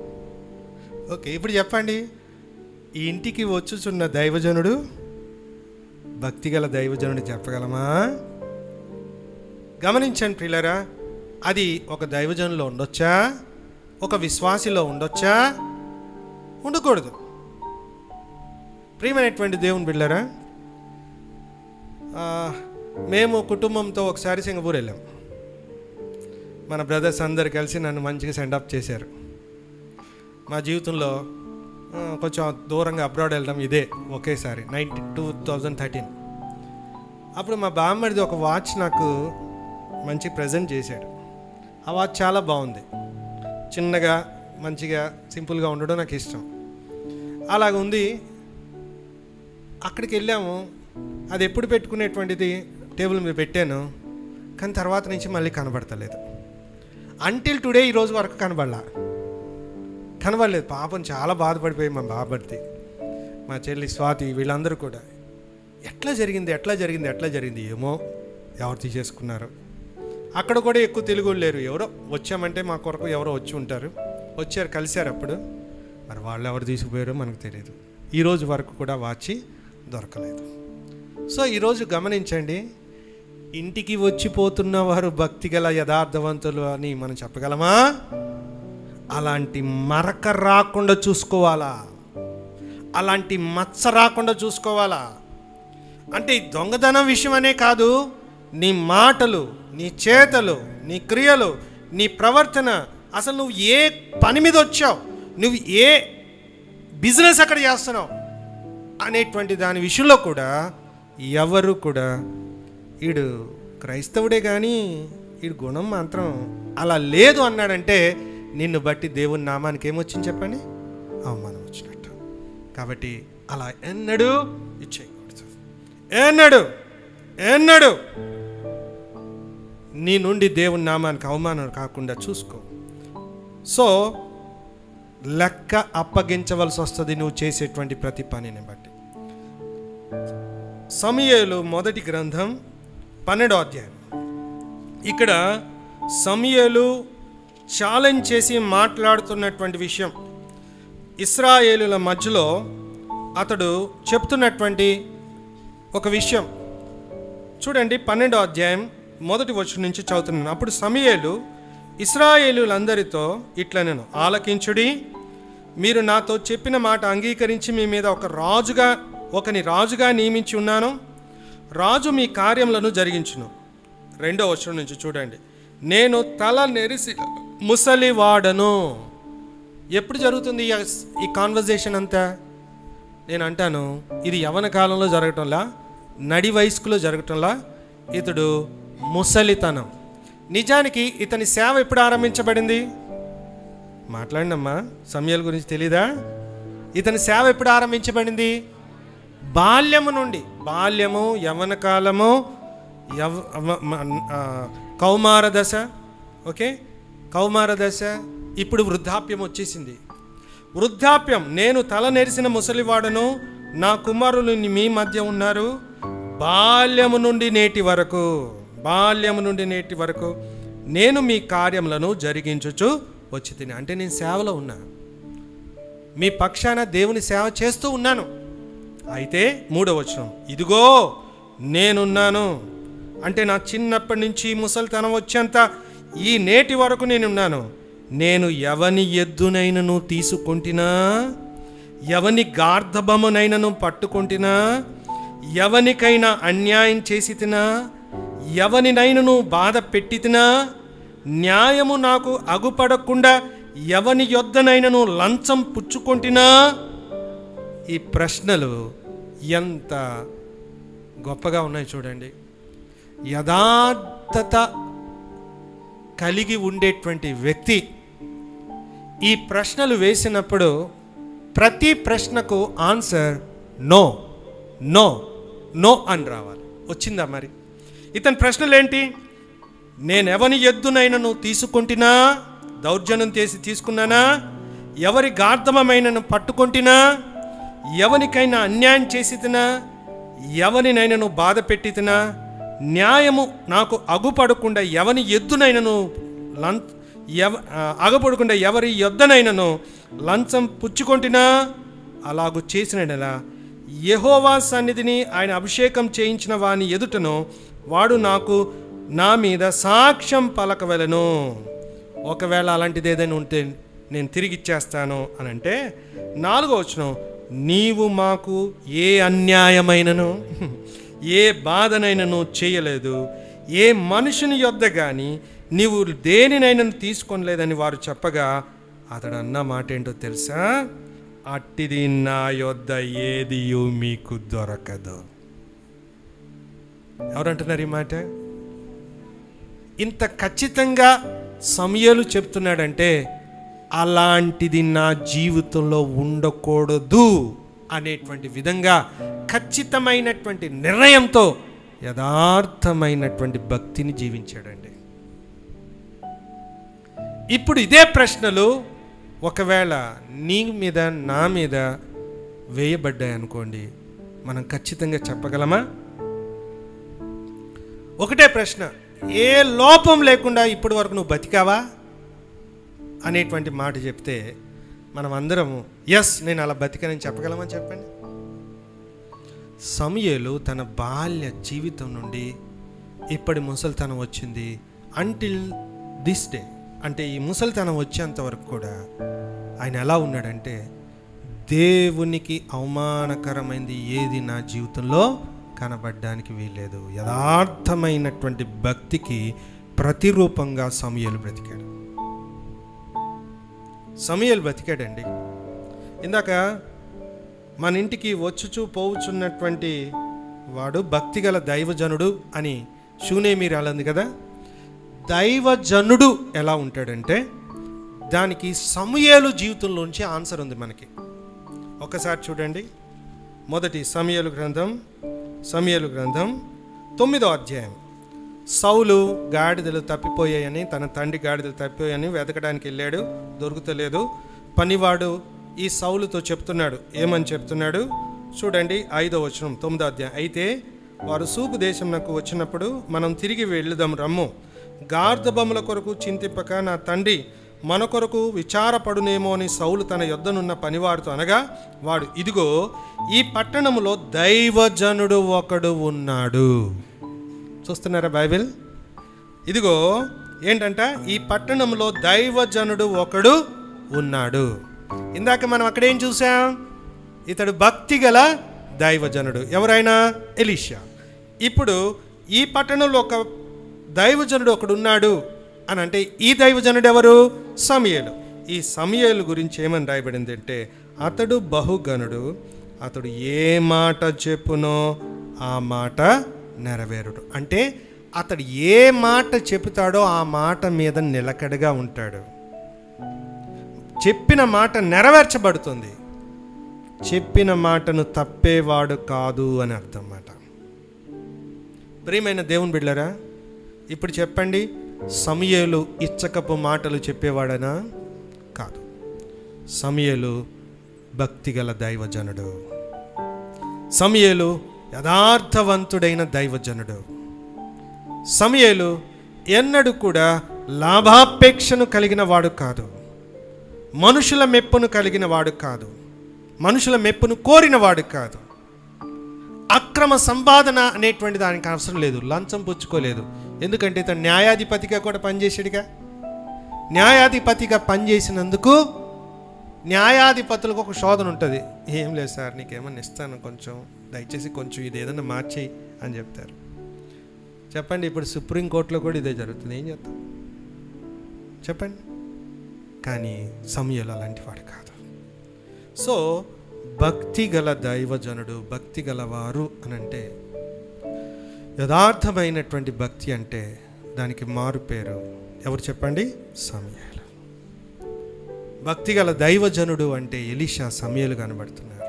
ఓకే ఇప్పుడు చెప్పండి ఈ ఇంటికి వచ్చుచున్న దైవజనుడు భక్తిగల దైవజనుడు చెప్పగలమా గమనించండి ప్రియులరా అది ఒక దైవజనులో ఉండొచ్చా ఒక విశ్వాసిలో ఉండొచ్చా ఉండకూడదు ప్రియమైనటువంటి దేవుని బిళ్ళరా మేము కుటుంబంతో ఒకసారి సింగపూర్ వెళ్ళాం మన బ్రదర్స్ అందరు కలిసి నన్ను మంచిగా సెండ్ అప్ చేశారు మా జీవితంలో ఆ, కొంచెం దూరంగా అబ్రాడ్ వెళ్ళడం ఇదే ఒకేసారి నైన్టీన్ టూ థౌజండ్ థర్టీన్ అప్పుడు మా బామ్మడిది ఒక వాచ్ నాకు మంచి ప్రజెంట్ చేశాడు ఆ వాచ్ చాలా బాగుంది చిన్నగా మంచిగా సింపుల్గా ఉండడం నాకు ఇష్టం అలాగ ఉంది అక్కడికి వెళ్ళాము అది ఎప్పుడు పెట్టుకునేటువంటిది టేబుల్ మీద పెట్టాను కానీ తర్వాత నుంచి మళ్ళీ కనబడతలేదు అంటిల్ టుడే ఈ రోజు వరకు కనబడలా కనబడలేదు పాపం చాలా బాధపడిపోయి మా బాబర్ది మా చెల్లి స్వాతి వీళ్ళందరూ కూడా ఎట్లా జరిగింది ఎట్లా జరిగింది ఎట్లా జరిగింది ఏమో ఎవరు తీసేసుకున్నారు అక్కడ కూడా ఎక్కువ తెలుగు వాళ్ళు లేరు ఎవరో వచ్చామంటే మా కొరకు ఎవరో వచ్చి ఉంటారు వచ్చారు కలిశారు అప్పుడు మరి వాళ్ళు ఎవరు తీసుకుపోయారో మనకు తెలియదు ఈ రోజు వరకు కూడా వాచి దొరకలేదు సో ఈరోజు గమనించండి ఇంటికి వచ్చిపోతున్న వారు భక్తిగల యథార్థవంతులు అని మనం చెప్పగలమా అలాంటి మరక రాకుండా చూసుకోవాలా అలాంటి మచ్చ రాకుండా చూసుకోవాలా అంటే ఈ దొంగతనం విషయం అనే కాదు నీ మాటలు నీ చేతలు నీ క్రియలు నీ ప్రవర్తన అసలు నువ్వు ఏ పని మీద వచ్చావు నువ్వు ఏ బిజినెస్ అక్కడ చేస్తున్నావు అనేటువంటి దాని విషయంలో కూడా ఎవరు కూడా ఈడు క్రైస్తవుడే కానీ ఈడు గుణం మాత్రం అలా లేదు అన్నాడంటే నిన్ను బట్టి దేవుని నామానికి ఏమొచ్చింది చెప్పండి అవమానం వచ్చినట్టు కాబట్టి అలా ఎన్నడూ ఇచ్చేయకూడదు ఎన్నడు ఎన్నడు నీ నుండి దేవుని నామానికి అవమానం కాకుండా చూసుకో సో లెక్క అప్పగించవలసి వస్తుంది నువ్వు చేసేటువంటి ప్రతి పనిని బట్టి సమయలు మొదటి గ్రంథం పన్నెండో అధ్యాయం ఇక్కడ సమయలు ఛాలెంజ్ చేసి మాట్లాడుతున్నటువంటి విషయం ఇస్రాయేలుల మధ్యలో అతడు చెప్తున్నటువంటి ఒక విషయం చూడండి పన్నెండో అధ్యాయం మొదటి వచ్చి నుంచి చదువుతున్నాను అప్పుడు సమయేలు ఇస్రాయేలులందరితో ఇట్లా నేను ఆలకించుడి మీరు నాతో చెప్పిన మాట అంగీకరించి మీ మీద ఒక రాజుగా ఒకని రాజుగా నియమించి ఉన్నాను రాజు మీ కార్యములను జరిగించును రెండో వచనం నుంచి చూడండి నేను తల నెరిసి ముసలివాడను ఎప్పుడు జరుగుతుంది ఈ- ఈ కాన్వర్జేషన్ అంతా నేను అంటాను ఇది యవన కాలంలో జరగటంలా నడి వయస్కులో జరగటంలా ఇతడు ముసలితనం నిజానికి ఇతని సేవ ఎప్పుడు ఆరంభించబడింది మాట్లాడినమ్మా సమయాల గురించి తెలీదా ఇతని సేవ ఎప్పుడు ఆరంభించబడింది బాల్యము నుండి బాల్యము యవన కాలము యవ మ- మ- ఆ, కౌమార దశ ఓకే కౌమార దశ ఇప్పుడు వృద్ధాప్యం వచ్చేసింది వృద్ధాప్యం నేను తల నెరిసిన ముసలివాడను నా కుమారులు మీ మధ్య ఉన్నారు బాల్యము నుండి నేటి వరకు బాల్యము నుండి నేటి వరకు నేను మీ కార్యములను జరిగించుచు వచ్చి తిని అంటే నేను సేవలో ఉన్నా మీ పక్షాన దేవుని సేవ చేస్తూ ఉన్నాను అయితే మూడవ వచనం ఇదిగో నేనున్నాను అంటే నా చిన్నప్పటి నుంచి ముసలితనం వచ్చేంత ఈ నేటి వరకు నేనున్నాను నేను ఎవని ఎద్దునైనను తీసుకొంటినా ఎవని గార్ధబమునైనను పట్టుకొంటినా ఎవనికైనా అన్యాయం చేసి తినా ఎవనినైనను బాధ పెట్టి తినా న్యాయము నాకు అగుపడకుండా ఎవని యొద్దనైనను లంచం పుచ్చుకొంటినా ఈ ప్రశ్నలు ఎంత గొప్పగా ఉన్నాయి చూడండి యథార్థత కలిగి ఉండేటువంటి వ్యక్తి ఈ ప్రశ్నలు వేసినప్పుడు ప్రతి ప్రశ్నకు ఆన్సర్ నో నో నో అని రావాలి వచ్చిందా మరి ఇతని ప్రశ్నలు ఏంటి నేనెవని ఎద్దునైనను తీసుకుంటున్నా దౌర్జన్యం చేసి తీసుకున్నానా ఎవరి గార్ధమమైనను పట్టుకుంటున్నా ఎవరికైనా అన్యాయం చేసి తినా ఎవరినైనను బాధ పెట్టి తినా న్యాయము నాకు అగుపడకుండా ఎవని ఎద్దునైనను లం ఎవ ఆ, అగపడకుండా ఎవరి యొద్దనైనను లంచం పుచ్చుకొంటినా అలాగు చేసిన యెహోవా సన్నిధిని ఆయన అభిషేకం చేయించిన వాని ఎదుటను వాడు నాకు నా మీద సాక్ష్యం పలకవలను ఒకవేళ అలాంటిది ఏదైనా ఉంటే నేను తిరిగి ఇచ్చేస్తాను అని అంటే నాలుగో వచనం నీవు మాకు ఏ అన్యాయమైనను ఏ బాధనైనను చేయలేదు ఏ మనుషుని యొద్ద కానీ నీవు దేనినైనా తీసుకోలేదని వారు చెప్పగా అతడు అన్న మాట ఏంటో తెలుసా అట్టిది నా యొద్ద ఏది మీకు దొరకదు ఎవరంటున్నారు ఈ మాట ఇంత ఖచ్చితంగా సమయాలు చెప్తున్నాడంటే అలాంటిది నా జీవితంలో ఉండకూడదు అనేటువంటి విధంగా ఖచ్చితమైనటువంటి నిర్ణయంతో యథార్థమైనటువంటి భక్తిని జీవించాడండి ఇప్పుడు ఇదే ప్రశ్నలు ఒకవేళ నీ మీద నా మీద వేయబడ్డాయి అనుకోండి మనం ఖచ్చితంగా చెప్పగలమా ఒకటే ప్రశ్న ఏ లోపం లేకుండా ఇప్పటి వరకు నువ్వు బతికావా అనేటువంటి మాట చెప్తే మనం అందరము ఎస్ నేను అలా బతికానని చెప్పగలమని చెప్పండి సమయలు తన బాల్య జీవితం నుండి ఇప్పటి ముసలితనం వచ్చింది అంటిల్ దిస్ డే అంటే ఈ ముసలితనం వచ్చేంత వరకు కూడా ఆయన ఎలా ఉన్నాడంటే దేవునికి అవమానకరమైంది ఏది నా జీవితంలో కనబడడానికి వీల్లేదు యథార్థమైనటువంటి భక్తికి ప్రతిరూపంగా సమయలు బ్రతికాడు సమయలు బ్రతికాడండి ఇందాక మన ఇంటికి వచ్చుచూ పోవుచున్నటువంటి వాడు భక్తిగల దైవజనుడు అని షూనే మీరు అలంది కదా దైవజనుడు ఎలా ఉంటాడంటే దానికి సమయలు జీవితంలోంచి ఆన్సర్ ఉంది మనకి ఒకసారి చూడండి మొదటి సమయలు గ్రంథం సమయలు గ్రంథం తొమ్మిదో అధ్యాయం సౌలు గాడిదలు తప్పిపోయాయని తన తండ్రి గాడిదలు తప్పిపోయాయని వెతకడానికి వెళ్ళాడు దొరుకుతలేదు పనివాడు ఈ సౌలుతో చెప్తున్నాడు ఏమని చెప్తున్నాడు చూడండి ఐదో వచనం తొమ్మిదో అధ్యాయం అయితే వారు సూపు దేశంనకు వచ్చినప్పుడు మనం తిరిగి వెళ్దాం రమ్ము గార్ధబొమ్మల కొరకు చింతింపక నా తండ్రి మన కొరకు విచారపడునేమో అని సౌలు తన యొద్దనున్న పనివాడితో అనగా వాడు ఇదిగో ఈ పట్టణములో దైవజనుడు ఒకడు ఉన్నాడు చూస్తున్నారా బైబిల్ ఇదిగో ఏంటంట ఈ పట్టణంలో దైవజనుడు ఒకడు ఉన్నాడు ఇందాక మనం అక్కడేం చూసాం ఇతడు భక్తి గల దైవజనుడు ఎవరైనా ఎలీషా ఇప్పుడు ఈ పట్టణంలో ఒక దైవజనుడు ఒకడు ఉన్నాడు అని అంటే ఈ దైవజనుడు ఎవరు సమయలు ఈ సమయలు గురించి ఏమని రాయబడింది అంటే అతడు బహుగనుడు అతడు ఏ మాట చెప్పునో ఆ మాట నెరవేరుడు అంటే అతడు ఏ మాట చెబుతాడో ఆ మాట మీద నిలకడగా ఉంటాడు చెప్పిన మాట నెరవేర్చబడుతుంది చెప్పిన మాటను తప్పేవాడు కాదు అని అర్థం అన్నమాట ప్రియమైన దేవుని బిడ్డరా ఇప్పుడు చెప్పండి సమయలు ఇచ్చకపు మాటలు చెప్పేవాడనా కాదు సమయలు భక్తిగల దైవజనుడు సమయలు యథార్థవంతుడైన దైవజనుడు సమయలు ఎన్నడూ కూడా లాభాపేక్షను కలిగిన వాడు కాదు మనుషుల మెప్పును కలిగిన వాడు కాదు మనుషుల మెప్పును కోరిన వాడు కాదు అక్రమ సంపాదన అనేటువంటి దానికి అవసరం లేదు లంచం పుచ్చుకోలేదు ఎందుకంటే ఇతను న్యాయాధిపతిగా కూడా పనిచేసాడుగా న్యాయాధిపతిగా పనిచేసినందుకు న్యాయాధిపతులకు ఒక శోధన ఉంటుంది ఏం లేదు సార్ నీకేమన్నా ఇస్తాను కొంచెం దయచేసి కొంచెం ఇది ఏదైనా మార్చేయి అని చెప్తారు చెప్పండి ఇప్పుడు సుప్రీంకోర్టులో కూడా ఇదే జరుగుతుంది ఏం చేస్తాం చెప్పండి కానీ సమయంలో అలాంటి వాడు కాదు సో భక్తి గల దైవజనుడు భక్తి గలవారు అని అంటే యథార్థమైనటువంటి భక్తి అంటే దానికి మారు పేరు ఎవరు చెప్పండి సమయాలు భక్తి గల దైవజనుడు అంటే ఎలిషా సమయాలు కనబడుతున్నారు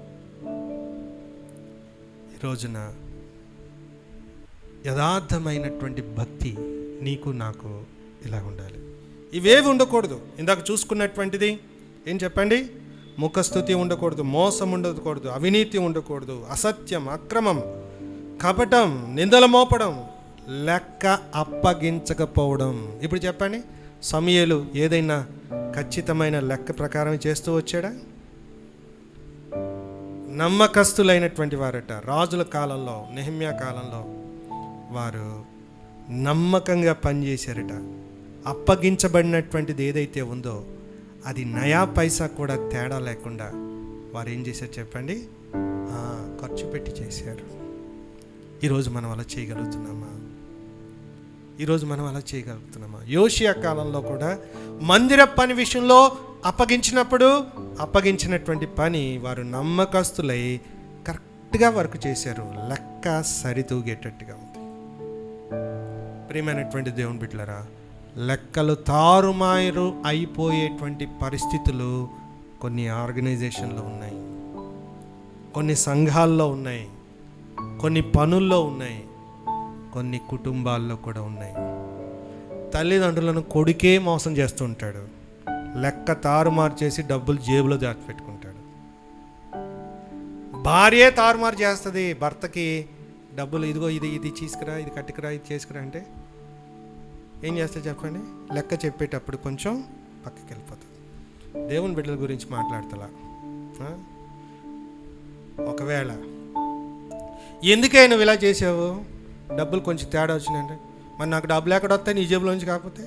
ఈ రోజున యథార్థమైనటువంటి భక్తి నీకు నాకు ఇలా ఉండాలి ఇవేవి ఉండకూడదు ఇందాక చూసుకున్నటువంటిది ఏం చెప్పండి ముఖస్థుతి ఉండకూడదు మోసం ఉండకూడదు అవినీతి ఉండకూడదు అసత్యం అక్రమం కపటం నిందల మోపడం లెక్క అప్పగించకపోవడం ఇప్పుడు చెప్పండి సమయలు ఏదైనా ఖచ్చితమైన లెక్క ప్రకారం చేస్తూ వచ్చాడా నమ్మకస్తులైనటువంటి వారట రాజుల కాలంలో నెహమ్యా కాలంలో వారు నమ్మకంగా పనిచేశారట అప్పగించబడినటువంటిది ఏదైతే ఉందో అది నయా పైసా కూడా తేడా లేకుండా వారు ఏం చేశారు చెప్పండి ఆ, ఖర్చు పెట్టి చేశారు ఈరోజు మనం అలా చేయగలుగుతున్నామా ఈరోజు మనం అలా చేయగలుగుతున్నామా యోషియా కాలంలో కూడా మందిర పని విషయంలో అప్పగించినప్పుడు అప్పగించినటువంటి పని వారు నమ్మకస్తులై కరెక్ట్గా వర్క్ చేశారు లెక్క సరితూగేటట్టుగా ఉంది ప్రియమైనటువంటి దేవుని బిడ్డలరా లెక్కలు తారుమారు అయిపోయేటువంటి పరిస్థితులు కొన్ని ఆర్గనైజేషన్లో ఉన్నాయి కొన్ని సంఘాల్లో ఉన్నాయి కొన్ని పనుల్లో ఉన్నాయి కొన్ని కుటుంబాల్లో కూడా ఉన్నాయి తల్లిదండ్రులను కొడుకే మోసం చేస్తూ ఉంటాడు లెక్క తారుమారు చేసి డబ్బులు జేబులో దాచిపెట్టుకుంటాడు భార్యే తారుమారు చేస్తుంది భర్తకి డబ్బులు ఇదిగో ఇది ఇది తీసుకురా ఇది కట్టుకురా ఇది చేసుకురా అంటే ఏం చేస్తే చెప్పండి లెక్క చెప్పేటప్పుడు కొంచెం పక్కకి వెళ్ళిపోతుంది దేవుని బిడ్డల గురించి మాట్లాడతలా ఆ? ఒకవేళ ఎందుకే నువ్వు ఇలా చేసావు డబ్బులు కొంచెం తేడా వచ్చినాయంటే మరి నాకు డబ్బులు ఎక్కడ వస్తాయి నీ జేబులోంచి కాకపోతే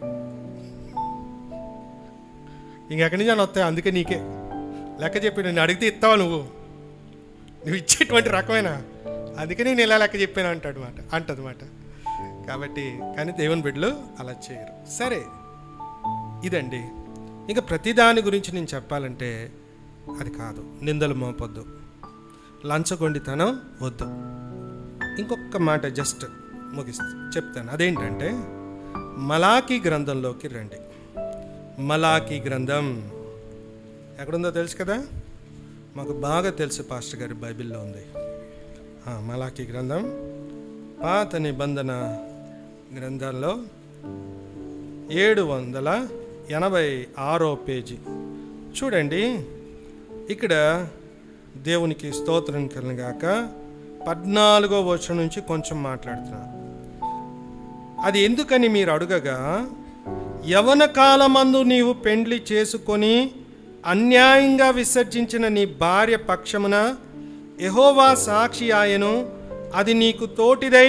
ఇంకెక్కడి నుంచి అని వస్తాయి అందుకే నీకే లెక్క చెప్పి నేను అడిగితే ఇస్తావా నువ్వు నువ్వు ఇచ్చేటువంటి రకమైన అందుకే నేను ఇలా లెక్క చెప్పాను అంటాడు మాట అంటదన్నమాట కాబట్టి కానీ దేవుని బిడ్డలు అలా చేయరు సరే ఇదండి ఇంకా ప్రతిదాని గురించి నేను చెప్పాలంటే అది కాదు నిందలు మోపొద్దు లంచగొండితనం వద్దు ఇంకొక మాట జస్ట్ ముగిస్తూ చెప్తాను అదేంటంటే మలాకి గ్రంథంలోకి రండి మలాకి గ్రంథం ఎక్కడుందో తెలుసు కదా మాకు బాగా తెలుసు పాస్టర్ గారి బైబిల్లో ఉంది ఆ, మలాకి గ్రంథం పాత నిబంధన గ్రంథాల్లో ఏడు వందల ఎనభై ఆరో పేజీ చూడండి ఇక్కడ దేవునికి స్తోత్రం కలిగాక పద్నాలుగో వచనం నుంచి కొంచెం మాట్లాడుతున్నా అది ఎందుకని మీరు అడుగగా యవన కాలమందు నీవు పెండ్లి చేసుకొని అన్యాయంగా విసర్జించిన నీ భార్య పక్షమున యెహోవా సాక్షి ఆయను అది నీకు తోటిదై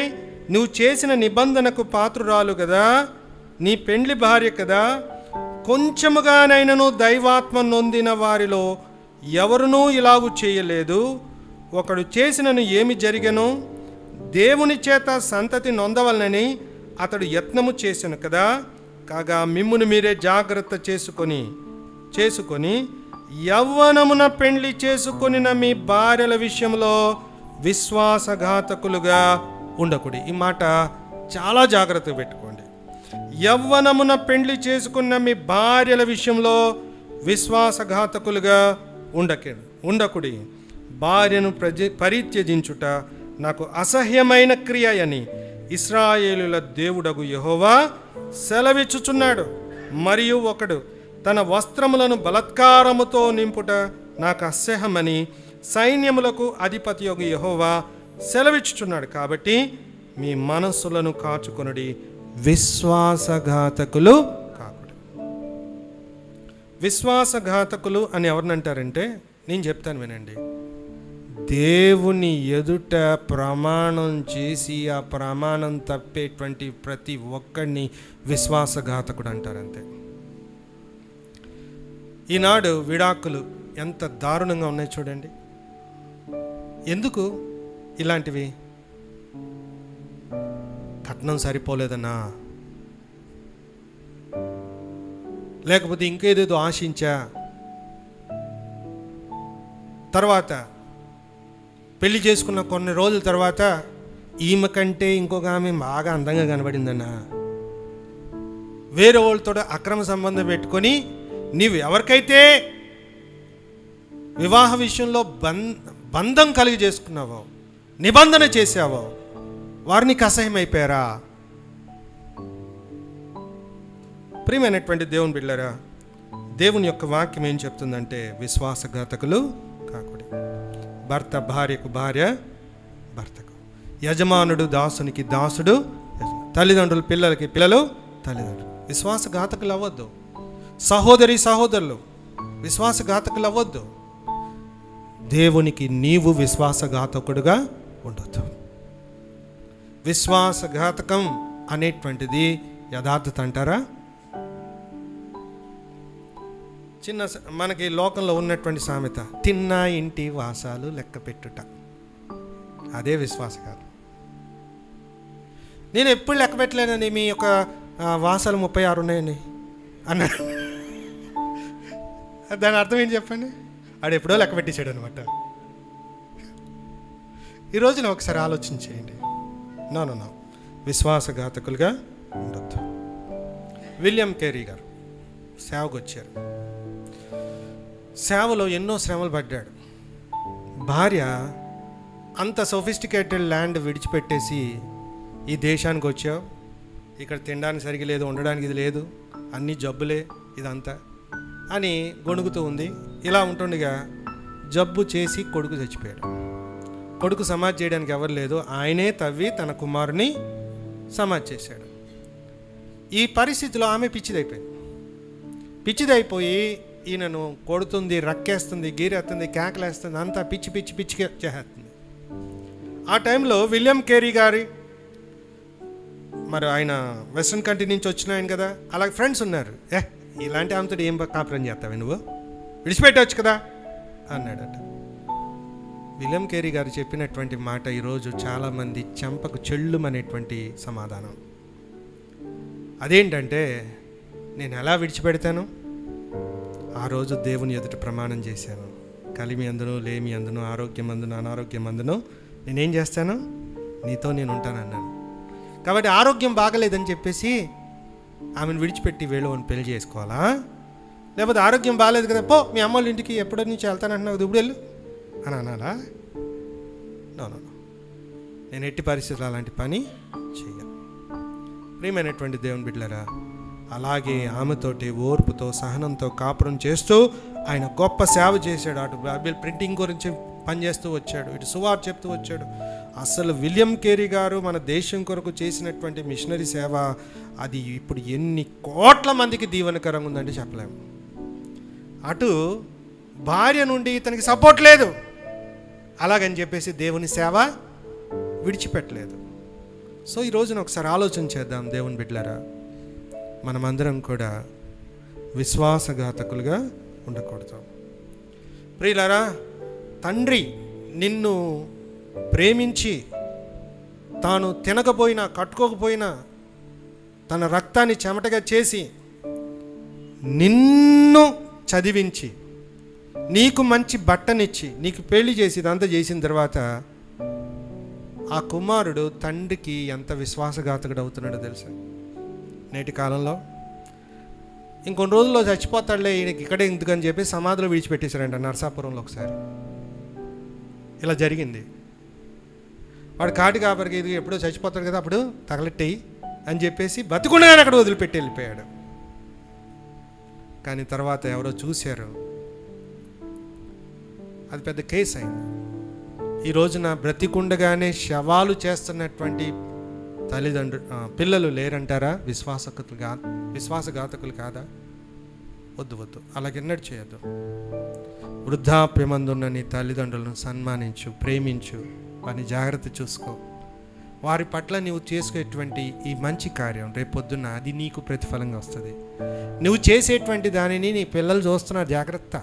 నువ్వు చేసిన నిబంధనకు పాత్రురాలు కదా నీ పెండ్లి భార్య కదా కొంచెముగానైనను దైవాత్మ నొందిన వారిలో ఎవరునూ ఇలాగు చేయలేదు ఒకడు చేసినను ఏమి జరిగను దేవుని చేత సంతతి నొందవలనని అతడు యత్నము చేసెను కదా కాగా మిమ్మును మీరే జాగ్రత్త చేసుకొని చేసుకొని యవ్వనమున పెండ్లి చేసుకొనిన మీ భార్యల విషయంలో విశ్వాసఘాతకులుగా ఉండకుడి ఈ మాట చాలా జాగ్రత్త పెట్టుకోండి యవ్వనమున పెండ్లి చేసుకున్న మీ భార్యల విషయంలో విశ్వాసఘాతకులుగా ఉండక ఉండకుడి భార్యను ప్రజ పరిత్యజించుట నాకు అసహ్యమైన క్రియ అని ఇస్రాయేలుల దేవుడగు యెహోవా సెలవిచ్చుచున్నాడు మరియు ఒకడు తన వస్త్రములను బలత్కారముతో నింపుట నాకు అసహ్యమని సైన్యములకు అధిపతి యొక్క యహోవా సెలవిచ్చుచున్నాడు కాబట్టి మీ మనస్సులను కాచుకొనుడి విశ్వాసఘాతకులు కాకుడు విశ్వాసఘాతకులు అని ఎవరినంటారంటే నేను చెప్తాను వినండి దేవుని ఎదుట ప్రమాణం చేసి ఆ ప్రమాణం తప్పేటువంటి ప్రతి ఒక్కడిని విశ్వాసఘాతకుడు అంటారు అంతే ఈనాడు విడాకులు ఎంత దారుణంగా ఉన్నాయి చూడండి ఎందుకు ఇలాంటివి కట్నం సరిపోలేదన్నా లేకపోతే ఇంకేదేదో ఆశించా తర్వాత పెళ్లి చేసుకున్న కొన్ని రోజుల తర్వాత ఈమె కంటే ఇంకొక ఆమె బాగా అందంగా కనబడిందన్నా వేరే వాళ్ళతో అక్రమ సంబంధం పెట్టుకొని నీవు ఎవరికైతే వివాహ విషయంలో బం బంధం కలిగి చేసుకున్నావో నిబంధన చేసావో వారిని అసహ్యమైపోయారా ప్రియమైనటువంటి దేవుని బిళ్ళరా దేవుని యొక్క వాక్యం ఏం చెప్తుందంటే విశ్వాసఘాతకులు కాకుడి భర్త భార్యకు భార్య భర్తకు యజమానుడు దాసునికి దాసుడు యజమాని. తల్లిదండ్రులు పిల్లలకి పిల్లలు తల్లిదండ్రులు విశ్వాసఘాతకులు అవ్వద్దు సహోదరి సహోదరులు విశ్వాసఘాతకులు అవ్వద్దు దేవునికి నీవు విశ్వాసఘాతకుడుగా ఉండొద్దు విశ్వాసఘాతకం అనేటువంటిది యథార్థత అంటారా చిన్న స- మనకి లోకంలో ఉన్నటువంటి సామెత తిన్నా ఇంటి వాసాలు లెక్క పెట్టుట అదే విశ్వాసఘాతం నేను ఎప్పుడు లెక్క పెట్టలేనండి మీ యొక్క ఆ, వాసాలు ముప్పై ఆరు ఉన్నాయండి అన్నాడు దాని అర్థం ఏంటి చెప్పండి ఆడు ఎప్పుడో లెక్క పెట్టేశాడు అనమాట ఈ రోజున ఒకసారి ఆలోచన చేయండి నో నో నో విశ్వాసఘాతకులుగా ఉండొద్దు విలియం కేరీ గారు సేవకు వచ్చారు సేవలో ఎన్నో శ్రమలు పడ్డాడు భార్య అంత సొఫిస్టికేటెడ్ ల్యాండ్ విడిచిపెట్టేసి ఈ దేశానికి వచ్చావు ఇక్కడ తినడానికి సరిగ్గా లేదు ఉండడానికి ఇది లేదు అన్ని జబ్బులే ఇదంతా అని గొణుగుతూ ఉంది ఇలా ఉంటుండగా జబ్బు చేసి కొడుకు చచ్చిపోయాడు కొడుకు సమాధి చేయడానికి ఎవరు లేదు ఆయనే తవ్వి తన కుమారుని సమాధి చేశాడు ఈ పరిస్థితిలో ఆమె పిచ్చిదైపోయింది పిచ్చిదైపోయి ఈయనను కొడుతుంది రక్కేస్తుంది గీరేస్తుంది కేకలేస్తుంది అంతా పిచ్చి పిచ్చి పిచ్చి చేస్తుంది ఆ టైంలో విలియం కేరీ గారి మరి ఆయన వెస్ట్రన్ కంట్రీ నుంచి వచ్చిన ఆయన కదా అలాగే ఫ్రెండ్స్ ఉన్నారు ఏ ఇలాంటి ఆమెతో ఏం కాపురం చేస్తావు నువ్వు విడిచిపెట్టవచ్చు కదా అన్నాడట విలియం కేరీ గారు చెప్పినటువంటి మాట ఈరోజు చాలామంది చెంపకు చెల్లుమనేటువంటి సమాధానం అదేంటంటే నేను ఎలా విడిచిపెడతాను ఆ రోజు దేవుని ఎదుట ప్రమాణం చేశాను కలిమి అందును లేమి అందును ఆరోగ్యం అందును అనారోగ్యం అందును నేనేం చేస్తాను నీతో నేను ఉంటానన్నాను కాబట్టి ఆరోగ్యం బాగలేదని చెప్పేసి ఆమెను విడిచిపెట్టి వేళ పెళ్లి చేసుకోవాలా లేకపోతే ఆరోగ్యం బాగాలేదు కదా పో మీ అమ్మ వాళ్ళ ఇంటికి ఎప్పటి నుంచి వెళ్తానంటున్నావు ఇప్పుడు వెళ్ళు అని అనాలా నో నో నో. నేను ఎట్టి పరిస్థితులు అలాంటి పని చేయను ప్రియమైనటువంటి దేవుని బిడ్డలరా అలాగే ఆమెతోటి ఓర్పుతో సహనంతో కాపురం చేస్తూ ఆయన గొప్ప సేవ చేశాడు అటు బైబిల్ ప్రింటింగ్ గురించి పనిచేస్తూ వచ్చాడు ఇటు సువార్ చెప్తూ వచ్చాడు అసలు విలియం కేరీ గారు మన దేశం కొరకు చేసినటువంటి మిషనరీ సేవ అది ఇప్పుడు ఎన్ని కోట్ల మందికి దీవెనకరంగా ఉందంటే చెప్పలేము అటు భార్య నుండి ఇతనికి సపోర్ట్ లేదు అలాగని చెప్పేసి దేవుని సేవ విడిచిపెట్టలేదు సో ఈ రోజున ఒకసారి ఆలోచన చేద్దాం దేవుని బిడ్డలారా మనమందరం కూడా విశ్వాసఘాతకులుగా ఉండకూడదు ప్రియులారా తండ్రి నిన్ను ప్రేమించి తాను తినకపోయినా కట్టుకోకపోయినా తన రక్తాన్ని చెమటగా చేసి నిన్ను చదివించి నీకు మంచి బట్టనిచ్చి నీకు పెళ్లి చేసి ఇదంతా చేసిన తర్వాత ఆ కుమారుడు తండ్రికి ఎంత విశ్వాసఘాతకుడు అవుతున్నాడో తెలుసా నేటి కాలంలో ఇంకొన్ని రోజుల్లో చచ్చిపోతాడులే ఈయనకి ఇక్కడే ఎందుకని చెప్పి సమాధిలో విడిచిపెట్టేశారంట నరసాపురంలో ఒకసారి ఇలా జరిగింది వాడు కాటి కాపరికి ఇది ఎప్పుడో చచ్చిపోతాడు కదా అప్పుడు తగలెట్టేయి అని చెప్పేసి బతుకుండగానే అక్కడ వదిలిపెట్టి వెళ్ళిపోయాడు కానీ తర్వాత ఎవరో చూశారు అది పెద్ద కేసు అయింది ఈ రోజున బ్రతికుండగానే శవాలు చేస్తున్నటువంటి తల్లిదండ్రు ఆ, పిల్లలు లేరంటారా విశ్వాసకులు కా విశ్వాసఘాతకులు కాదా వద్దు వద్దు అలాగెన్నడు చేయొద్దు వృద్ధాప్యమందున్న నీ తల్లిదండ్రులను సన్మానించు ప్రేమించు వారిని జాగ్రత్త చూసుకో వారి పట్ల నువ్వు చేసుకునేటువంటి ఈ మంచి కార్యం రేపొద్దున అది నీకు ప్రతిఫలంగా వస్తుంది నువ్వు చేసేటువంటి దానిని నీ పిల్లలు చూస్తున్నారు జాగ్రత్త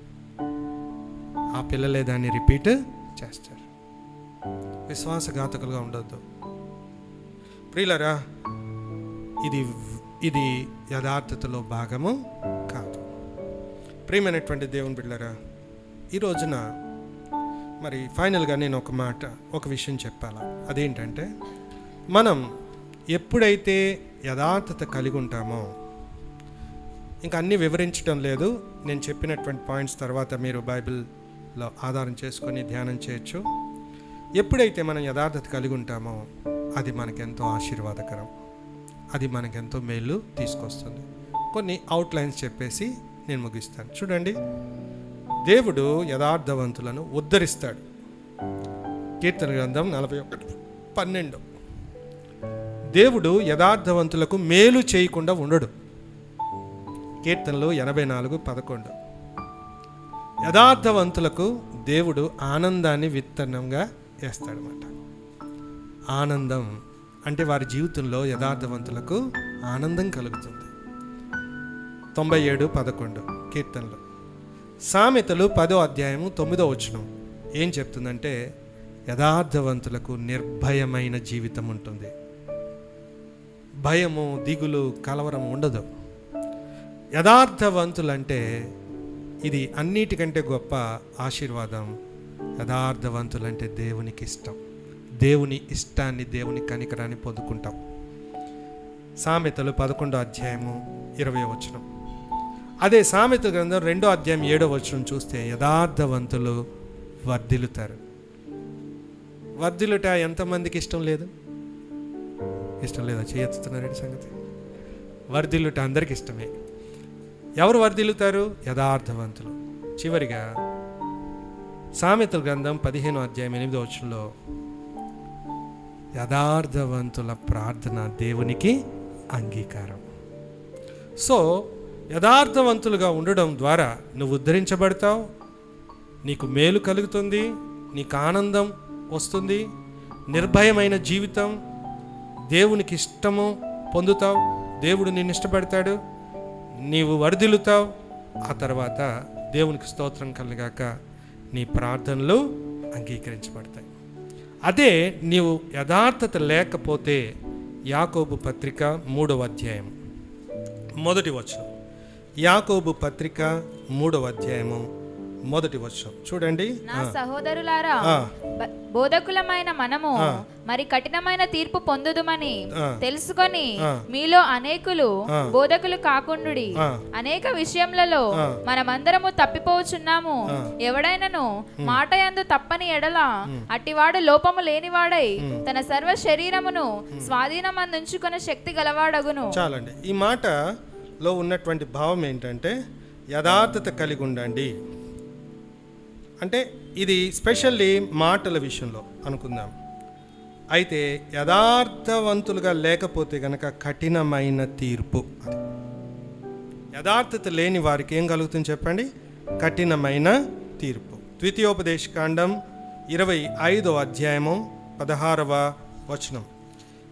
ఆ పిల్లలే దాన్ని రిపీట్ చేస్తారు విశ్వాసఘాతకులుగా ఉండొద్దు ప్రియులరా ఇది ఇది యథార్థతలో భాగము కాదు ప్రియమైనటువంటి దేవుని బిడ్డలరా ఈ రోజున మరి ఫైనల్గా నేను ఒక మాట ఒక విషయం చెప్పాలా అదేంటంటే మనం ఎప్పుడైతే యథార్థత కలిగి ఉంటామో ఇంకా అన్నీ వివరించడం లేదు నేను చెప్పినటువంటి పాయింట్స్ తర్వాత మీరు బైబిల్లో ఆధారం చేసుకొని ధ్యానం చేయొచ్చు ఎప్పుడైతే మనం యథార్థత కలిగి ఉంటామో అది మనకెంతో ఆశీర్వాదకరం అది మనకెంతో మేలు తీసుకొస్తుంది కొన్ని అవుట్లైన్స్ చెప్పేసి నేను ముగిస్తాను చూడండి దేవుడు యథార్థవంతులను ఉద్ధరిస్తాడు కీర్తన గ్రంథం నలభై ఒకటి పన్నెండు దేవుడు యథార్థవంతులకు మేలు చేయకుండా ఉండడు కీర్తనలు ఎనభై నాలుగు పదకొండు యథార్థవంతులకు దేవుడు ఆనందాన్ని విత్తనంగా వేస్తాడనమాట ఆనందం అంటే వారి జీవితంలో యథార్థవంతులకు ఆనందం కలుగుతుంది తొంభై ఏడు పదకొండు కీర్తనలు సామెతలు పదో అధ్యాయము తొమ్మిదో వచనం ఏం చెప్తుందంటే యథార్థవంతులకు నిర్భయమైన జీవితం ఉంటుంది భయము దిగులు కలవరం ఉండదు యథార్థవంతులంటే ఇది అన్నిటికంటే గొప్ప ఆశీర్వాదం యథార్థవంతులంటే దేవునికి ఇష్టం దేవుని ఇష్టాన్ని దేవుని కనికరాన్ని పొందుకుంటాం సామెతలు పదకొండో అధ్యాయము ఇరవై వచనం అదే సామెత గ్రంథం రెండో అధ్యాయం ఏడో వచనం చూస్తే యథార్థవంతులు వర్ధిల్లుతారు వర్ధిల్లుట ఎంతమందికి ఇష్టం లేదు ఇష్టం లేదా చేయెత్తుతున్నారండి సంగతి వర్ధిల్లుట అందరికి ఇష్టమే ఎవరు వర్ధిల్లుతారు యథార్థవంతులు చివరిగా సామెతల గ్రంథం పదిహేను అధ్యాయం ఎనిమిదో వచనంలో యథార్థవంతుల ప్రార్థన దేవునికి అంగీకారం సో యథార్థవంతులుగా ఉండడం ద్వారా నువ్వు ఉద్ధరించబడతావు నీకు మేలు కలుగుతుంది నీకు ఆనందం వస్తుంది నిర్భయమైన జీవితం దేవునికి ఇష్టము పొందుతావు దేవుడు నిన్ను ఇష్టపడతాడు నీవు వరదిల్లుతావు ఆ తర్వాత దేవునికి స్తోత్రం కలిగాక నీ ప్రార్థనలు అంగీకరించబడతాయి అదే నీవు యథార్థత లేకపోతే యాకోబు పత్రిక మూడవ అధ్యాయం మొదటి వచనం యాకోబు పత్రిక మూడవ అధ్యాయము మొదటి వచనం చూడండి నా ఆ, సహోదరులారా ఆ. బ- బోధకులమైన మనము ఆ. మరి కఠినమైన తీర్పు పొందుదుమని ఆ. తెలుసుకొని ఆ. మీలో అనేకులు ఆ. బోధకులు కాకుండుడి ఆ. అనేక విషయములలో ఆ. మనమందరము తప్పిపోవచ్చున్నాము ఆ. ఎవడైనను మాట యందు తప్పని ఎడల అట్టివాడు లోపము లేనివాడై తన సర్వ శరీరమును స్వాధీనమందుంచుకున్న శక్తి గలవాడగును చాలండి ఈ మాటలో ఉన్నటువంటి భావం ఏంటంటే యథార్థత కలిగి ఉండండి అంటే ఇది స్పెషల్లీ మాటల విషయంలో అనుకుందాం అయితే యథార్థవంతులుగా లేకపోతే గనక కఠినమైన తీర్పు అది యథార్థత లేని వారికి ఏం కలుగుతుంది చెప్పండి కఠినమైన తీర్పు ద్వితీయోపదేశకాండం ఇరవై ఐదో అధ్యాయము పదహారవ వచనం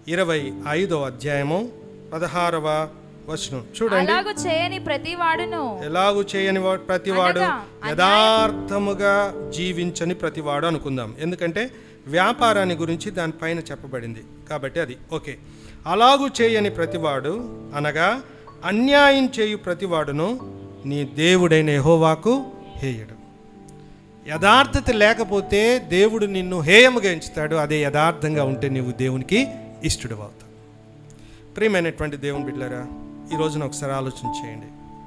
ఇరవై ఐదో అధ్యాయము పదహారవ వచనం చూడండి అలాగు చేయని ప్రతి వాడును ఎలాగూ చేయని వా- ప్రతివాడు అనగా యథార్థముగా జీవించని ప్రతివాడు అనుకుందాం ఎందుకంటే వ్యాపారాన్ని గురించి దానిపైన చెప్పబడింది కాబట్టి అది ఓకే అలాగూ చేయని ప్రతివాడు అనగా అన్యాయం చేయు ప్రతివాడును నీ దేవుడైన యెహోవాకు హేయుడు యథార్థత లేకపోతే దేవుడు నిన్ను హేయముగా ఎంచుతాడు అదే యథార్థంగా ఉంటే నీవు దేవునికి ఇష్టడు అవుతావు ప్రియమైనటువంటి దేవుని బిడ్డలారా ఈ రోజున ఒకసారి ఆలోచన చేయండి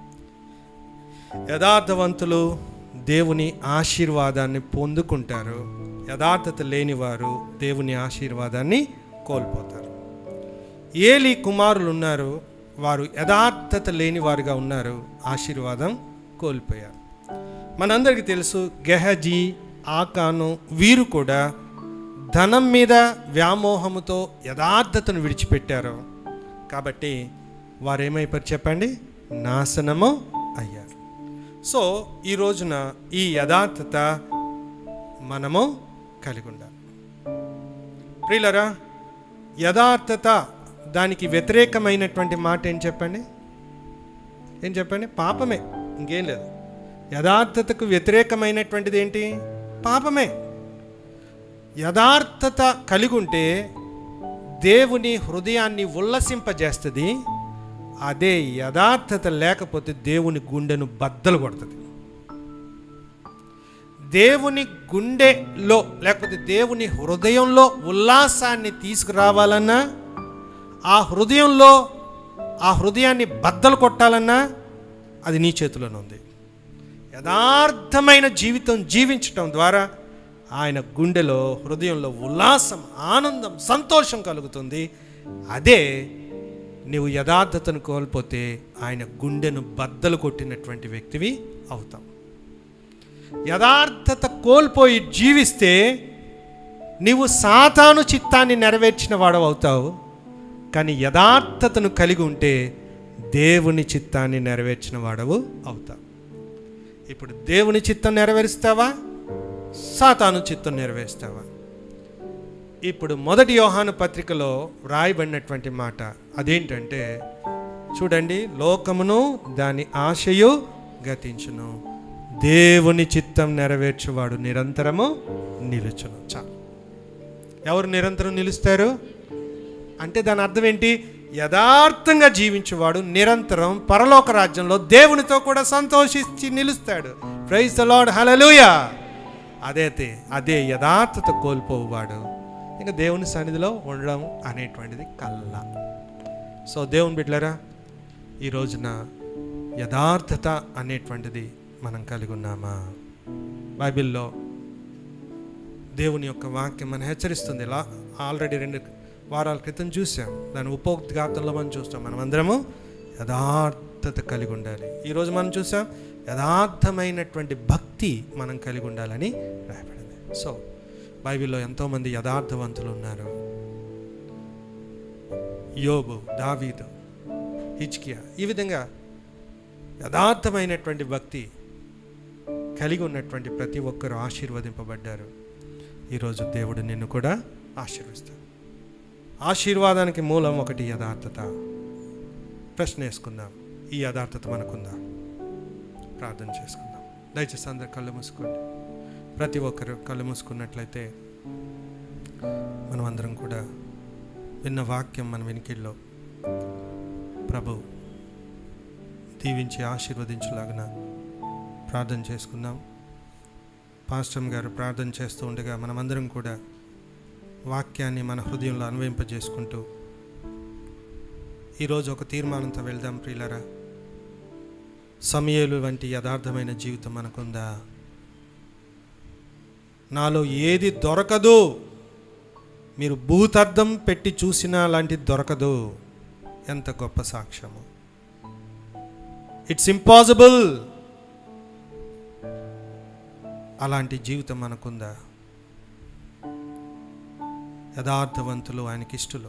యథార్థవంతులు దేవుని ఆశీర్వాదాన్ని పొందుకుంటారు యథార్థత లేనివారు దేవుని ఆశీర్వాదాన్ని కోల్పోతారు ఏలి కుమారులు ఉన్నారు వారు యథార్థత లేని వారుగా ఉన్నారు ఆశీర్వాదం కోల్పోయారు మనందరికీ తెలుసు గెహజీ ఆకాను వీరు కూడా ధనం మీద వ్యామోహముతో యథార్థతను విడిచిపెట్టారు కాబట్టి వారు ఏమైపోయారు చెప్పండి నాశనము అయ్యారు సో ఈ రోజున ఈ యథార్థత మనము కలిగి ఉండాలి ప్రియులరా యథార్థత దానికి వ్యతిరేకమైనటువంటి మాట ఏం చెప్పండి ఏం చెప్పండి పాపమే ఇంకేం లేదు యథార్థతకు వ్యతిరేకమైనటువంటిది ఏంటి పాపమే యథార్థత కలిగి ఉంటే దేవుని హృదయాన్ని ఉల్లసింపజేస్తుంది అదే యథార్థత లేకపోతే దేవుని గుండెను బద్దలు కొడుతుంది దేవుని గుండెలో లేకపోతే దేవుని హృదయంలో ఉల్లాసాన్ని తీసుకురావాలన్నా ఆ హృదయంలో ఆ హృదయాన్ని బద్దలు కొట్టాలన్నా అది నీ చేతిలోనే ఉంది యథార్థమైన జీవితం జీవించటం ద్వారా ఆయన గుండెలో హృదయంలో ఉల్లాసం ఆనందం సంతోషం కలుగుతుంది అదే నీవు యథార్థతను కోల్పోతే ఆయన గుండెను బద్దలు కొట్టినటువంటి వ్యక్తివి అవుతావు యథార్థత కోల్పోయి జీవిస్తే నీవు సాతాను చిత్తాన్ని నెరవేర్చిన వాడవు అవుతావు కానీ యథార్థతను కలిగి ఉంటే దేవుని చిత్తాన్ని నెరవేర్చిన వాడవు అవుతావు ఇప్పుడు దేవుని చిత్తం నెరవేరుస్తావా సాతాను చిత్తం నెరవేరుస్తావా ఇప్పుడు మొదటి యోహాను పత్రికలో వ్రాయబడినటువంటి మాట అదేంటంటే చూడండి లోకమును దాని ఆశయు గతించును దేవుని చిత్తం నెరవేర్చువాడు నిరంతరము నిలుచును చాలు ఎవరు నిరంతరం నిలుస్తారు అంటే దాని అర్థం ఏంటి యథార్థంగా జీవించేవాడు నిరంతరం పరలోక రాజ్యంలో దేవునితో కూడా సంతోషించి నిలుస్తాడు ప్రైజ్ ద లార్డ్ హలలుయా అదే అదే యథార్థత కోల్పోవాడు ఇంకా దేవుని సన్నిధిలో ఉండడం అనేటువంటిది కల్లా సో దేవుని బిడ్డలరా ఈ రోజున యథార్థత అనేటువంటిది మనం కలిగి ఉన్నామా బైబిల్లో దేవుని యొక్క వాక్యం మనం హెచ్చరిస్తుంది ఇలా ఆల్రెడీ రెండు వారాల క్రితం చూసాం దాని ఉపోద్ఘాతంలో మనం చూస్తాం మనం అందరము యథార్థత కలిగి ఉండాలి ఈరోజు మనం చూసాం యథార్థమైనటువంటి భక్తి మనం కలిగి ఉండాలని రాయబడింది సో బైబిల్లో ఎంతోమంది యథార్థవంతులు ఉన్నారు యోబు దావీదు హిచ్కియా ఈ విధంగా యథార్థమైనటువంటి భక్తి కలిగి ఉన్నటువంటి ప్రతి ఒక్కరూ ఆశీర్వదింపబడ్డారు ఈరోజు దేవుడు నిన్ను కూడా ఆశీర్విస్తాడు ఆశీర్వాదానికి మూలం ఒకటి యథార్థత ప్రశ్న వేసుకుందాం ఈ యథార్థత మనకుందా ప్రార్థన చేసుకుందాం దయచేసి అందరు కళ్ళు మూసుకోండి ప్రతి ఒక్కరు కళ్ళు మూసుకున్నట్లయితే మనం అందరం కూడా విన్న వాక్యం మన వెనికిల్లో ప్రభు దీవించి ఆశీర్వదించలాగిన ప్రార్థన చేసుకుందాం పాస్టమ్ గారు ప్రార్థన చేస్తూ ఉండగా మనమందరం కూడా వాక్యాన్ని మన హృదయంలో అన్వయింపజేసుకుంటూ ఈరోజు ఒక తీర్మానంతో వెళ్దాం ప్రియులరా సమయలు వంటి యథార్థమైన జీవితం మనకుందా నాలో ఏది దొరకదు మీరు భూతద్దం పెట్టి చూసినా లాంటిది దొరకదు ఎంత గొప్ప సాక్ష్యము ఇట్స్ ఇంపాసిబుల్ అలాంటి జీవితం మనకుందా యథార్థవంతులు ఆయనకి ఇష్టలు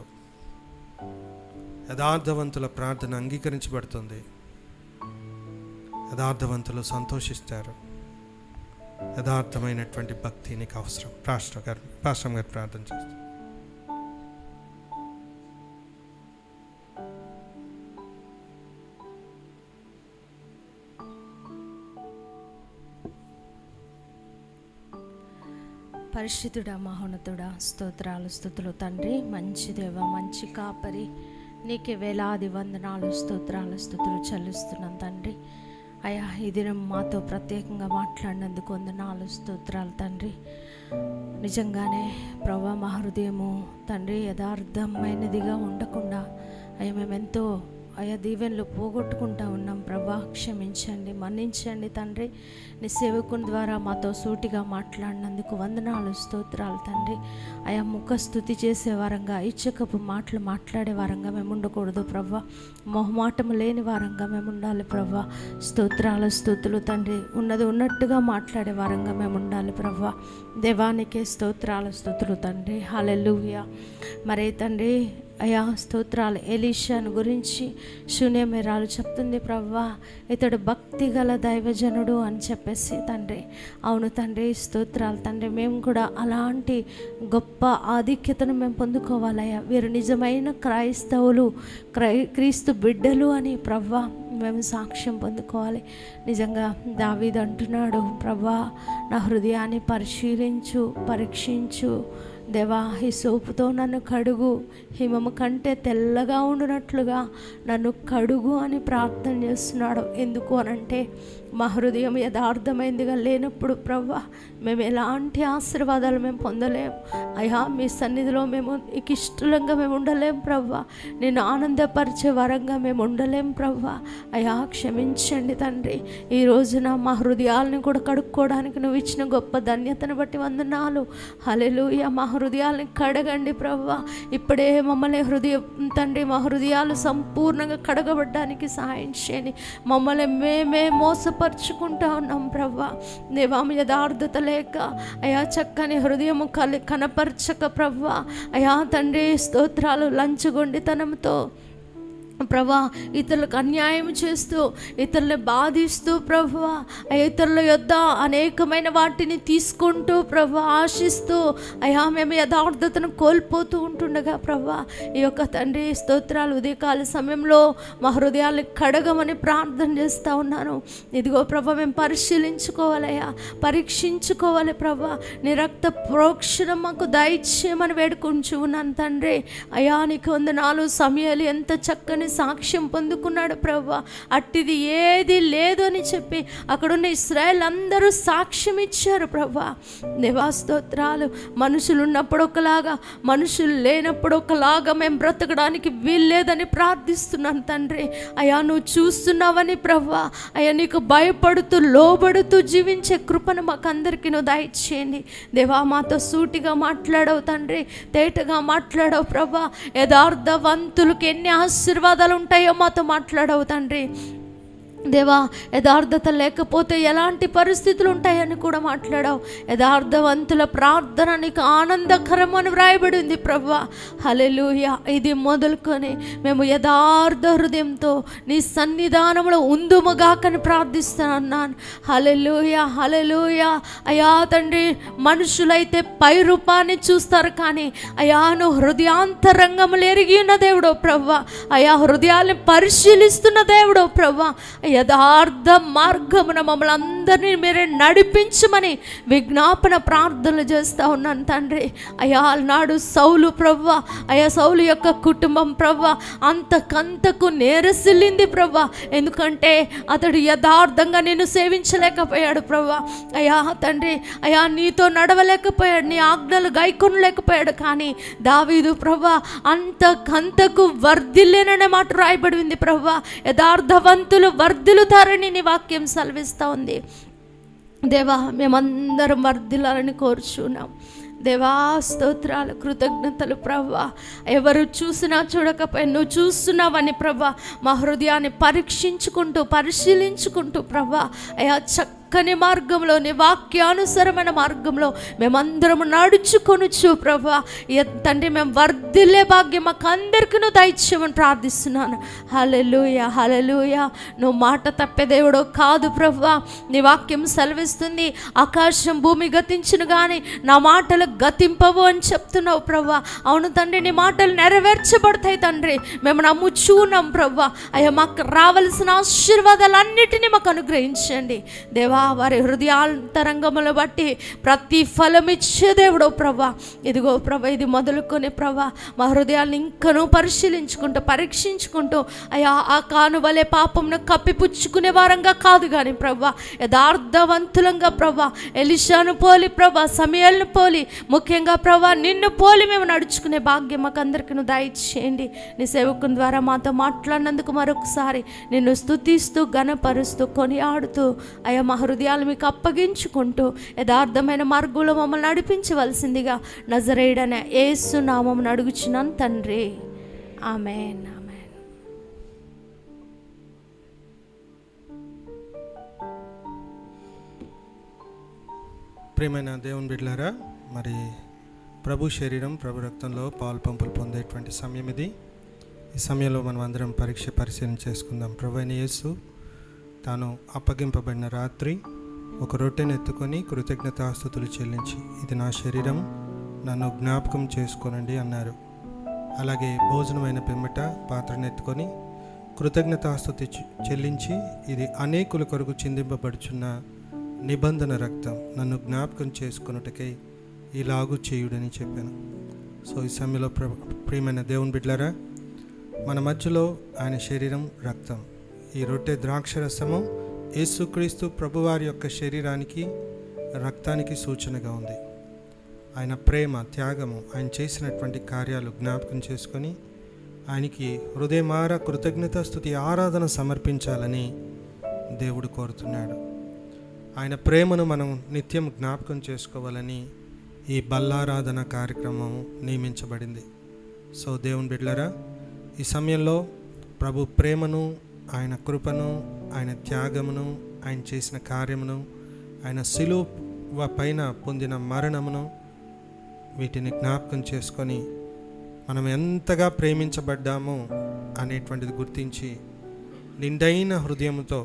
యథార్థవంతుల ప్రార్థన అంగీకరించబడుతుంది యథార్థవంతులు సంతోషిస్తారు యథార్థమైనటువంటి భక్తి నీకు అవసరం రాష్ట్ర గారు రాష్ట్రం గారు ప్రార్థన చేస్తారు పరిశుద్ధుడా మహోన్నతుడా స్తోత్రాలు స్థుతులు తండ్రి మంచి దేవ మంచి కాపరి నీకే వేలాది వందనాలు స్తోత్రాలు స్థుతులు చెల్లిస్తున్నాం తండ్రి అయా ఈ దినం మాతో ప్రత్యేకంగా మాట్లాడినందుకు వందనాలు స్తోత్రాలు తండ్రి నిజంగానే ప్రభా మా హృదయము తండ్రి యథార్థమైనదిగా ఉండకుండా అయ్యా మేమెంతో అయా దీవెనలు పోగొట్టుకుంటా ఉన్నాం ప్రభా క్షమించండి మన్నించండి తండ్రి నీ సేవకుని ద్వారా మాతో సూటిగా మాట్లాడినందుకు వందనాలు స్తోత్రాలు తండ్రి అయా ముఖ స్థుతి చేసే వారంగా ఇచ్చకపు మాటలు మాట్లాడే వారంగా మేము ఉండకూడదు ప్రభా మొహమాటము లేని వారంగా మేము ఉండాలి ప్రభా స్తోత్రాల స్థుతులు తండ్రి ఉన్నది ఉన్నట్టుగా మాట్లాడే వారంగా మేము ఉండాలి ప్రభా దేవానికే స్తోత్రాల స్థుతులు తండ్రి హల్లెలూయా మరే తండ్రి అయా స్తోత్రాలు ఎలీషాను గురించి శూన్యమేరాలు చెప్తుంది ప్రవ్వా ఇతడు భక్తి గల దైవజనుడు అని చెప్పేసి తండ్రి అవును తండ్రి స్తోత్రాలు తండ్రి మేము కూడా అలాంటి గొప్ప ఆధిక్యతను మేము పొందుకోవాలయ్యా వీరు నిజమైన క్రైస్తవులు క్రై క్రీస్తు బిడ్డలు అని ప్రవ్వా మేము సాక్ష్యం పొందుకోవాలి నిజంగా దావీద్ అంటున్నాడు ప్రభా నా హృదయాన్ని పరిశీలించు పరీక్షించు దేవా ఈ సోపుతో నన్ను కడుగు హిమము కంటే తెల్లగా ఉండునట్లుగా నన్ను కడుగు అని ప్రార్థన చేస్తున్నాడు ఎందుకు అనంటే మా హృదయం యథార్థమైందిగా లేనప్పుడు ప్రవ్వా మేము ఎలాంటి ఆశీర్వాదాలు మేము పొందలేం అయ్యా మీ సన్నిధిలో మేము నీకు ఇష్టలంగా మేము ఉండలేం ప్రవ్వా నేను ఆనందపరిచే వరంగా మేము ఉండలేం ప్రవ్వా అయ్యా క్షమించండి తండ్రి ఈ రోజున మా హృదయాలను కూడా కడుక్కోవడానికి నువ్వు ఇచ్చిన గొప్ప ధన్యతను బట్టి వందనాలు హలెలుయ మా హృదయాలను కడగండి ప్రవ్వా ఇప్పుడే మమ్మల్ని హృదయ తండ్రి మా హృదయాలు సంపూర్ణంగా కడగబడ్డానికి సహాయం చేయండి మమ్మల్ని మేమే మోసపరుచుకుంటా ఉన్నాం ప్రవ్వా దేవాము యథార్థత లేక అయా చక్కని హృదయము కలి కనపరచక ప్రవ్వా అయా తండ్రి స్తోత్రాలు లంచగొండితనంతో ప్రభా ఇతరులకు అన్యాయం చేస్తూ ఇతరులను బాధిస్తూ ప్రభా ఇతరుల యొద్ద అనేకమైన వాటిని తీసుకుంటూ ప్రభా ఆశిస్తూ అయా మేము యథార్థతను కోల్పోతూ ఉంటుండగా ప్రభా ఈ యొక్క తండ్రి స్తోత్రాలు ఉదయకాల సమయంలో మా హృదయాలు కడగమని ప్రార్థన చేస్తూ ఉన్నాను ఇదిగో ప్రభా మేము పరిశీలించుకోవాలయ్యా పరీక్షించుకోవాలి ప్రభా నీ రక్త ప్రోక్షణం మాకు దయచేయమని వేడుకుంటూ ఉన్నాను తండ్రి అయా నీకు వందనాలు సమయాలు ఎంత చక్కని సాక్ష్యం పొందుకున్నాడు ప్రభా అట్టిది ఏది లేదు అని చెప్పి అక్కడున్న ఇస్రాయల్ అందరూ సాక్ష్యం ఇచ్చారు ప్రభా దేవాస్తోత్రాలు మనుషులు ఉన్నప్పుడు ఒకలాగా మనుషులు లేనప్పుడు ఒకలాగా మేము బ్రతకడానికి వీల్లేదని ప్రార్థిస్తున్నాను తండ్రి అయా నువ్వు చూస్తున్నావని ప్రభా అయ్యా నీకు భయపడుతూ లోబడుతూ జీవించే కృపను మాకు అందరికీ నువ్వు దయచేయండి దేవా మాతో సూటిగా మాట్లాడవు తండ్రి తేటగా మాట్లాడవు ప్రభా యథార్థవంతులకు ఎన్ని ఆశీర్వాదాలు ఉంటాయో మాతో మాట్లాడవు తండ్రి దేవా యథార్థత లేకపోతే ఎలాంటి పరిస్థితులు ఉంటాయని కూడా మాట్లాడావు యథార్థవంతుల ప్రార్థన నీకు ఆనందకరం అని వ్రాయబడి ఉంది ప్రభా హలెలూయ ఇది మొదలుకొని మేము యథార్థ హృదయంతో నీ సన్నిధానంలో ఉందుముగాకని ప్రార్థిస్తున్నాను హలెలూయ హలెలూయ అయా తండ్రి మనుషులైతే పై రూపాన్ని చూస్తారు కానీ అయా నువ్వు హృదయాంతరంగములు ఎరిగి ఉన్న దేవుడో ప్రవ్వా అయా హృదయాన్ని పరిశీలిస్తున్న దేవుడో ప్రవ్వా యథార్థ మార్గమున మమ్మల్ని అందరినీ మీరే నడిపించమని విజ్ఞాపన ప్రార్థనలు చేస్తూ ఉన్నాను తండ్రి అయా నాడు సౌలు ప్రవ్వ అయా సౌలు యొక్క కుటుంబం ప్రవ్వ అంతకంతకు నేరసిల్లింది ప్రవ్వ ఎందుకంటే అతడు యథార్థంగా నేను సేవించలేకపోయాడు ప్రవ్వ అయా తండ్రి అయా నీతో నడవలేకపోయాడు నీ ఆజ్ఞలు గైకొనలేకపోయాడు కానీ దావీదు ప్రవ్వ అంతకంతకు వర్ధిల్లేననే మాట రాయబడింది ప్రవ్వ యథార్థవంతులు వర్ధిల్లుతారని నీ వాక్యం సెలవిస్తూ ఉంది దేవా మేమందరం వర్ధిల్లాలని కోరుచున్నాం దేవా స్తోత్రాలు కృతజ్ఞతలు ప్రభా ఎవరు చూసినా చూడకపోయినా నువ్వు చూస్తున్నావని ప్రభా మా హృదయాన్ని పరీక్షించుకుంటూ పరిశీలించుకుంటూ ప్రభా అయా చక్కని మార్గంలో నీ వాక్యానుసరమైన మార్గంలో మేమందరం నడుచుకొనుచు ప్రభా ఎ- తండ్రి మేము వర్ధిల్లే భాగ్యం మాకు అందరికీ నువ్వు దయచేయమని ప్రార్థిస్తున్నాను హలెలూయ హలెలూయ నువ్వు మాట తప్పే దేవుడో కాదు ప్రభా నీ వాక్యం సెలవిస్తుంది ఆకాశం భూమి గతించును కానీ నా మాటలు గతింపవు అని చెప్తున్నావు ప్రభా అవును తండ్రి నీ మాటలు నెరవేర్చబడతాయి తండ్రి మేము నమ్ముచూన్నాం ప్రభా అయ్యా మాకు రావలసిన ఆశీర్వాదాలన్నిటినీ మాకు అనుగ్రహించండి దేవా వారి హృదయాంతరంగములు బట్టి ప్రతి ఫలం ఇచ్చే దేవుడు ప్రభా ఇదిగో ప్రభా ఇది మొదలుకొని ప్రభా మా హృదయాన్ని ఇంకనూ పరిశీలించుకుంటూ పరీక్షించుకుంటూ అయ్యా ఆ కానువలే పాపంను కప్పిపుచ్చుకునే వారంగా కాదు కానీ ప్రభా యథార్థవంతులంగా ప్రభా ఎలిషాను పోలి ప్రభా సమయాలను పోలి ముఖ్యంగా ప్రభా నిన్ను పోలి మేము నడుచుకునే భాగ్యం మాకు అందరికీ నువ్వు దయచేయండి నీ సేవకుని ద్వారా మాతో మాట్లాడినందుకు మరొకసారి నిన్ను స్తుతిస్తూ ఘనపరుస్తూ కొనియాడుతూ అయ్యా మా హృదయాలు మీకు అప్పగించుకుంటూ యథార్థమైన మార్గంలో మమ్మల్ని నడిపించవలసిందిగా నజరేయుడనే ఏసు నామం అడుగుచున్నాను తండ్రి ఆమెన్ ఆమెన్ ప్రియమైన దేవుని బిడ్డలారా మరి ప్రభు శరీరం ప్రభు రక్తంలో పాలు పంపులు పొందేటువంటి సమయం ఇది ఈ సమయంలో మనం అందరం పరీక్ష పరిశీలన చేసుకుందాం ప్రభు అయిన యేసు తాను అప్పగింపబడిన రాత్రి ఒక రొట్టెను ఎత్తుకొని కృతజ్ఞతాస్థుతులు చెల్లించి ఇది నా శరీరం నన్ను జ్ఞాపకం చేసుకోనండి అన్నారు అలాగే భోజనమైన పిమ్మట పాత్రను ఎత్తుకొని కృతజ్ఞతాస్థుతి చె- చెల్లించి ఇది అనేకుల కొరకు చిందింపబడుచున్న నిబంధన రక్తం నన్ను జ్ఞాపకం చేసుకొనుటకై ఇలాగు చేయుడని చెప్పాను సో ఈ సమయంలో ప్ర ప్రియమైన దేవుని బిడ్డలారా మన మధ్యలో ఆయన శరీరం రక్తం ఈ రొట్టె ద్రాక్షరసము యేసుక్రీస్తు ప్రభువారి యొక్క శరీరానికి రక్తానికి సూచనగా ఉంది ఆయన ప్రేమ త్యాగము ఆయన చేసినటువంటి కార్యాలు జ్ఞాపకం చేసుకొని ఆయనకి హృదయమార కృతజ్ఞతాస్థుతి ఆరాధన సమర్పించాలని దేవుడు కోరుతున్నాడు ఆయన ప్రేమను మనం నిత్యం జ్ఞాపకం చేసుకోవాలని ఈ బల్లారాధన కార్యక్రమం నియమించబడింది సో దేవుని బిడ్డలరా ఈ సమయంలో ప్రభు ప్రేమను ఆయన కృపను ఆయన త్యాగమును ఆయన చేసిన కార్యమును ఆయన సిలువ పైన పొందిన మరణమును వీటిని జ్ఞాపకం చేసుకొని మనం ఎంతగా ప్రేమించబడ్డామో అనేటువంటిది గుర్తించి నిండైన హృదయంతో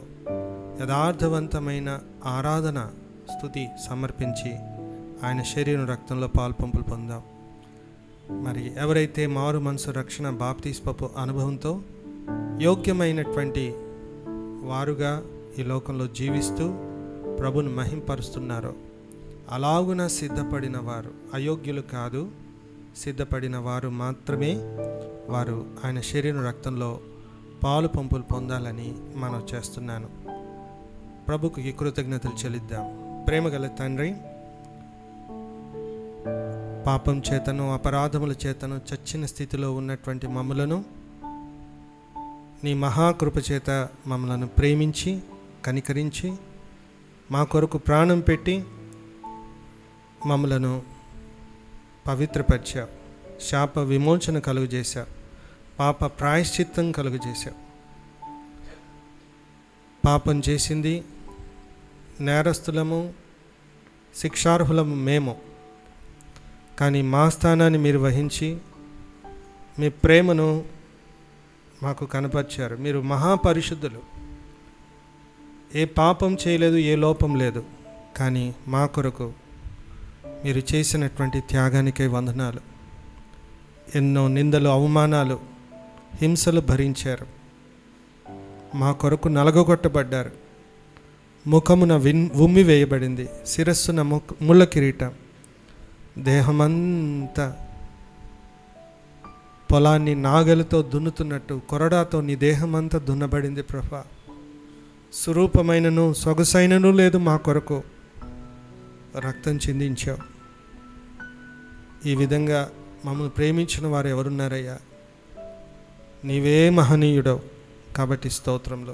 యథార్థవంతమైన ఆరాధన స్థుతి సమర్పించి ఆయన శరీరం రక్తంలో పాల్పంపులు పొందాం మరి ఎవరైతే మారు మనసు రక్షణ బాప్తీస్పపు అనుభవంతో యోగ్యమైనటువంటి వారుగా ఈ లోకంలో జీవిస్తూ ప్రభుని మహింపరుస్తున్నారో అలాగున సిద్ధపడిన వారు అయోగ్యులు కాదు సిద్ధపడిన వారు మాత్రమే వారు ఆయన శరీరం రక్తంలో పాలు పంపులు పొందాలని మనం చేస్తున్నాను ప్రభుకి కృతజ్ఞతలు చెల్లిద్దాం ప్రేమగల తండ్రి పాపం చేతను అపరాధముల చేతను చచ్చిన స్థితిలో ఉన్నటువంటి మమ్ములను నీ మహాకృప చేత మమ్మలను ప్రేమించి కనికరించి మా కొరకు ప్రాణం పెట్టి మమ్మలను పవిత్రపరిచావు శాప విమోచన కలుగజేశావు పాప ప్రాయశ్చిత్తం కలుగజేశావు పాపం చేసింది నేరస్తులము శిక్షార్హులము మేము కానీ మా స్థానాన్ని మీరు వహించి మీ ప్రేమను మాకు కనపరిచారు మీరు మహాపరిశుద్ధులు ఏ పాపం చేయలేదు ఏ లోపం లేదు కానీ మా కొరకు మీరు చేసినటువంటి త్యాగానికై వందనాలు ఎన్నో నిందలు అవమానాలు హింసలు భరించారు మా కొరకు నలగొట్టబడ్డారు ముఖమున విన్ ఉమ్మి వేయబడింది శిరస్సున ముక్ ముళ్ళ కిరీటం దేహమంతా పొలాన్ని నాగలితో దున్నుతున్నట్టు కొరడాతో నీ దేహమంతా దున్నబడింది ప్రభా స్వరూపమైనను సొగసైనను లేదు మా కొరకు రక్తం చిందించావు ఈ విధంగా మమ్మల్ని ప్రేమించిన వారు ఎవరున్నారయ్యా నీవే మహనీయుడవు కాబట్టి స్తోత్రంలో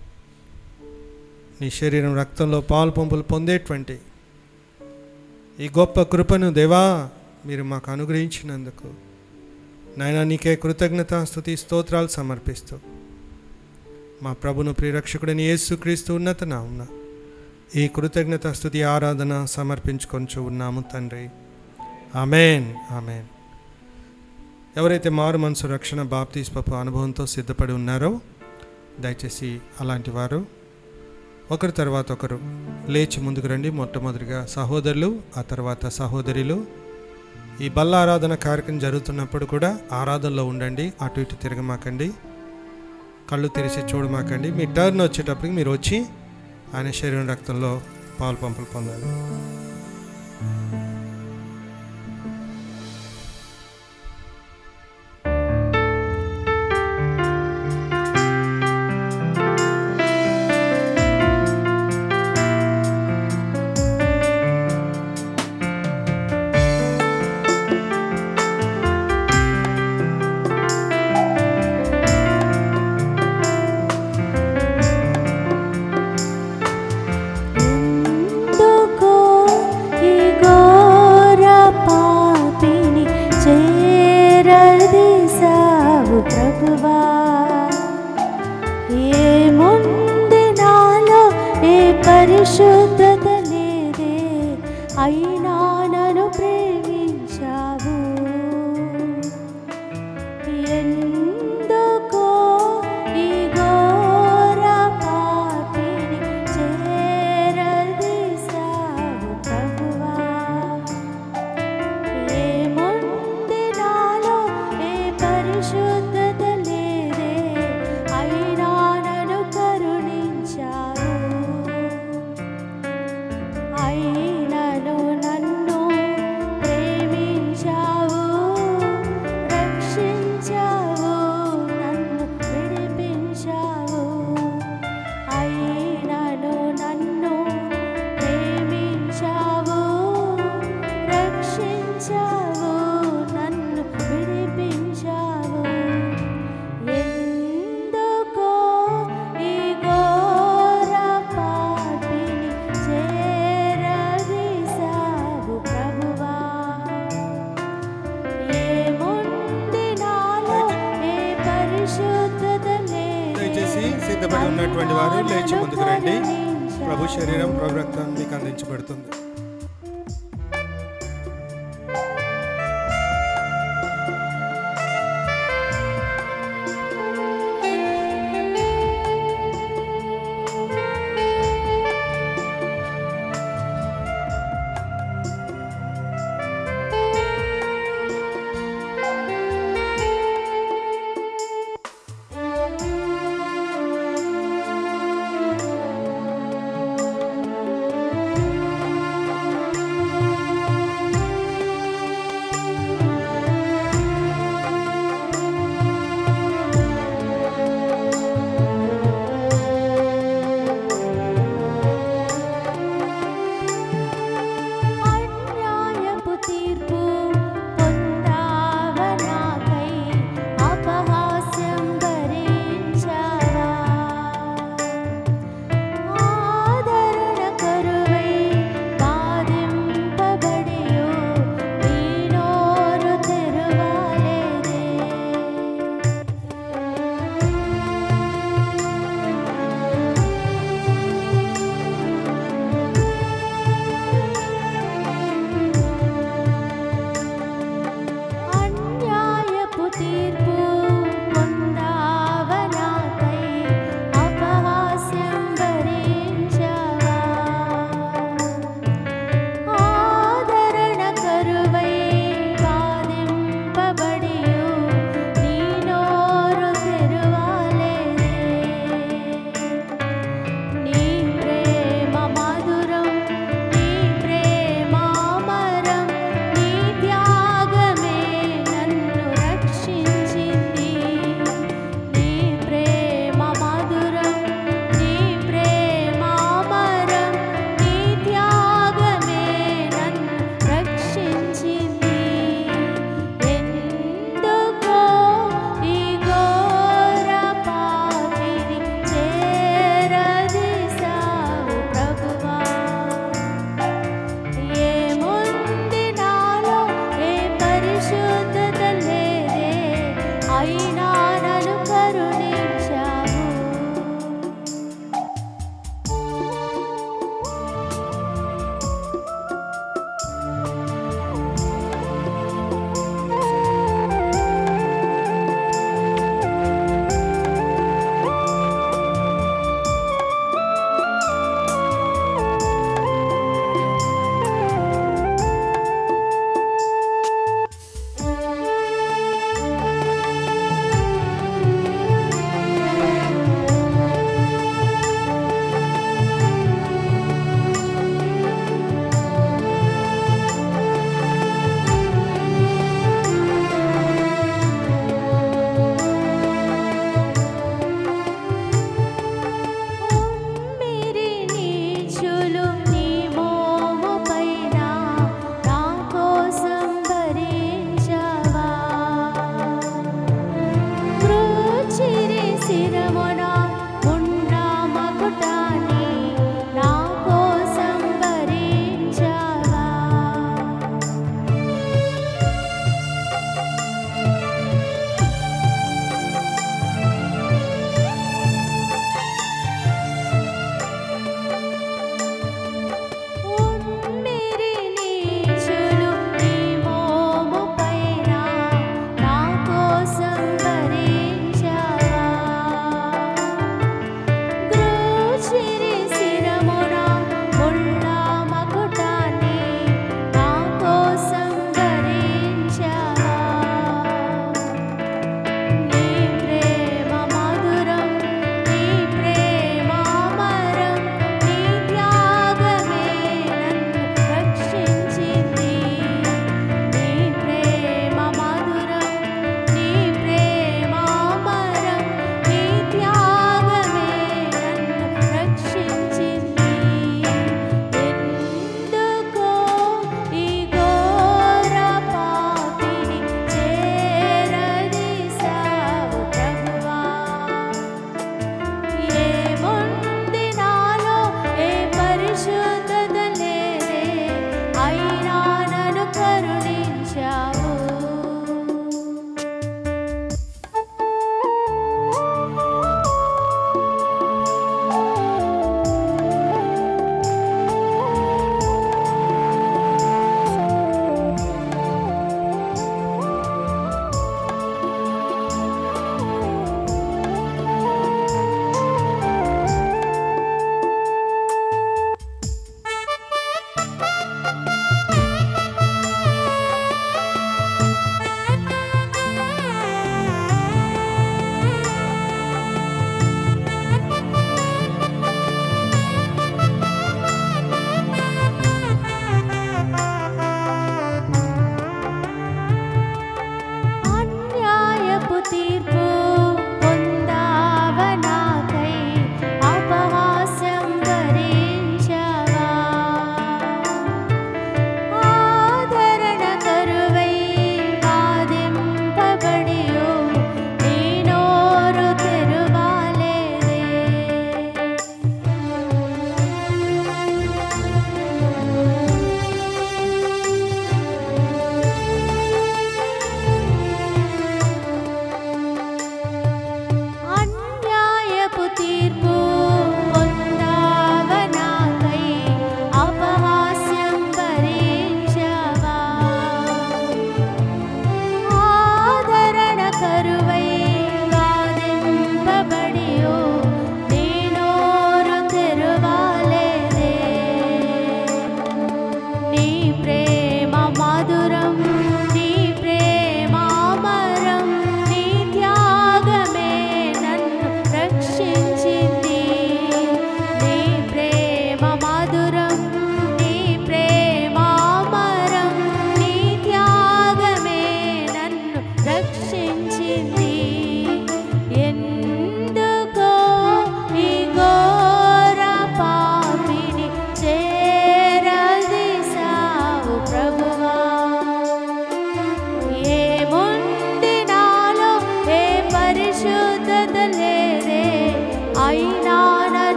నీ శరీరం రక్తంలో పాలు పంపులు పొందేటువంటి ఈ గొప్ప కృపను దేవా మీరు మాకు అనుగ్రహించినందుకు నాయన నీకే కృతజ్ఞత స్థుతి స్తోత్రాలు సమర్పిస్తూ మా ప్రభును ప్రిరక్షకుడిని యేసుక్రీస్తు ఉన్నత నామున ఈ కృతజ్ఞత స్థుతి ఆరాధన సమర్పించుకొంచు ఉన్నాము తండ్రి ఆమెన్ ఆమెన్ ఎవరైతే మారు మనసు రక్షణ బాప్తీస్పపు అనుభవంతో సిద్ధపడి ఉన్నారో దయచేసి అలాంటి వారు ఒకరి తర్వాత ఒకరు లేచి ముందుకు రండి మొట్టమొదటిగా సహోదరులు ఆ తర్వాత సహోదరులు ఈ బల్ల ఆరాధన కార్యక్రమం జరుగుతున్నప్పుడు కూడా ఆరాధనలో ఉండండి అటు ఇటు తిరగమాకండి కళ్ళు తెరిచి చూడమాకండి మీ టర్న్ వచ్చేటప్పటికి మీరు వచ్చి ఆయన శరీరం రక్తంలో పాలు పంపులు పొందాలి ఎందుకో ఈ ఘోర పాపిని చేరదీసావు ప్రభువా ఏముంది నాలో ఏ పరిశుద్ధత లేదే అయినా నన్ను ప్రేమించావు ఎందుకో ఈ ఘోర పాపిని చేరదీసావు ప్రభువా ఏముంది నాలో ఏ పరిశుద్ధత లేదే అయినా నన్ను కరుణించావు అయినను నన్ను ప్రేమించావు రక్షించావు నన్ను విడిపించావు అయినను నన్ను ప్రేమించావు రక్షించావు నన్ను విడిపించావు ఎందుకో ఈ ఘోర పాపిని చేరదీసావు ప్రభువా ఏముంది నాలో ఏ పరిశుద్ధత లేదే దయచేసి సిద్ధపడి ఉన్నటువంటి వారు లేచి ముందుకు రండి ప్రభు శరీరం ప్రభు రక్తం మీకు అందించబడుతుంది ఆ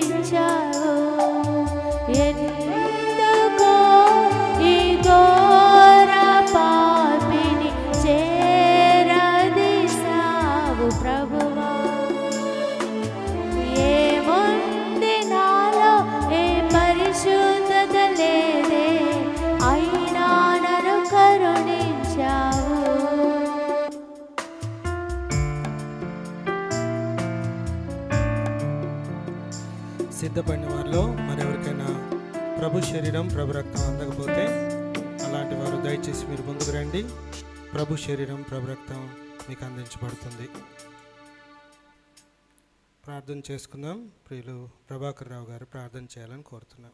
కరుణించావు ఎందుకో ఈ ఘోర పాపిని చేరదీశావు ప్రభువా ఏముంది నాలో ఏ పరిశుద్ధత లేదే అయినా నన్ను కరుణించావు సిద్ధపడిన వారిలో మరెవరికైనా ప్రభు శరీరం ప్రభు రక్తం అందకపోతే అలాంటి వారు దయచేసి మీరు ముందుకు రండి ప్రభు శరీరం ప్రభు రక్తం మీకు అందించబడుతుంది ప్రార్థన చేసుకుందాం ప్రియులు ప్రభాకర్ రావు గారు ప్రార్థన చేయాలని కోరుతున్నాం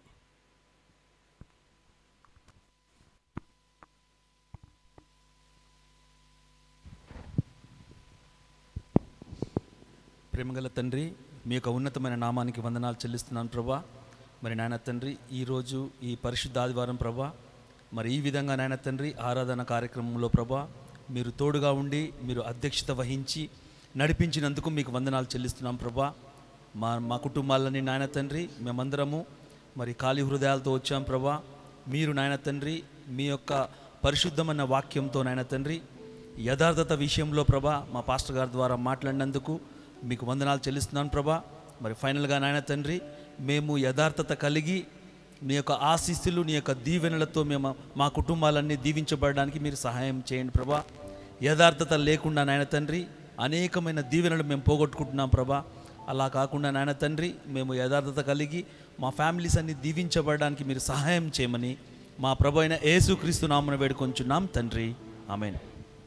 ప్రేమగల తండ్రి మీ యొక్క ఉన్నతమైన నామానికి వందనాలు చెల్లిస్తున్నాను ప్రభా మరి నాయన తండ్రి ఈరోజు ఈ పరిశుద్ధ ఆదివారం ప్రభా మరి ఈ విధంగా నాయన తండ్రి ఆరాధన కార్యక్రమంలో ప్రభా మీరు తోడుగా ఉండి మీరు అధ్యక్షత వహించి నడిపించినందుకు మీకు వందనాలు చెల్లిస్తున్నాం ప్రభా మా మా కుటుంబాలని నాయన తండ్రి మేమందరము మరి ఖాళీ హృదయాలతో వచ్చాం ప్రభా మీరు నాయన తండ్రి మీ యొక్క పరిశుద్ధమైన వాక్యంతో నాయన తండ్రి యథార్థత విషయంలో ప్రభా మా పాస్టర్ గారి ద్వారా మాట్లాడినందుకు మీకు వందనాలు చెల్లిస్తున్నాను ప్రభా మరి ఫైనల్గా నాయన తండ్రి మేము యథార్థత కలిగి నీ యొక్క ఆశీస్సులు నీ యొక్క దీవెనలతో మేము మా కుటుంబాలన్నీ దీవించబడడానికి మీరు సహాయం చేయండి ప్రభా యథార్థత లేకుండా నాయన తండ్రి అనేకమైన దీవెనలు మేము పోగొట్టుకుంటున్నాం ప్రభా అలా కాకుండా నాయన తండ్రి మేము యథార్థత కలిగి మా ఫ్యామిలీస్ అన్ని దీవించబడడానికి మీరు సహాయం చేయమని మా ప్రభు అయిన యేసుక్రీస్తు నామను వేడుకొంచున్నాం తండ్రి amen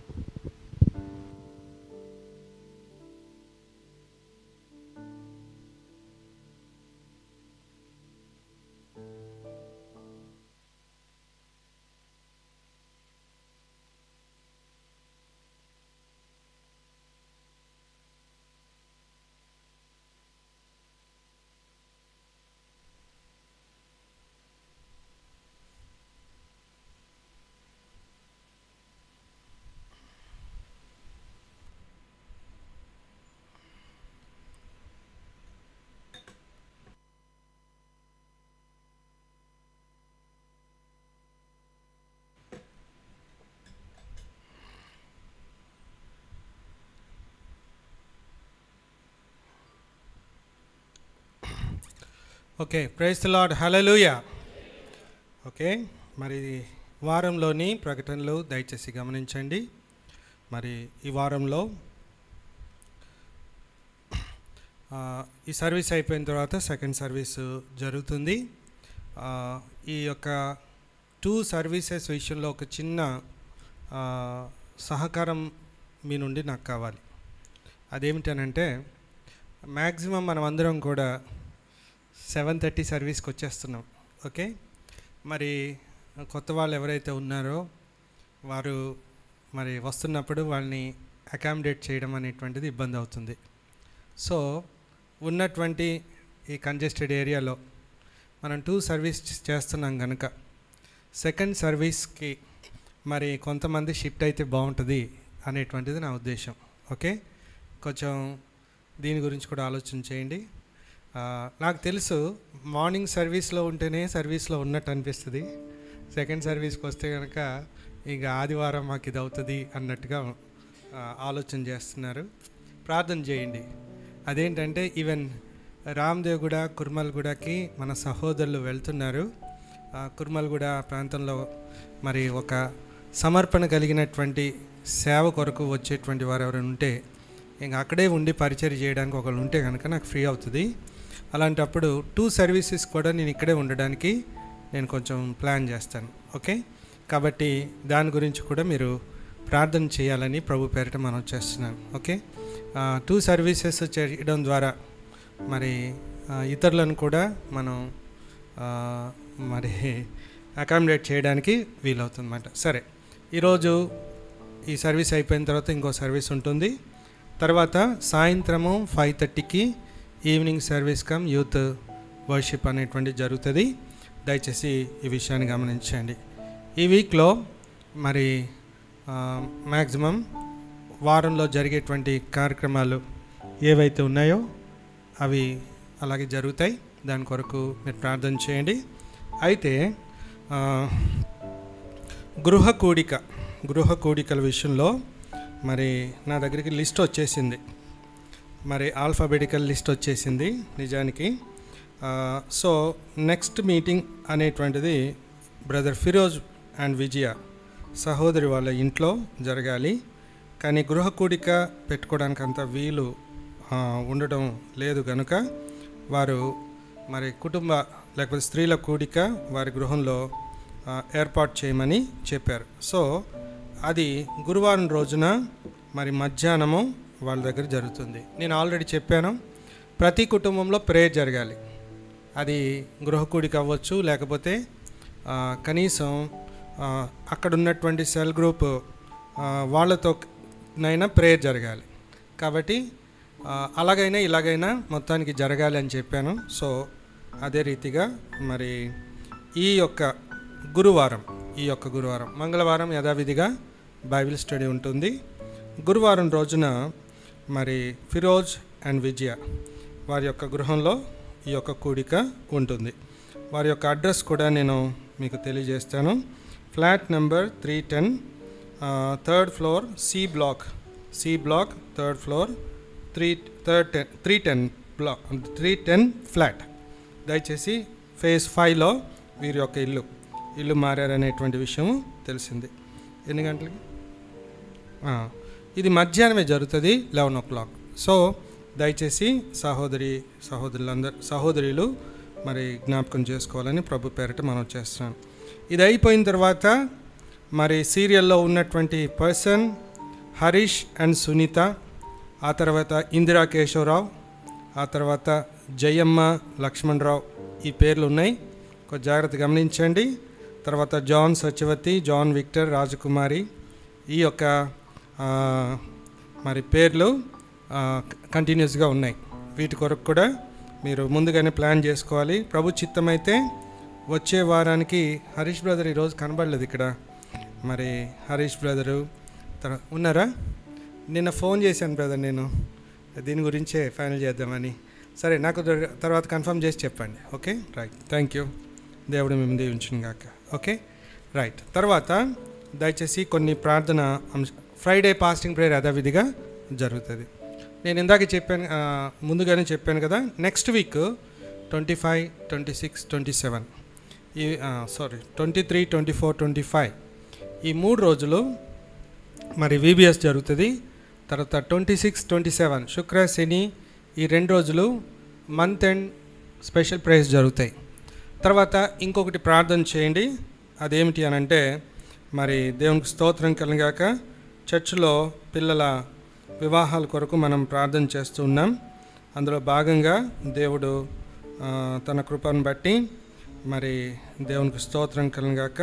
okay praise Lord hallelujah okay మరి వారంలోని ప్రకటనలు దయచేసి గమనించండి మరి ఈ వారంలో ఆ, ఈ సర్వీస్ అయిపోయిన తర్వాత సెకండ్ సర్వీస్ జరుగుతుంది ఆ, ఈ యొక్క టూ సర్వీసెస్ విషయంలో ఒక చిన్న ఆ, సహకారం మీ నుండి నాకు కావాలి అదేమిటనంటే మ్యాక్సిమం మనం అందరం కూడా సెవెన్ థర్టీ సర్వీస్కి వచ్చేస్తున్నాం ఓకే మరి కొత్త వాళ్ళు ఎవరైతే ఉన్నారో వారు మరి వస్తున్నప్పుడు వాళ్ళని అకామిడేట్ చేయడం అనేటువంటిది ఇబ్బంది అవుతుంది సో ఉన్నటువంటి ఈ కంజెస్టెడ్ ఏరియాలో మనం టూ సర్వీస్ చేస్తున్నాం కనుక సెకండ్ సర్వీస్కి మరి కొంతమంది షిఫ్ట్ అయితే బాగుంటుంది అనేటువంటిది నా ఉద్దేశం ఓకే కొంచెం దీని గురించి కూడా ఆలోచన చేయండి ఆ, నాకు తెలుసు మార్నింగ్ సర్వీస్లో ఉంటేనే సర్వీస్లో ఉన్నట్టు అనిపిస్తుంది సెకండ్ సర్వీస్కి వస్తే కనుక ఇక ఆదివారం మాకు ఇది అవుతుంది అన్నట్టుగా ఆ, ఆలోచన చేస్తున్నారు ప్రార్థన చేయండి అదేంటంటే ఈవెన్ రామ్దేవ్గూడ కుర్మల్గూడకి మన సహోదరులు వెళ్తున్నారు ఆ, కుర్మల్గూడ ప్రాంతంలో మరి ఒక సమర్పణ కలిగినటువంటి సేవ కొరకు వచ్చేటువంటి వారు ఎవరైనా ఉంటే ఇంకా అక్కడే ఉండి పరిచయం చేయడానికి ఒకళ్ళు ఉంటే కనుక నాకు ఫ్రీ అవుతుంది అలాంటప్పుడు టూ సర్వీసెస్ కూడా నేను ఇక్కడే ఉండడానికి నేను కొంచెం ప్లాన్ చేస్తాను ఓకే కాబట్టి దాని గురించి కూడా మీరు ప్రార్థన చేయాలని ప్రభు పేరిట మనం చేస్తున్నాను ఓకే టూ సర్వీసెస్ చేయడం ద్వారా మరి ఆ, ఇతరులను కూడా మనం ఆ, మరి అకామిడేట్ చేయడానికి వీలవుతుందన్నమాట సరే ఈరోజు ఈ సర్వీస్ అయిపోయిన తర్వాత ఇంకో సర్వీస్ ఉంటుంది తర్వాత సాయంత్రము ఫైవ్ థర్టీకి evening service come youth worship అనేటువంటి జరుగుతుంది దయచేసి ఈ విషయాన్ని గమనించండి ఈ వీక్లో మరి మ్యాక్సిమం వారంలో జరిగేటువంటి కార్యక్రమాలు ఏవైతే ఉన్నాయో అవి అలాగే జరుగుతాయి దాని కొరకు మీరు ప్రార్థన చేయండి అయితే ఆ, గృహ కూడిక గృహ కూడికల విషయంలో మరి నా దగ్గరికి లిస్ట్ వచ్చేసింది మరి ఆల్ఫాబెటికల్ లిస్ట్ వచ్చేసింది నిజానికి ఆ, సో నెక్స్ట్ మీటింగ్ అనేటువంటిది బ్రదర్ ఫిరోజ్ అండ్ విజయ సహోదరి వాళ్ళ ఇంట్లో జరగాలి కానీ గృహ కూడిక పెట్టుకోవడానికి అంత వీలు ఆ, ఉండడం లేదు కనుక వారు మరి కుటుంబ లేకపోతే స్త్రీల కూడిక వారి గృహంలో ఆ, ఏర్పాటు చేయమని చెప్పారు సో అది గురువారం రోజున మరి మధ్యాహ్నము వాళ్ళ దగ్గర జరుగుతుంది నేను ఆల్రెడీ చెప్పాను ప్రతి కుటుంబంలో ప్రేయర్ జరగాలి అది గృహ కూడిక అవ్వచ్చు లేకపోతే ఆ, కనీసం ఆ, అక్కడ ఉన్నటువంటి సెల్ గ్రూప్ ఆ, వాళ్ళతో నైనా ప్రేయర్ జరగాలి కాబట్టి ఆ, అలాగైనా ఇలాగైనా మొత్తానికి జరగాలి అని చెప్పాను సో అదే రీతిగా మరి ఈ యొక్క గురువారం ఈ యొక్క గురువారం మంగళవారం యథావిధిగా బైబిల్ స్టడీ ఉంటుంది గురువారం రోజున మరి ఫిరోజ్ అండ్ విజయ వారి యొక్క గృహంలో ఈ యొక్క కూడిక ఉంటుంది వారి యొక్క అడ్రస్ కూడా నేను మీకు తెలియజేస్తాను flat number three ten third floor C block C block third floor three third ten three ten block three ten flat దయచేసి ఫేజ్ ఫైవ్లో వీరి యొక్క ఇల్లు ఇల్లు మారారనేటువంటి విషయం తెలిసింది ఎన్ని గంటలకి ఆ, ఇది మధ్యాహ్నమే జరుగుతుంది లెవెన్ ఓ క్లాక్ సో దయచేసి సహోదరి సహోదరులందరూ సహోదరులు మరి జ్ఞాపకం చేసుకోవాలని ప్రభు పేరిట మనం చేస్తున్నాం ఇది అయిపోయిన తర్వాత మరి సీరియల్లో ఉన్నటువంటి పర్సన్ హరీష్ అండ్ సునీత ఆ తర్వాత ఇందిరా కేశవరావు ఆ తర్వాత జయమ్మ లక్ష్మణరావు ఈ పేర్లు ఉన్నాయి కొంచెం జాగ్రత్త గమనించండి తర్వాత John Satyavati John Victor Rajakumari ఈ యొక్క ఆ, మరి పేర్లు కంటిన్యూస్గా ఉన్నాయి వీటి కొరకు కూడా మీరు ముందుగానే ప్లాన్ చేసుకోవాలి ప్రభు చిత్తమైతే వచ్చే వారానికి హరీష్ బ్రదర్ ఈరోజు కనబడలేదు ఇక్కడ మరి హరీష్ బ్రదరు తర- ఉన్నారా నిన్న ఫోన్ చేశాను బ్రదర్ నేను దీని గురించే ఫైనల్ చేద్దామని సరే నాకు దొర- తర్వాత కన్ఫర్మ్ చేసి చెప్పండి ఓకే రైట్ థ్యాంక్ యూ దేవుడు మేము దీవించును గాక ఓకే రైట్ తర్వాత దయచేసి కొన్ని ప్రార్థన అంశ ఫ్రైడే ఫాస్టింగ్ ప్రేయర్ యథావిధిగా జరుగుతుంది నేను ఇందాక చెప్పాను ఆ, ముందుగానే చెప్పాను కదా next week twenty five twenty six twenty seven ఈ sorry twenty three twenty four twenty five ఈ మూడు రోజులు మరి విబిఎస్ జరుగుతుంది తర్వాత ట్వంటీ సిక్స్ ట్వంటీ సెవెన్ శుక్ర శని ఈ రెండు రోజులు మంత్ ఎండ్ స్పెషల్ ప్రైజ్ జరుగుతాయి తర్వాత ఇంకొకటి ప్రార్థన చేయండి అదేమిటి అని అంటే మరి దేవునికి స్తోత్రం కలిగాక చర్చిలో పిల్లల వివాహాల కొరకు మనం ప్రార్థన చేస్తూ ఉన్నాం అందులో భాగంగా దేవుడు ఆ, తన కృపను బట్టి మరి దేవునికి స్తోత్రం కలిగాక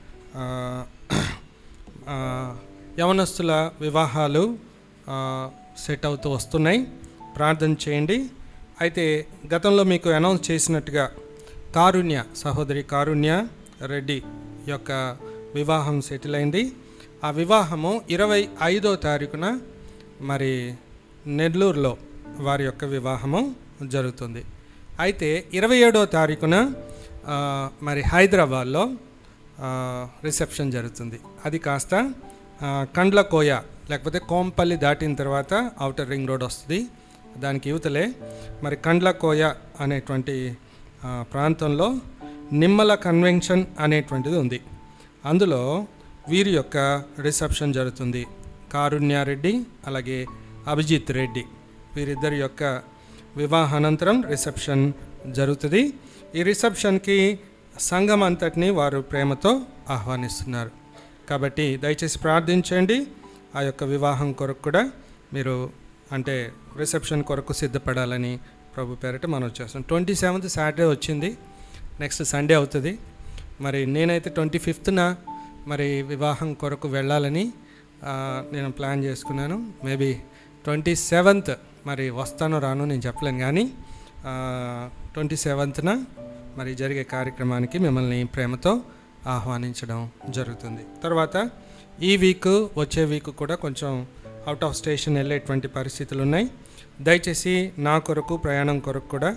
యవనస్తుల వివాహాలు ఆ, సెట్ అవుతూ వస్తున్నాయి ప్రార్థన చేయండి అయితే గతంలో మీకు అనౌన్స్ చేసినట్టుగా కారుణ్య సహోదరి కారుణ్య రెడ్డి యొక్క వివాహం సెటిల్ అయింది ఆ వివాహము ఇరవై ఐదో తారీఖున మరి నెల్లూరులో వారి యొక్క వివాహము జరుగుతుంది అయితే ఇరవై ఏడో తారీఖున ఆ, మరి హైదరాబాద్లో ఆ, రిసెప్షన్ జరుగుతుంది అది కాస్త ఆ, కండ్ల కోయ లేకపోతే కోంపల్లి దాటిన తర్వాత అవుటర్ రింగ్ రోడ్ వస్తుంది దానికి యువతలే మరి కండ్ల కోయ అనేటువంటి ఆ, ప్రాంతంలో నిమ్మల కన్వెన్షన్ అనేటువంటిది ఉంది అందులో వీరి యొక్క రిసెప్షన్ జరుగుతుంది కారుణ్యారెడ్డి అలాగే అభిజిత్ రెడ్డి వీరిద్దరి యొక్క వివాహానంతరం రిసెప్షన్ జరుగుతుంది ఈ రిసెప్షన్కి సంఘం అంతటిని వారు ప్రేమతో ఆహ్వానిస్తున్నారు కాబట్టి దయచేసి ప్రార్థించండి ఆ యొక్క వివాహం కొరకు కూడా మీరు అంటే రిసెప్షన్ కొరకు సిద్ధపడాలని ప్రభు పేరిట మనం చేస్తాం ట్వంటీ సెవెంత్ సాటర్డే వచ్చింది నెక్స్ట్ సండే అవుతుంది మరి నేనైతే ట్వంటీ ఫిఫ్త్న మరి వివాహం కొరకు వెళ్ళాలని ఆ, నేను ప్లాన్ చేసుకున్నాను మేబీ ట్వంటీ సెవెంత్ మరి వస్తానో రాను నేను చెప్పలేను కానీ ట్వంటీ సెవెంత్న మరి జరిగే కార్యక్రమానికి మిమ్మల్ని ప్రేమతో ఆహ్వానించడం జరుగుతుంది తర్వాత ఈ వీక్ వచ్చే వీక్ కూడా కొంచెం అవుట్ ఆఫ్ స్టేషన్ వెళ్ళేటువంటి పరిస్థితులు ఉన్నాయి దయచేసి నా కొరకు ప్రయాణం కొరకు కూడా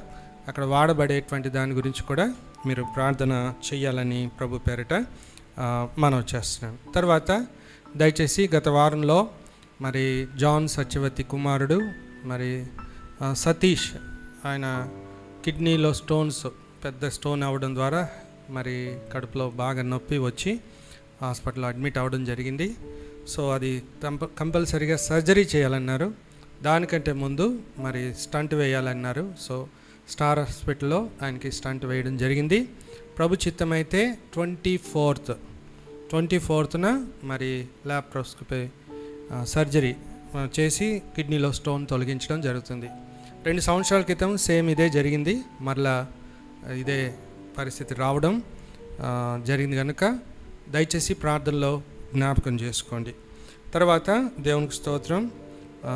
అక్కడ వాడబడేటువంటి దాని గురించి కూడా మీరు ప్రార్థన చేయాలని ప్రభు పేరిట ఆ, మనవి చేస్తున్నాను తర్వాత దయచేసి గత వారంలో మరి జాన్ సత్యవతి కుమారుడు మరి ఆ, సతీష్ ఆయన కిడ్నీలో స్టోన్స్ పెద్ద స్టోన్ అవ్వడం ద్వారా మరి కడుపులో బాగా నొప్పి వచ్చి హాస్పిటల్లో అడ్మిట్ అవ్వడం జరిగింది సో అది కంప కంపల్సరీగా సర్జరీ చేయాలన్నారు దానికంటే ముందు మరి స్టంట్ వేయాలన్నారు సో స్టార్ హాస్పిటల్లో ఆయనకి స్టంట్ వేయడం జరిగింది ప్రభు చిత్తమైతే ట్వంటీ ఫోర్త్ ట్వంటీ ఫోర్త్న మరి ల్యాప్రోస్కోపీ సర్జరీ ఆ, చేసి కిడ్నీలో స్టోన్ తొలగించడం జరుగుతుంది రెండు సంవత్సరాల క్రితం సేమ్ ఇదే జరిగింది మరలా ఆ, ఇదే పరిస్థితి రావడం ఆ, జరిగింది కనుక దయచేసి ప్రార్థనలో జ్ఞాపకం చేసుకోండి తర్వాత దేవునికి స్తోత్రం ఆ,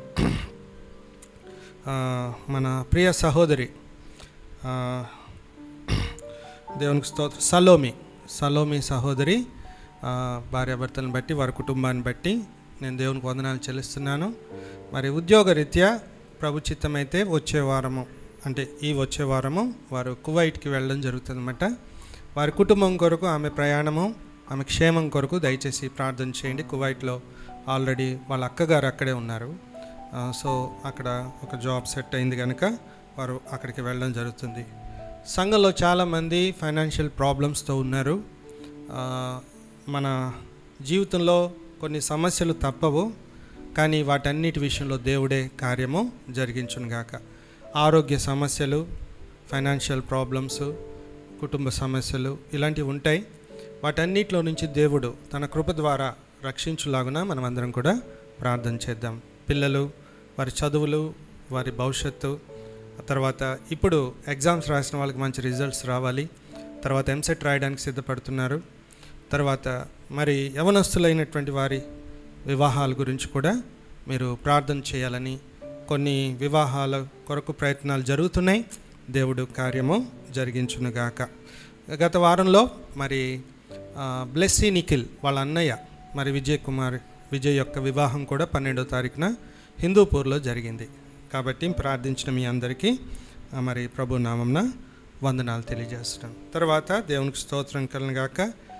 ఆ, మన ప్రియ సహోదరి ఆ, దేవునికి స్తోత్రం సలోమి సలోమి సహోదరి ఆ, భార్యాభర్తలను బట్టి వారి కుటుంబాన్ని బట్టి నేను దేవునికి వందనాలు చెల్లిస్తున్నాను మరి ఉద్యోగరీత్యా ప్రభు చిత్తమైతే వచ్చే వారము అంటే ఈ వచ్చే వారము వారు కువైట్కి వెళ్ళడం జరుగుతుందన్నమాట వారి కుటుంబం కొరకు ఆమె ప్రయాణము ఆమె క్షేమం కొరకు దయచేసి ప్రార్థన చేయండి కువైట్లో ఆల్రెడీ వాళ్ళ అక్కగారు అక్కడే ఉన్నారు ఆ, సో అక్కడ ఒక జాబ్ సెట్ అయింది కనుక వారు అక్కడికి వెళ్ళడం జరుగుతుంది సంఘంలో చాలామంది ఫైనాన్షియల్ ప్రాబ్లమ్స్తో ఉన్నారు ఆ, మన జీవితంలో కొన్ని సమస్యలు తప్పవు కానీ వాటన్నిటి విషయంలో దేవుడే కార్యము జరిగించునుగాక ఆరోగ్య సమస్యలు ఫైనాన్షియల్ ప్రాబ్లమ్స్ కుటుంబ సమస్యలు ఇలాంటివి ఉంటాయి వాటన్నిటిలో నుంచి దేవుడు తన కృప ద్వారా రక్షించులాగున మనం అందరం కూడా ప్రార్థన చేద్దాం పిల్లలు వారి చదువులు వారి భవిష్యత్తు ఆ తర్వాత ఇప్పుడు ఎగ్జామ్స్ రాసిన వాళ్ళకి మంచి రిజల్ట్స్ రావాలి తర్వాత ఎంసెట్ రాయడానికి సిద్ధపడుతున్నారు తర్వాత మరి యవనస్తులైనటువంటి వారి వివాహాల గురించి కూడా మీరు ప్రార్థన చేయాలని కొన్ని వివాహాల కొరకు ప్రయత్నాలు జరుగుతున్నాయి దేవుడు కార్యము జరిగించునుగాక గత వారంలో మరి ఆ, బ్లెస్సీ నిఖిల్ వాళ్ళ అన్నయ్య మరి విజయ్ కుమార్ విజయ్ యొక్క వివాహం కూడా పన్నెండో తారీఖున హిందూపూర్లో జరిగింది కాబట్టి ప్రార్థించిన మీ అందరికీ ఆ, మరి ప్రభు నామంన వందనాలు తెలియజేస్తున్నాం తర్వాత దేవునికి స్తోత్రం కలగాక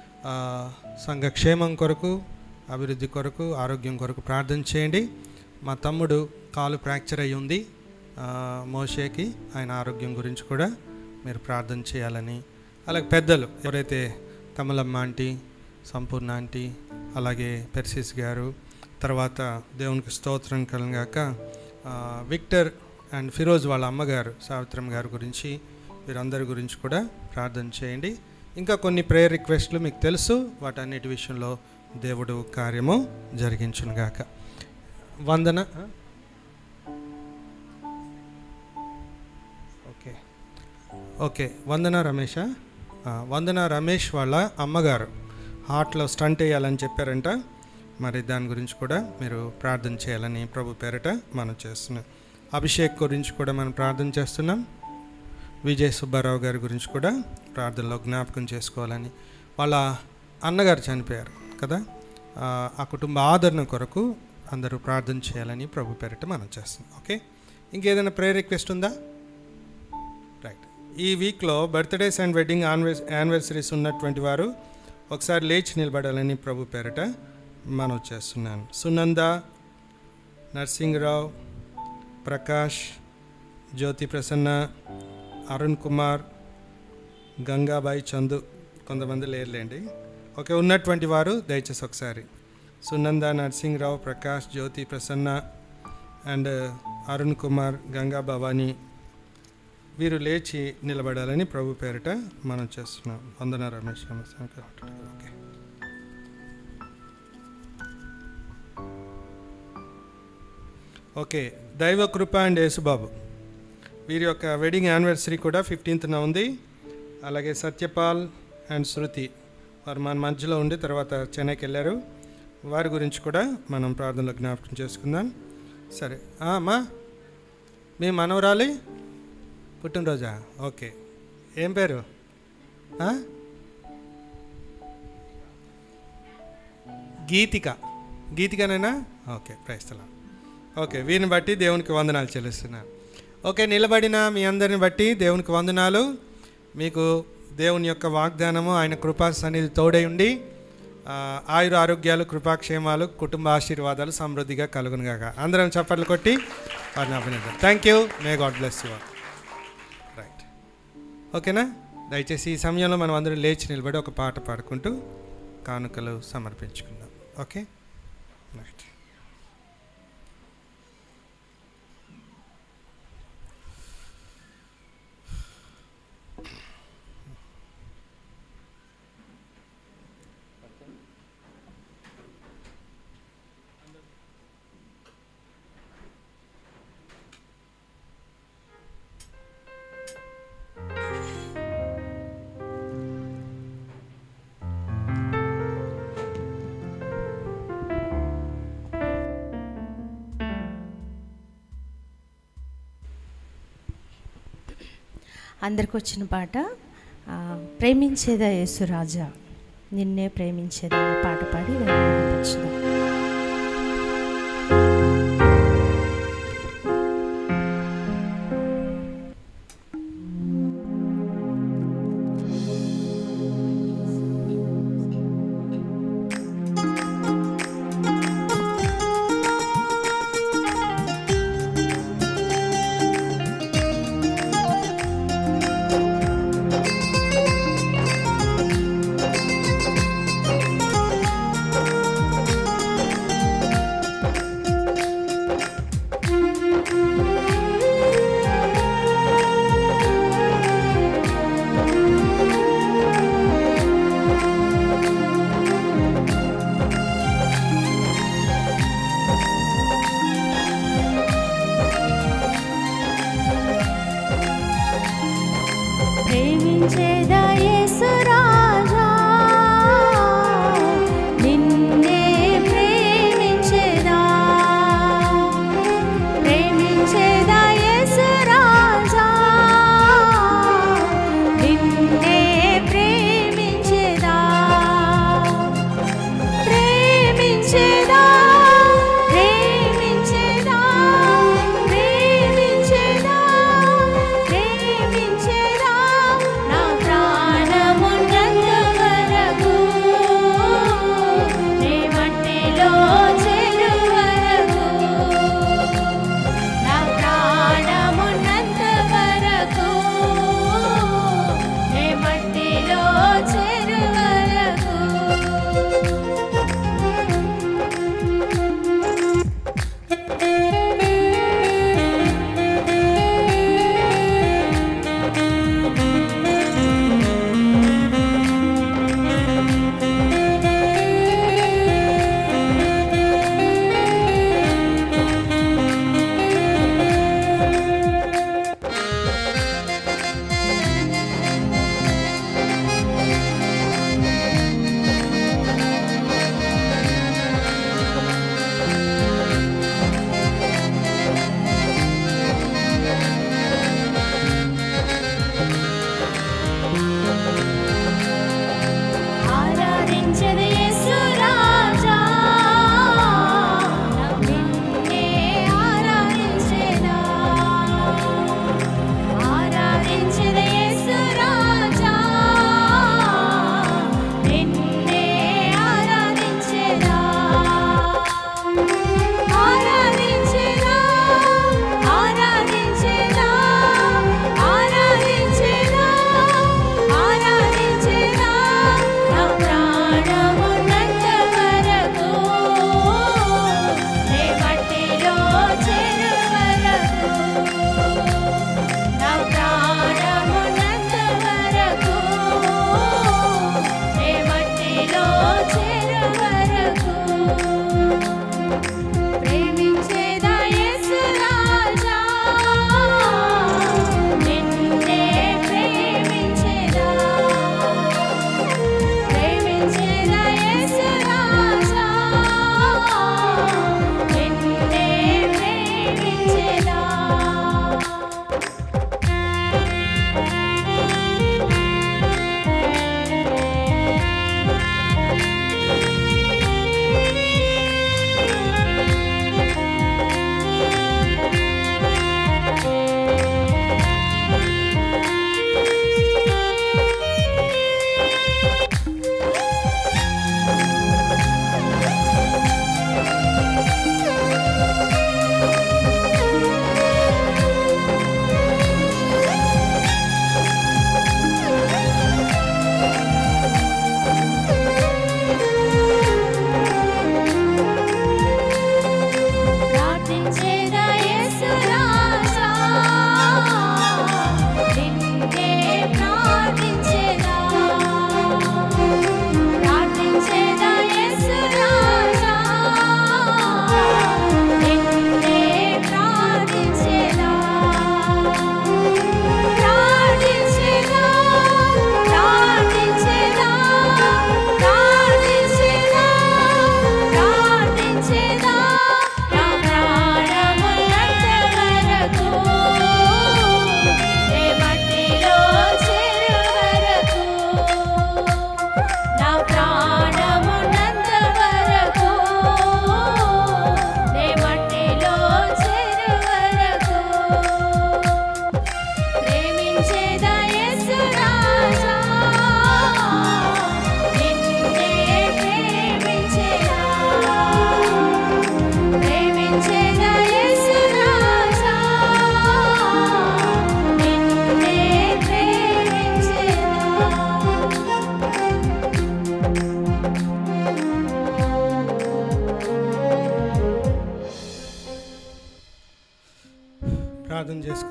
సంఘ క్షేమం కొరకు అభివృద్ధి కొరకు ఆరోగ్యం కొరకు ప్రార్థన చేయండి మా తమ్ముడు కాలు ఫ్రాక్చర్ అయి ఉంది ఆ, మోషేకి ఆయన ఆరోగ్యం గురించి కూడా మీరు ప్రార్థన చేయాలని అలాగే పెద్దలు ఎవరైతే కమలమ్మ ఆంటీ సంపూర్ణ ఆంటీ అలాగే పెర్సిస్ గారు తర్వాత దేవునికి స్తోత్రం కలగాక ఆ, విక్టర్ అండ్ ఫిరోజ్ వాళ్ళ అమ్మగారు సావిత్రమ్మ గారి గురించి వీరందరి గురించి కూడా ప్రార్థన చేయండి ఇంకా కొన్ని ప్రేయర్ రిక్వెస్ట్లు మీకు తెలుసు వాటన్నిటి విషయంలో దేవుడు కార్యము జరిగించునుగాక వందన ఆ? ఓకే ఓకే వందన రమేష ఆ, వందన రమేష్ వాళ్ళ అమ్మగారు హార్ట్లో స్టంట్ వేయాలని చెప్పారంట మరి దాని గురించి కూడా మీరు ప్రార్థన చేయాలని ప్రభు పేరట మనం చేస్తున్నాం అభిషేక్ గురించి కూడా మనం ప్రార్థన చేస్తున్నాం విజయ్ సుబ్బారావు గారి గురించి కూడా ప్రార్థనలో జ్ఞాపకం చేసుకోవాలని వాళ్ళ అన్నగారు చనిపోయారు కదా ఆ, ఆ కుటుంబ ఆదరణ కొరకు అందరూ ప్రార్థన చేయాలని ప్రభు పేరిట మనం చేస్తున్నాం ఓకే ఇంకేదైనా ప్రేయర్ రిక్వెస్ట్ ఉందా రైట్ ఈ వీక్లో బర్త్డేస్ అండ్ వెడ్డింగ్ ఆన్వర్స్ యానివర్సరీస్ ఉన్నటువంటి వారు ఒకసారి లేచి నిలబడాలని ప్రభు పేరిట మనం చేస్తున్నాను సునంద నర్సింగ్రావు ప్రకాష్ జ్యోతి ప్రసన్న అరుణ్ కుమార్ గంగాబాయి చందు కొంతమంది లేరులేండి ఓకే ఉన్నటువంటి వారు దయచేసి ఒకసారి సునంద నరసింహరావు ప్రకాష్ జ్యోతి ప్రసన్న అండ్ అరుణ్ కుమార్ గంగా భవానీ వీరు లేచి నిలబడాలని ప్రభు పేరిట మనం చేస్తున్నాం వందన రమేష్ నమస్తే ఓకే ఓకే దైవ కృప అండ్ యేసుబాబు వీరి యొక్క వెడ్డింగ్ యానివర్సరీ కూడా ఫిఫ్టీన్త్న ఉంది అలాగే సత్యపాల్ అండ్ శృతి వారు మన మధ్యలో ఉండి తర్వాత చెన్నైకి వెళ్ళారు వారి గురించి కూడా మనం ప్రార్థనలో జ్ఞాపకం చేసుకుందాం సరే ఆ, అమ్మా మీ మనవరాలి పుట్టినరోజా ఓకే ఏం పేరు ఆ? గీతిక గీతికనేనా ఓకే ప్రైస్తలా ఓకే వీరిని బట్టి దేవునికి వందనాలు చెల్లిస్తున్నాను ఓకే నిలబడిన మీ అందరిని బట్టి దేవునికి వందనాలు మీకు దేవుని యొక్క వాగ్దానము ఆయన కృపా సన్నిధి తోడై ఉండి ఆ, ఆయుర ఆరోగ్యాలు కృపాక్షేమాలు కుటుంబ ఆశీర్వాదాలు సమృద్ధిగా కలుగునుగాక అందరం చప్పట్లు కొట్టి వారిని అభినందన thank you may God bless you right ఓకేనా దయచేసి ఈ సమయంలో మనం అందరం లేచి నిలబడి ఒక పాట పాడుకుంటూ కానుకలు సమర్పించుకుందాం ఓకే రైట్ అందరికి వచ్చిన పాట ఆ, ప్రేమించేదా యేసురాజా నిన్నే ప్రేమించేదా అనే పాట పాడి వచ్చుదాం ప్రేమించేదా యేసురాజా నిన్నే ప్రేమించేదా ప్రేమించేదా యేసురాజా నిన్నే ప్రేమించేదా ప్రేమించేదా ప్రేమించేదా ప్రేమించేదా ప్రేమించేదా నా ప్రాణ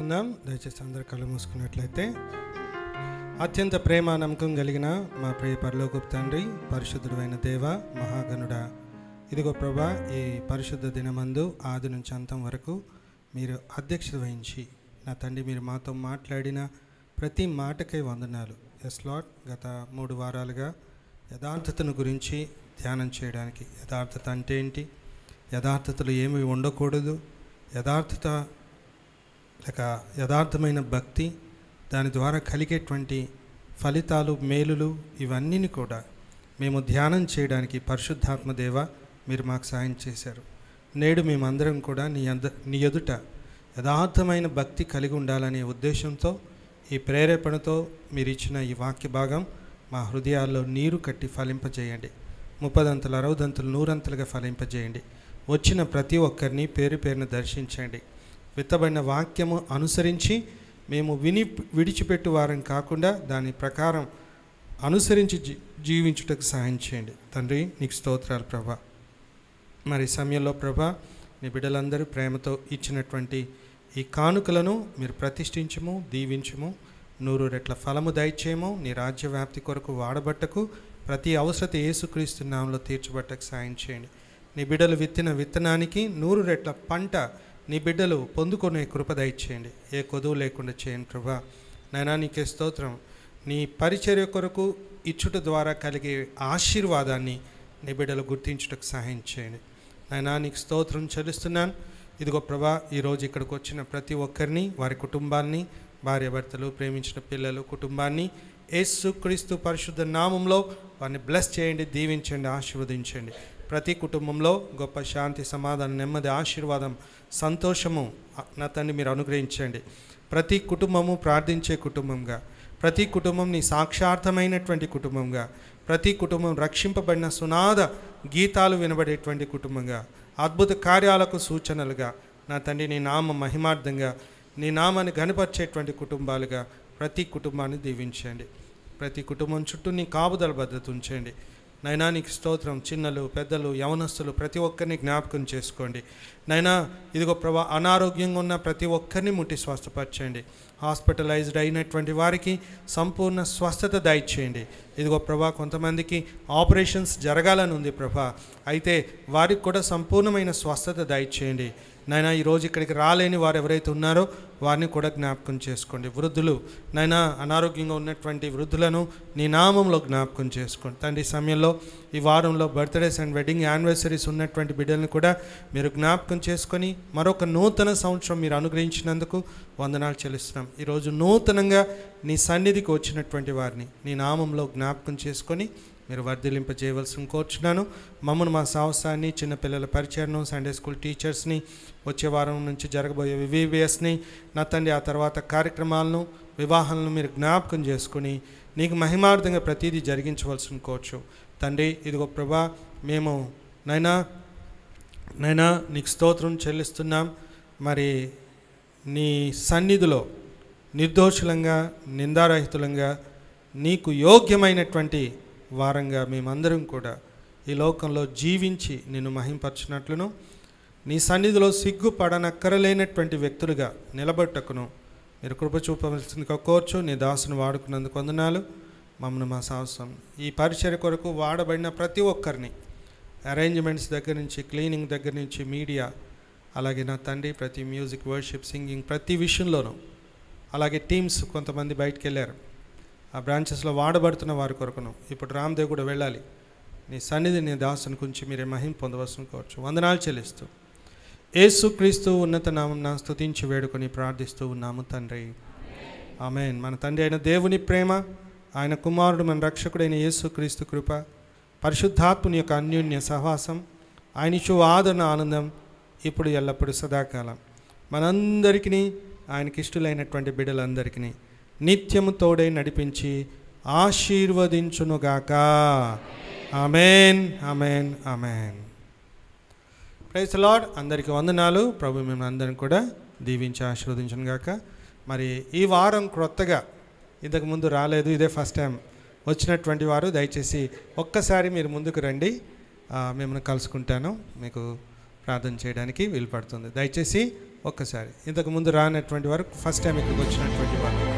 చేసుకుందాం దయచేసి అందరు కళ్ళు మూసుకున్నట్లయితే అత్యంత ప్రేమ నమ్మకం కలిగిన మా ప్రియ పరలోకపు తండ్రి పరిశుద్ధుడైన దేవ మహాగణుడ ఇదిగో ప్రభా ఈ పరిశుద్ధ దినమందు ఆది నుంచి అంతం వరకు మీరు అధ్యక్షత వహించి నా తండ్రి మీరు మాతో మాట్లాడిన ప్రతి మాటకై వందనాలు ఎస్ లాట్ గత మూడు వారాలుగా యథార్థతను గురించి ధ్యానం చేయడానికి యథార్థత అంటే ఏంటి యథార్థతలు ఏమి ఉండకూడదు యథార్థత లేక యథార్థమైన భక్తి దాని ద్వారా కలిగేటువంటి ఫలితాలు మేలులు ఇవన్నీని కూడా మేము ధ్యానం చేయడానికి పరిశుద్ధాత్మ దేవ మీరు మాకు సాయం చేశారు నేడు మేమందరం కూడా నీ అంద నీ ఎదుట యథార్థమైన భక్తి కలిగి ఉండాలనే ఉద్దేశంతో ఈ ప్రేరేపణతో మీరు ఇచ్చిన ఈ వాక్య భాగం మా హృదయాల్లో నీరు కట్టి ఫలింపజేయండి ముప్పదంతలు అరవదంతలు నూరంతలుగా ఫలింపజేయండి వచ్చిన ప్రతి ఒక్కరిని పేరు పేరును దర్శించండి విత్తబడిన వాక్యము అనుసరించి మేము విని విడిచిపెట్టు వారం కాకుండా దాని ప్రకారం అనుసరించి జీ జీవించుటకు సహాయం చేయండి తండ్రి నీకు స్తోత్రాలు ప్రభా మరి ఈ సమయంలో ప్రభా నీ బిడ్డలందరూ ప్రేమతో ఇచ్చినటువంటి ఈ కానుకలను మీరు ప్రతిష్ఠించము దీవించము నూరు రెట్ల ఫలము దయచేయము నీ రాజ్య వ్యాప్తి కొరకు వాడబట్టకు ప్రతి అవసరత యేసుక్రీస్తు నామంలో తీర్చబట్టకు సాయం చేయండి నీ బిడ్డలు విత్తిన విత్తనానికి నూరు రెట్ల పంట నీ బిడ్డలు పొందుకునే కృప దయచేయండి ఏ కొదువు లేకుండా చేయండి ప్రభా నైనా నీకే స్తోత్రం నీ పరిచర్య కొరకు ఇచ్చుట ద్వారా కలిగే ఆశీర్వాదాన్ని నీ బిడ్డలు గుర్తించుటకు సహాయం చేయండి నాయనా నీకు స్తోత్రం చెల్లిస్తున్నాను ఇదిగో ప్రభా ఈరోజు ఇక్కడికి వచ్చిన ప్రతి ఒక్కరిని వారి కుటుంబాన్ని భార్యాభర్తలు ప్రేమించిన పిల్లలు కుటుంబాన్ని యేసు క్రీస్తు పరిశుద్ధ నామంలో వారిని బ్లెస్ చేయండి దీవించండి ఆశీర్వదించండి ప్రతి కుటుంబంలో గొప్ప శాంతి సమాధానం నెమ్మది ఆశీర్వాదం సంతోషము నా తండ్రి మీరు అనుగ్రహించండి ప్రతి కుటుంబము ప్రార్థించే కుటుంబంగా ప్రతి కుటుంబం నీ సాక్షార్థమైనటువంటి కుటుంబంగా ప్రతి కుటుంబం రక్షింపబడిన సునాద గీతాలు వినబడేటువంటి కుటుంబంగా అద్భుత కార్యాలకు సూచనలుగా నా తండ్రి నీ నామ మహిమార్థంగా నీ నామాన్ని గనపరిచేటువంటి కుటుంబాలుగా ప్రతి కుటుంబాన్ని దీవించండి ప్రతి కుటుంబం చుట్టూ నీ కాపుదల భద్రత ఉంచండి నైనా నీకు స్తోత్రం చిన్నలు పెద్దలు యవనస్తులు ప్రతి ఒక్కరిని జ్ఞాపకం చేసుకోండి నైనా ఇదిగో ప్రభా అనారోగ్యంగా ఉన్న ప్రతి ఒక్కరిని ముట్టి స్వస్థపరచండి హాస్పిటలైజ్డ్ అయినటువంటి వారికి సంపూర్ణ స్వస్థత దయచేయండి ఇదిగో ప్రభా కొంతమందికి ఆపరేషన్స్ జరగాలని ఉంది ప్రభా అయితే వారికి కూడా సంపూర్ణమైన స్వస్థత దయచేయండి నాయన ఈరోజు ఇక్కడికి రాలేని వారు ఎవరైతే ఉన్నారో వారిని కూడా జ్ఞాపకం చేసుకోండి వృద్ధులు నాయన అనారోగ్యంగా ఉన్నటువంటి వృద్ధులను నీ నామంలో జ్ఞాపకం చేసుకోండి తండ్రి సమయంలో ఈ వారంలో బర్త్డేస్ అండ్ వెడ్డింగ్ యానివర్సరీస్ ఉన్నటువంటి బిడ్డలను కూడా మీరు జ్ఞాపకం చేసుకొని మరొక నూతన సంవత్సరం మీరు అనుగ్రహించినందుకు వందనాలు చెల్లిస్తున్నాం ఈరోజు నూతనంగా నీ సన్నిధికి వచ్చినటువంటి వారిని నీ నామంలో జ్ఞాపకం చేసుకొని మీరు వర్ధిలింపజేయవలసిన కోరుచున్నాను మమ్మల్ని మా సాహసాన్ని చిన్నపిల్లల పరిచయను సండే స్కూల్ టీచర్స్ని వచ్చే వారం నుంచి జరగబోయే వివిబిఎస్ని నా తండ్రి ఆ తర్వాత కార్యక్రమాలను వివాహాలను మీరు జ్ఞాపకం చేసుకుని నీకు మహిమార్థంగా ప్రతిదీ జరిగించవలసిన కోర్చు తండ్రి ఇదిగో ప్రభా మేము నైనా నైనా నీకు స్తోత్రం చెల్లిస్తున్నాం మరి నీ సన్నిధిలో నిర్దోషులంగా నిందారహితులంగా నీకు యోగ్యమైనటువంటి వారంగా మేమందరం కూడా ఈ లోకంలో జీవించి నిన్ను మహింపరచినట్లును నీ సన్నిధిలో సిగ్గుపడనక్కరలేనటువంటి వ్యక్తులుగా నిలబట్టకును మీరు కృప చూపవలసిందిగా కోర్చు నీ దాసును వాడుకున్నందుకు వందనాలు మమ్మల్ని మా సాహసం ఈ పరిచయ కొరకు వాడబడిన ప్రతి ఒక్కరిని అరేంజ్మెంట్స్ దగ్గర నుంచి క్లీనింగ్ దగ్గర నుంచి మీడియా అలాగే నా తండ్రి ప్రతి మ్యూజిక్ వర్షిప్ సింగింగ్ ప్రతి విషయంలోనూ అలాగే టీమ్స్ కొంతమంది బయటికి వెళ్ళారు ఆ బ్రాంచెస్లో వాడబడుతున్న వారి కొరకును ఇప్పుడు రామ్దేవ్ కూడా వెళ్ళాలి నీ సన్నిధి నీ దాసుని గురించి మీరే మహిం పొందవలసిన కోవచ్చు వందనాలు చెల్లిస్తూ యేసు క్రీస్తు ఉన్నత నామం నా స్తుతించి వేడుకొని ప్రార్థిస్తూ ఉన్నాము తండ్రి ఆమెన్ మన తండ్రి అయిన దేవుని ప్రేమ ఆయన కుమారుడు మన రక్షకుడైన యేసు క్రీస్తు కృప పరిశుద్ధాత్ముని యొక్క అన్యోన్య సహవాసం ఆయన ఇచ్చు ఆదరణ ఆనందం ఇప్పుడు ఎల్లప్పుడూ సదాకాలం మనందరికీ ఆయనకి ఇష్టలైనటువంటి బిడ్డలందరికీ నిత్యము తోడై నడిపించి ఆశీర్వదించునుగాక amen amen amen praise Lord అందరికీ వందనాలు ప్రభు మేము అందరం కూడా దీవించి ఆశీర్వదించను గాక మరి ఈ వారం క్రొత్తగా ఇంతకు ముందు రాలేదు ఇదే ఫస్ట్ టైం వచ్చినటువంటి వారు దయచేసి ఒక్కసారి మీరు ముందుకు రండి ఆ, మిమ్మల్ని కలుసుకుంటాను మీకు ప్రార్థన చేయడానికి వీలు పడుతుంది దయచేసి ఒక్కసారి ఇంతకు ముందు రానటువంటి వారు ఫస్ట్ టైం ఇక్కడికి వచ్చినటువంటి వారు